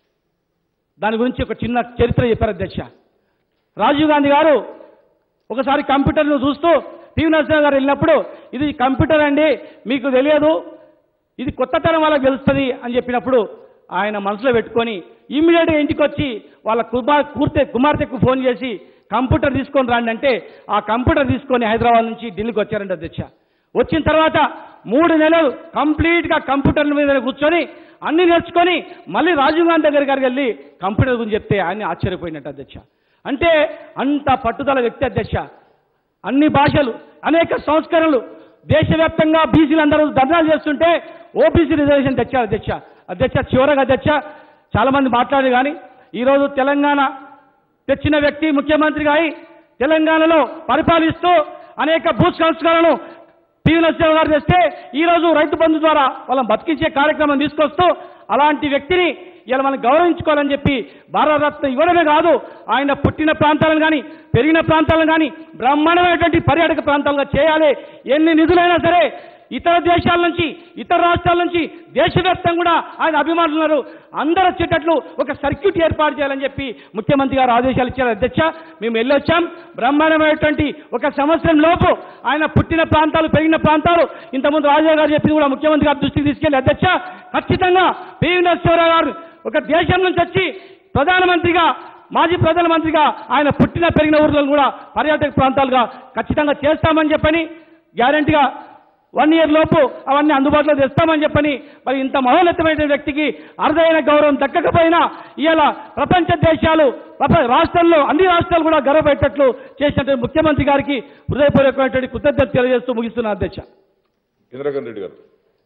దాని గురించి ఒక చిన్న చరిత్ర చెప్పారు అధ్యక్ష రాజీవ్ గాంధీ గారు ఒకసారి కంప్యూటర్ను చూస్తూ పివి నరసింహ గారు వెళ్ళినప్పుడు ఇది కంప్యూటర్ అండి మీకు తెలియదు ఇది కొత్త తరం వాళ్ళకి తెలుస్తుంది అని చెప్పినప్పుడు ఆయన మనసులో పెట్టుకొని ఇమ్మీడియట్గా ఇంటికి వచ్చి వాళ్ళ కుమార్ కూర్తే కుమార్తెకు ఫోన్ చేసి కంప్యూటర్ తీసుకొని రండి అంటే ఆ కంప్యూటర్ తీసుకొని హైదరాబాద్ నుంచి ఢిల్లీకి వచ్చారంట అధ్యక్ష వచ్చిన తర్వాత మూడు నెలలు కంప్లీట్గా కంప్యూటర్ల మీద కూర్చొని అన్ని నేర్చుకొని మళ్ళీ రాజీవ్ గాంధీ దగ్గర గారికి వెళ్ళి కంప్యూటర్ గురించి చెప్తే ఆయన ఆశ్చర్యపోయినట్టు అధ్యక్ష అంటే అంత పట్టుదల వ్యక్తి అధ్యక్ష అన్ని భాషలు అనేక సంస్కరణలు దేశవ్యాప్తంగా బీసీలు అందరూ ధర్నాలు చేస్తుంటే ఓబీసీ రిజర్వేషన్ తెచ్చారు అధ్యక్ష అధ్యక్ష చివరగా అధ్యక్ష చాలా మంది మాట్లాడారు కానీ ఈరోజు తెలంగాణ తెచ్చిన వ్యక్తి ముఖ్యమంత్రిగా అయి తెలంగాణలో పరిపాలిస్తూ అనేక భూ సంస్కరణలు పివి నరసింహ గారు తెస్తే ఈ రోజు రైతు బంధు ద్వారా వాళ్ళని బతికించే కార్యక్రమం తీసుకొస్తూ అలాంటి వ్యక్తిని ఇలా మనం గౌరవించుకోవాలని చెప్పి భారతరత్న ఇవ్వడమే కాదు ఆయన పుట్టిన ప్రాంతాలను కానీ పెరిగిన ప్రాంతాలను కానీ బ్రహ్మాండమైనటువంటి పర్యాటక ప్రాంతాలుగా చేయాలి ఎన్ని నిధులైనా సరే ఇతర దేశాల నుంచి ఇతర రాష్ట్రాల నుంచి దేశవ్యాప్తంగా కూడా ఆయన అభిమానులు ఉన్నారు అందరూ వచ్చేటట్లు ఒక సర్క్యూట్ ఏర్పాటు చేయాలని చెప్పి ముఖ్యమంత్రి గారు ఆదేశాలు ఇచ్చారు అధ్యక్ష మేము వెళ్ళొచ్చాం బ్రహ్మాండమైనటువంటి ఒక సంవత్సరం లోపు ఆయన పుట్టిన ప్రాంతాలు పెరిగిన ప్రాంతాలు ఇంతకుముందు రాజా గారు చెప్పింది కూడా ముఖ్యమంత్రి గారి దృష్టికి తీసుకెళ్లి అధ్యక్ష ఖచ్చితంగా పివి నరసింహారావు గారు ఒక దేశం నుంచి వచ్చి ప్రధానమంత్రిగా మాజీ ప్రధానమంత్రిగా ఆయన పుట్టిన పెరిగిన ఊర్లను కూడా పర్యాటక ప్రాంతాలుగా ఖచ్చితంగా చేస్తామని చెప్పని గ్యారంటీగా వన్ ఇయర్ లోపు అవన్నీ అందుబాటులో తెస్తామని చెప్పని మరి ఇంత మహోన్నతమైన వ్యక్తికి అరుదైన గౌరవం దక్కకపోయినా ఇవాళ ప్రపంచ దేశాలు ప్రప- రాష్ట్రంలో అన్ని రాష్ట్రాలు కూడా గర్వపెట్టట్లు చేసినటువంటి ముఖ్యమంత్రి గారికి హృదయపూర్వకమైనటువంటి కృతజ్ఞత తెలియజేస్తూ ముగిస్తున్న అధ్యక్ష ఇందిరాగన్ రెడ్డి గారు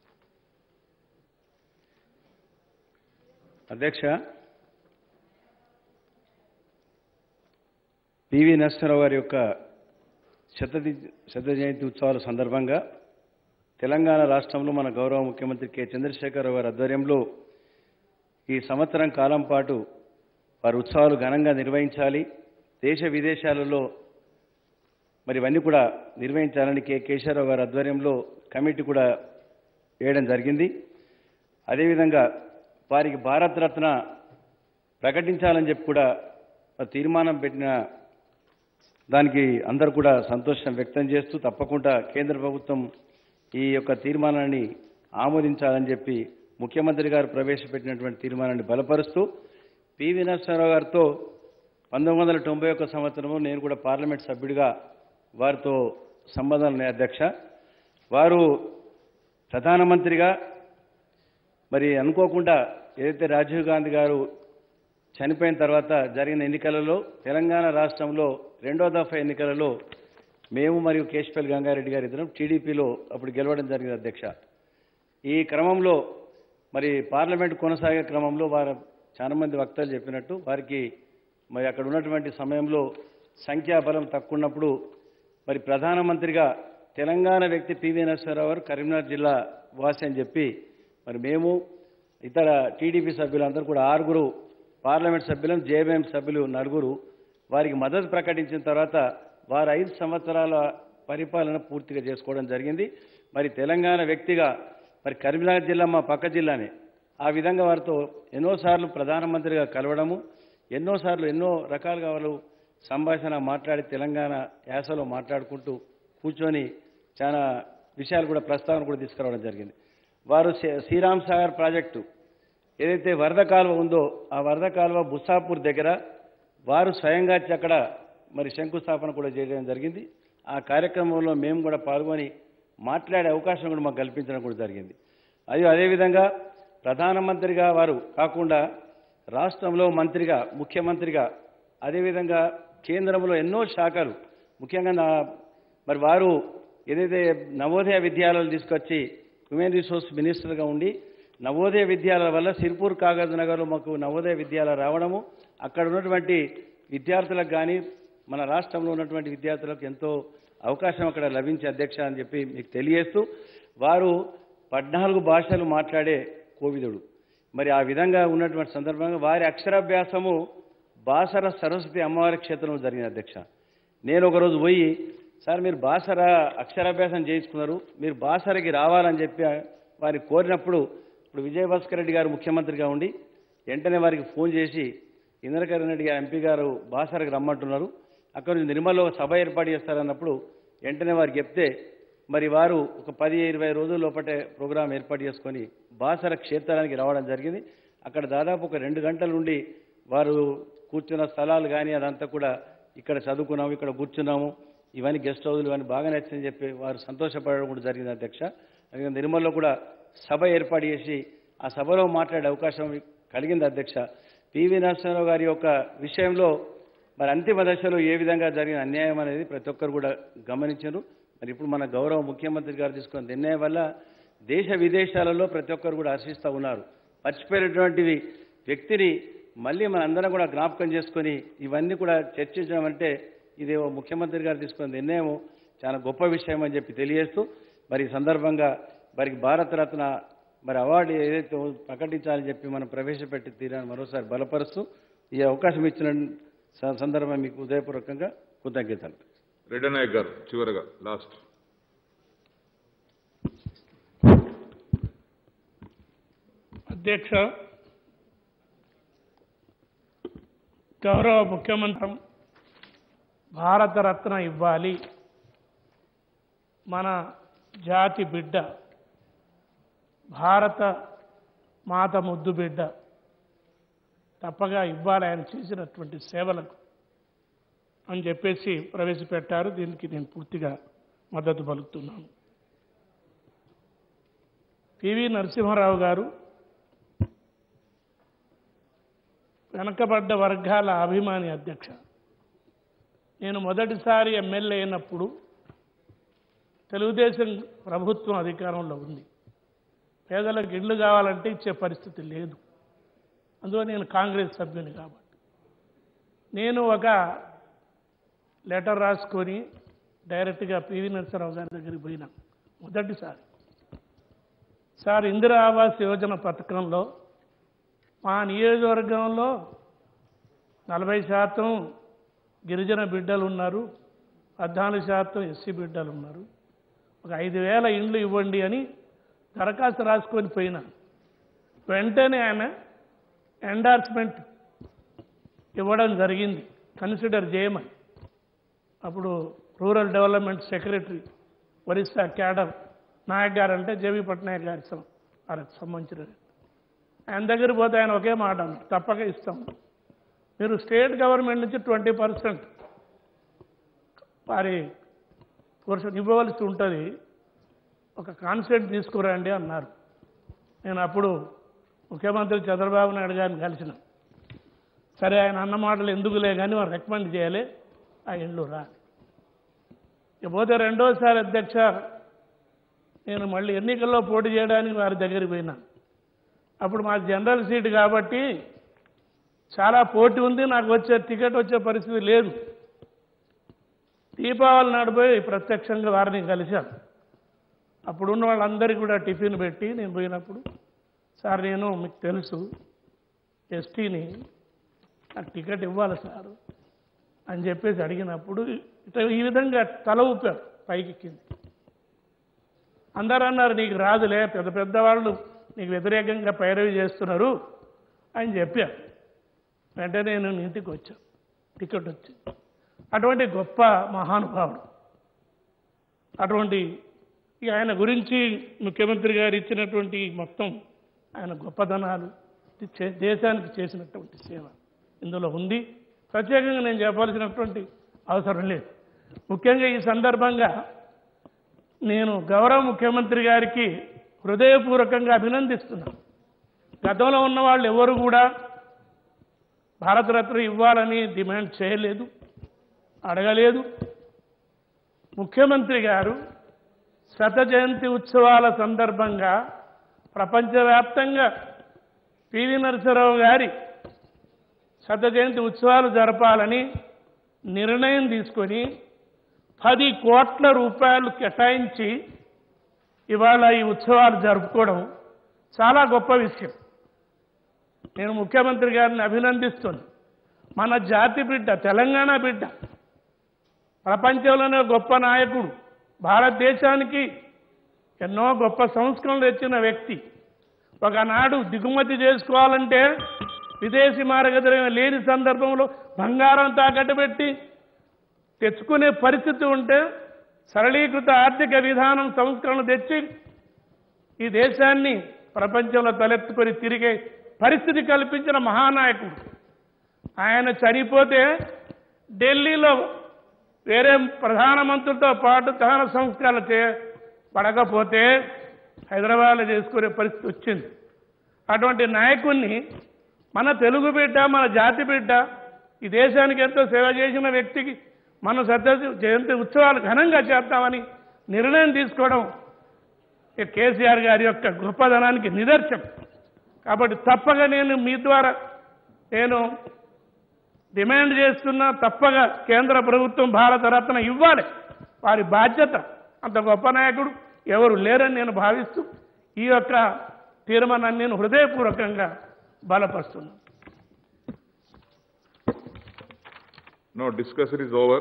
అధ్యక్ష పివి నరసింహరావు గారి యొక్క శతది శత జయంతి ఉత్సవాల సందర్భంగా తెలంగాణ రాష్ట్రంలో మన గౌరవ ముఖ్యమంత్రి కె చంద్రశేఖరరావు గారి ఆధ్వర్యంలో ఈ సంవత్సరం కాలం పాటు వారి ఉత్సవాలు ఘనంగా నిర్వహించాలి దేశ విదేశాలలో మరి ఇవన్నీ కూడా నిర్వహించాలని కె కేశవరావు గారి ఆధ్వర్యంలో కమిటీ కూడా వేయడం జరిగింది అదేవిధంగా వారికి భారతరత్న ప్రకటించాలని చెప్పి కూడా మరి తీర్మానం పెట్టిన దానికి అందరూ కూడా సంతోషం వ్యక్తం చేస్తూ తప్పకుండా కేంద్ర ప్రభుత్వం ఈ యొక్క తీర్మానాన్ని ఆమోదించాలని చెప్పి ముఖ్యమంత్రి గారు ప్రవేశపెట్టినటువంటి తీర్మానాన్ని బలపరుస్తూ పివి నరసింహారావు గారితో పంతొమ్మిది వందల తొంభై ఒక్క సంవత్సరంలో నేను కూడా పార్లమెంట్ సభ్యుడిగా వారితో సంబంధాలు ఉన్నాయి అధ్యక్ష వారు ప్రధానమంత్రిగా మరి అనుకోకుండా ఏదైతే రాజీవ్ గాంధీ గారు చనిపోయిన తర్వాత జరిగిన ఎన్నికలలో తెలంగాణ రాష్ట్రంలో రెండో దఫా ఎన్నికలలో మేము మరియు కేశపల్లి గంగారెడ్డి గారు ఇద్దరం టీడీపీలో అప్పుడు గెలవడం జరిగింది అధ్యక్ష ఈ క్రమంలో మరి పార్లమెంట్ కొనసాగే క్రమంలో వారు చాలా మంది వక్తలు చెప్పినట్టు వారికి మరి అక్కడ ఉన్నటువంటి సమయంలో సంఖ్యాబలం తక్కువ ఉన్నప్పుడు మరి ప్రధానమంత్రిగా తెలంగాణ వ్యక్తి పివి నరసింహారావు గారు కరీంనగర్ జిల్లా వాసి అని చెప్పి మరి మేము ఇతర టీడీపీ సభ్యులందరూ కూడా ఆరుగురు పార్లమెంట్ సభ్యులం జేబీఎం సభ్యులు నలుగురు వారికి మద్దతు ప్రకటించిన తర్వాత వారు ఐదు సంవత్సరాల పరిపాలన పూర్తిగా చేసుకోవడం జరిగింది మరి తెలంగాణ వ్యక్తిగా మరి కరీంనగర్ జిల్లా మా పక్క జిల్లానే ఆ విధంగా వారితో ఎన్నోసార్లు ప్రధానమంత్రిగా కలవడము ఎన్నోసార్లు ఎన్నో రకాలుగా వాళ్ళు సంభాషణ మాట్లాడి తెలంగాణ యాసలో మాట్లాడుకుంటూ కూర్చొని చాలా విషయాలు కూడా ప్రస్తావన కూడా తీసుకురావడం జరిగింది వారు శ్రీ- శ్రీరామ్ సాగర్ ప్రాజెక్టు ఏదైతే వరద కాలువ ఉందో ఆ వరద కాలువ బుస్సాపూర్ దగ్గర వారు స్వయంగా వచ్చి అక్కడ మరి శంకుస్థాపన కూడా చేయడం జరిగింది ఆ కార్యక్రమంలో మేము కూడా పాల్గొని మాట్లాడే అవకాశం కూడా మాకు కల్పించడం కూడా జరిగింది అది అదేవిధంగా ప్రధానమంత్రిగా వారు కాకుండా రాష్ట్రంలో మంత్రిగా ముఖ్యమంత్రిగా అదేవిధంగా కేంద్రంలో ఎన్నో శాఖలు ముఖ్యంగా నా మరి వారు ఏదైతే నవోదయ విద్యాలయాలు తీసుకొచ్చి హ్యూమన్ రిసోర్స్ మినిస్టర్గా ఉండి నవోదయ విద్యాలయాల వల్ల సిర్పూర్ కాగజ్ నగర్లో మాకు నవోదయ విద్యాలయాలు రావడము అక్కడ ఉన్నటువంటి విద్యార్థులకు కానీ మన రాష్ట్రంలో ఉన్నటువంటి విద్యార్థులకు ఎంతో అవకాశం అక్కడ లభించే అధ్యక్ష అని చెప్పి మీకు తెలియజేస్తూ వారు పద్నాలుగు భాషలు మాట్లాడే కోవిదుడు మరి ఆ విధంగా ఉన్నటువంటి సందర్భంగా వారి అక్షరాభ్యాసము బాసర సరస్వతి అమ్మవారి క్షేత్రంలో జరిగింది అధ్యక్ష నేను ఒకరోజు పోయి సార్ మీరు బాసర అక్షరాభ్యాసం చేయించుకున్నారు మీరు బాసరకి రావాలని చెప్పి వారికి కోరినప్పుడు ఇప్పుడు విజయభాస్కర్ రెడ్డి గారు ముఖ్యమంత్రిగా ఉండి వెంటనే వారికి ఫోన్ చేసి ఇంద్రకరణ్ రెడ్డి గారు ఎంపీ గారు బాసరకు రమ్మంటున్నారు అక్కడ నుంచి నిర్మల్లో ఒక సభ ఏర్పాటు చేస్తారన్నప్పుడు వెంటనే వారికి చెప్తే మరి వారు ఒక పది ఇరవై రోజుల లోపటే ప్రోగ్రాం ఏర్పాటు చేసుకొని బాసర క్షేత్రానికి రావడం జరిగింది అక్కడ దాదాపు ఒక రెండు గంటల నుండి వారు కూర్చున్న స్థలాలు కానీ అదంతా కూడా ఇక్కడ చదువుకున్నాము ఇక్కడ కూర్చున్నాము ఇవన్నీ గెస్ట్ హౌస్లు ఇవన్నీ బాగా నచ్చిందని చెప్పి వారు సంతోషపడడం కూడా జరిగింది అధ్యక్ష అదే నిర్మల్లో కూడా సభ ఏర్పాటు చేసి ఆ సభలో మాట్లాడే అవకాశం కలిగింది అధ్యక్ష పివి నరసింహారావు గారి యొక్క విషయంలో మరి అంతిమ దశలో ఏ విధంగా జరిగిన అన్యాయం అనేది ప్రతి ఒక్కరు కూడా గమనించారు మరి ఇప్పుడు మన గౌరవ ముఖ్యమంత్రి గారు తీసుకున్న నిర్ణయం వల్ల దేశ విదేశాలలో ప్రతి ఒక్కరు కూడా హర్షిస్తూ ఉన్నారు మర్చిపోయినటువంటిది వ్యక్తిని మళ్ళీ మన అందరం కూడా జ్ఞాపకం చేసుకొని ఇవన్నీ కూడా చర్చించడం అంటే ఇది ఓ ముఖ్యమంత్రి గారు తీసుకున్న నిర్ణయం చాలా గొప్ప విషయం అని చెప్పి తెలియజేస్తూ మరి ఈ సందర్భంగా వారికి భారతరత్న మరి అవార్డు ఏదైతే ప్రకటించాలని చెప్పి మనం ప్రవేశపెట్టి తీరాన్ని మరోసారి బలపరుస్తూ ఈ అవకాశం ఇచ్చిన స- సందర్భం మీకు ఉదయపూర్వకంగా కృతజ్ఞతలు రెడ్డి నాయక్ గారు చివరగా లాస్ట్ అధ్యక్ష గౌరవ ముఖ్యమంత్రి భారతరత్న ఇవ్వాలి మన జాతి బిడ్డ భారత మాత ముద్దు బిడ్డ తప్పగా ఇవ్వాలి ఆయన చేసినటువంటి సేవలకు అని చెప్పేసి ప్రవేశపెట్టారు దీనికి నేను పూర్తిగా మద్దతు పలుకుతున్నాను పివి నరసింహారావు గారు వెనకబడ్డ వర్గాల అభిమాని అధ్యక్ష నేను మొదటిసారి ఎమ్మెల్యే అయినప్పుడు తెలుగుదేశం ప్రభుత్వం అధికారంలో ఉంది పేదలకు ఇళ్ళు కావాలంటే ఇచ్చే పరిస్థితి లేదు అందులో నేను కాంగ్రెస్ సభ్యుని కాబట్టి నేను ఒక లెటర్ రాసుకొని డైరెక్ట్గా పివి నరసింహరావు గారి దగ్గరికి పోయినా మొదటిసారి సార్ ఇందిరా ఆవాస్ యోజన పథకంలో మా నియోజకవర్గంలో నలభై శాతం గిరిజన బిడ్డలు ఉన్నారు పద్నాలుగు శాతం ఎస్సీ బిడ్డలు ఉన్నారు ఒక ఐదు వేల ఇండ్లు ఇవ్వండి అని దరఖాస్తు రాసుకొని పోయినా వెంటనే ఆయన ఎండార్స్మెంట్ ఇవ్వడం జరిగింది కన్సిడర్ చేయమని అప్పుడు rural development secretary Orissa cadre Nayak గారు అంటే జేబీ పట్నాయక్ గారి సం- వారికి సంబంధించిన ఆయన దగ్గర పోతే ఆయన ఒకే మాట అన్నారు తప్పక ఇస్తాం మీరు స్టేట్ గవర్నమెంట్ నుంచి ట్వంటీ పర్సెంట్ వారి పోర్షన్ ఇవ్వవలసి ఉంటుంది ఒక కాన్సెప్ట్ తీసుకురండి అన్నారు నేను అప్పుడు ముఖ్యమంత్రి చంద్రబాబు నాయుడు గారిని కలిసిన సరే ఆయన అన్న మాటలు ఎందుకులే కానీ వారు రికమెండ్ చేయాలి ఆ ఇండ్లు రా ఇకపోతే రెండోసారి అధ్యక్ష నేను మళ్ళీ ఎన్నికల్లో పోటీ చేయడానికి వారి దగ్గరికి పోయినా అప్పుడు మా జనరల్ సీట్ కాబట్టి చాలా పోటీ ఉంది నాకు వచ్చే టికెట్ వచ్చే పరిస్థితి లేదు దీపావళి నాడు పోయి ప్రత్యక్షంగా వారిని కలిశాను అప్పుడున్న వాళ్ళందరికీ కూడా టిఫిన్ పెట్టి నేను పోయినప్పుడు సార్ నేను మీకు తెలుసు ఎస్టీని నాకు టికెట్ ఇవ్వాలి సార్ అని చెప్పేసి అడిగినప్పుడు ఇట్లా ఈ విధంగా తల ఊపారు పైకి కింది అందరూ అన్నారు నీకు రాదులే పెద్ద పెద్ద వాళ్ళు నీకు వ్యతిరేకంగా పైరవి చేస్తున్నారు అని చెప్పారు వెంటనే నేను ఇంటికి వచ్చాను టికెట్ వచ్చింది అటువంటి గొప్ప మహానుభావుడు అటువంటి ఇక ఆయన గురించి ముఖ్యమంత్రి గారు ఇచ్చినటువంటి మొత్తం ఆయన గొప్పదనాలు ఇది చే- దేశానికి చేసినటువంటి సేవ ఇందులో ఉంది ప్రత్యేకంగా నేను చెప్పాల్సినటువంటి అవసరం లేదు ముఖ్యంగా ఈ సందర్భంగా నేను గౌరవ ముఖ్యమంత్రి గారికి హృదయపూర్వకంగా అభినందిస్తున్నాను గతంలో ఉన్న వాళ్ళు ఎవరు కూడా భారతరత్న ఇవ్వాలని డిమాండ్ చేయలేదు అడగలేదు ముఖ్యమంత్రి గారు శత జయంతి ఉత్సవాల సందర్భంగా ప్రపంచవ్యాప్తంగా పివి నరసింహరావు గారి శత జయంతి ఉత్సవాలు జరపాలని నిర్ణయం తీసుకొని పది కోట్ల రూపాయలు కేటాయించి ఇవాళ ఈ ఉత్సవాలు జరుపుకోవడం చాలా గొప్ప విషయం నేను ముఖ్యమంత్రి గారిని అభినందిస్తున్నాను మన జాతి బిడ్డ తెలంగాణ బిడ్డ ప్రపంచంలోనే గొప్ప నాయకుడు భారతదేశానికి ఎన్నో గొప్ప సంస్కరణలు తెచ్చిన వ్యక్తి ఒకనాడు దిగుమతి చేసుకోవాలంటే విదేశీ మార్గదర్శనం లేని సందర్భంలో బంగారం తాకట్టు పెట్టి తెచ్చుకునే పరిస్థితి ఉంటే సరళీకృత ఆర్థిక విధానం సంస్కరణ తెచ్చి ఈ దేశాన్ని ప్రపంచంలో తలెత్తుకొని తిరిగే పరిస్థితి కల్పించిన మహానాయకుడు ఆయన చనిపోతే ఢిల్లీలో వేరే ప్రధానమంత్రితో పాటు దహన సంస్కారాలు చే పడకపోతే హైదరాబాద్లో చేసుకునే పరిస్థితి వచ్చింది అటువంటి నాయకుడిని మన తెలుగు బిడ్డ మన జాతి బిడ్డ ఈ దేశానికి ఎంతో సేవ చేసిన వ్యక్తికి మన సత్య జయంతి ఉత్సవాలు ఘనంగా చేద్దామని నిర్ణయం తీసుకోవడం ఈ కేసీఆర్ గారి యొక్క గొప్పదనానికి నిదర్శనం కాబట్టి తప్పక నేను మీ ద్వారా నేను డిమాండ్ చేస్తున్నా తప్పగా కేంద్ర ప్రభుత్వం భారతరత్న ఇవ్వాలి వారి బాధ్యత అంత గొప్ప నాయకుడు ఎవరు లేరని నేను భావిస్తూ ఈ యొక్క తీర్మానాన్ని నేను హృదయపూర్వకంగా బలపరుస్తున్నాను Now discussion is over.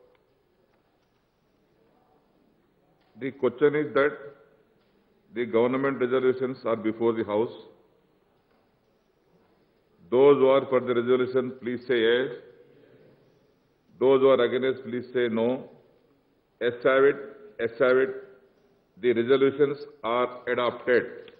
The question is that the government resolutions are before the House. Those who are for the resolution, please say yes. Those who are against, please say no. Yes have it, yes have it. The resolutions are adopted.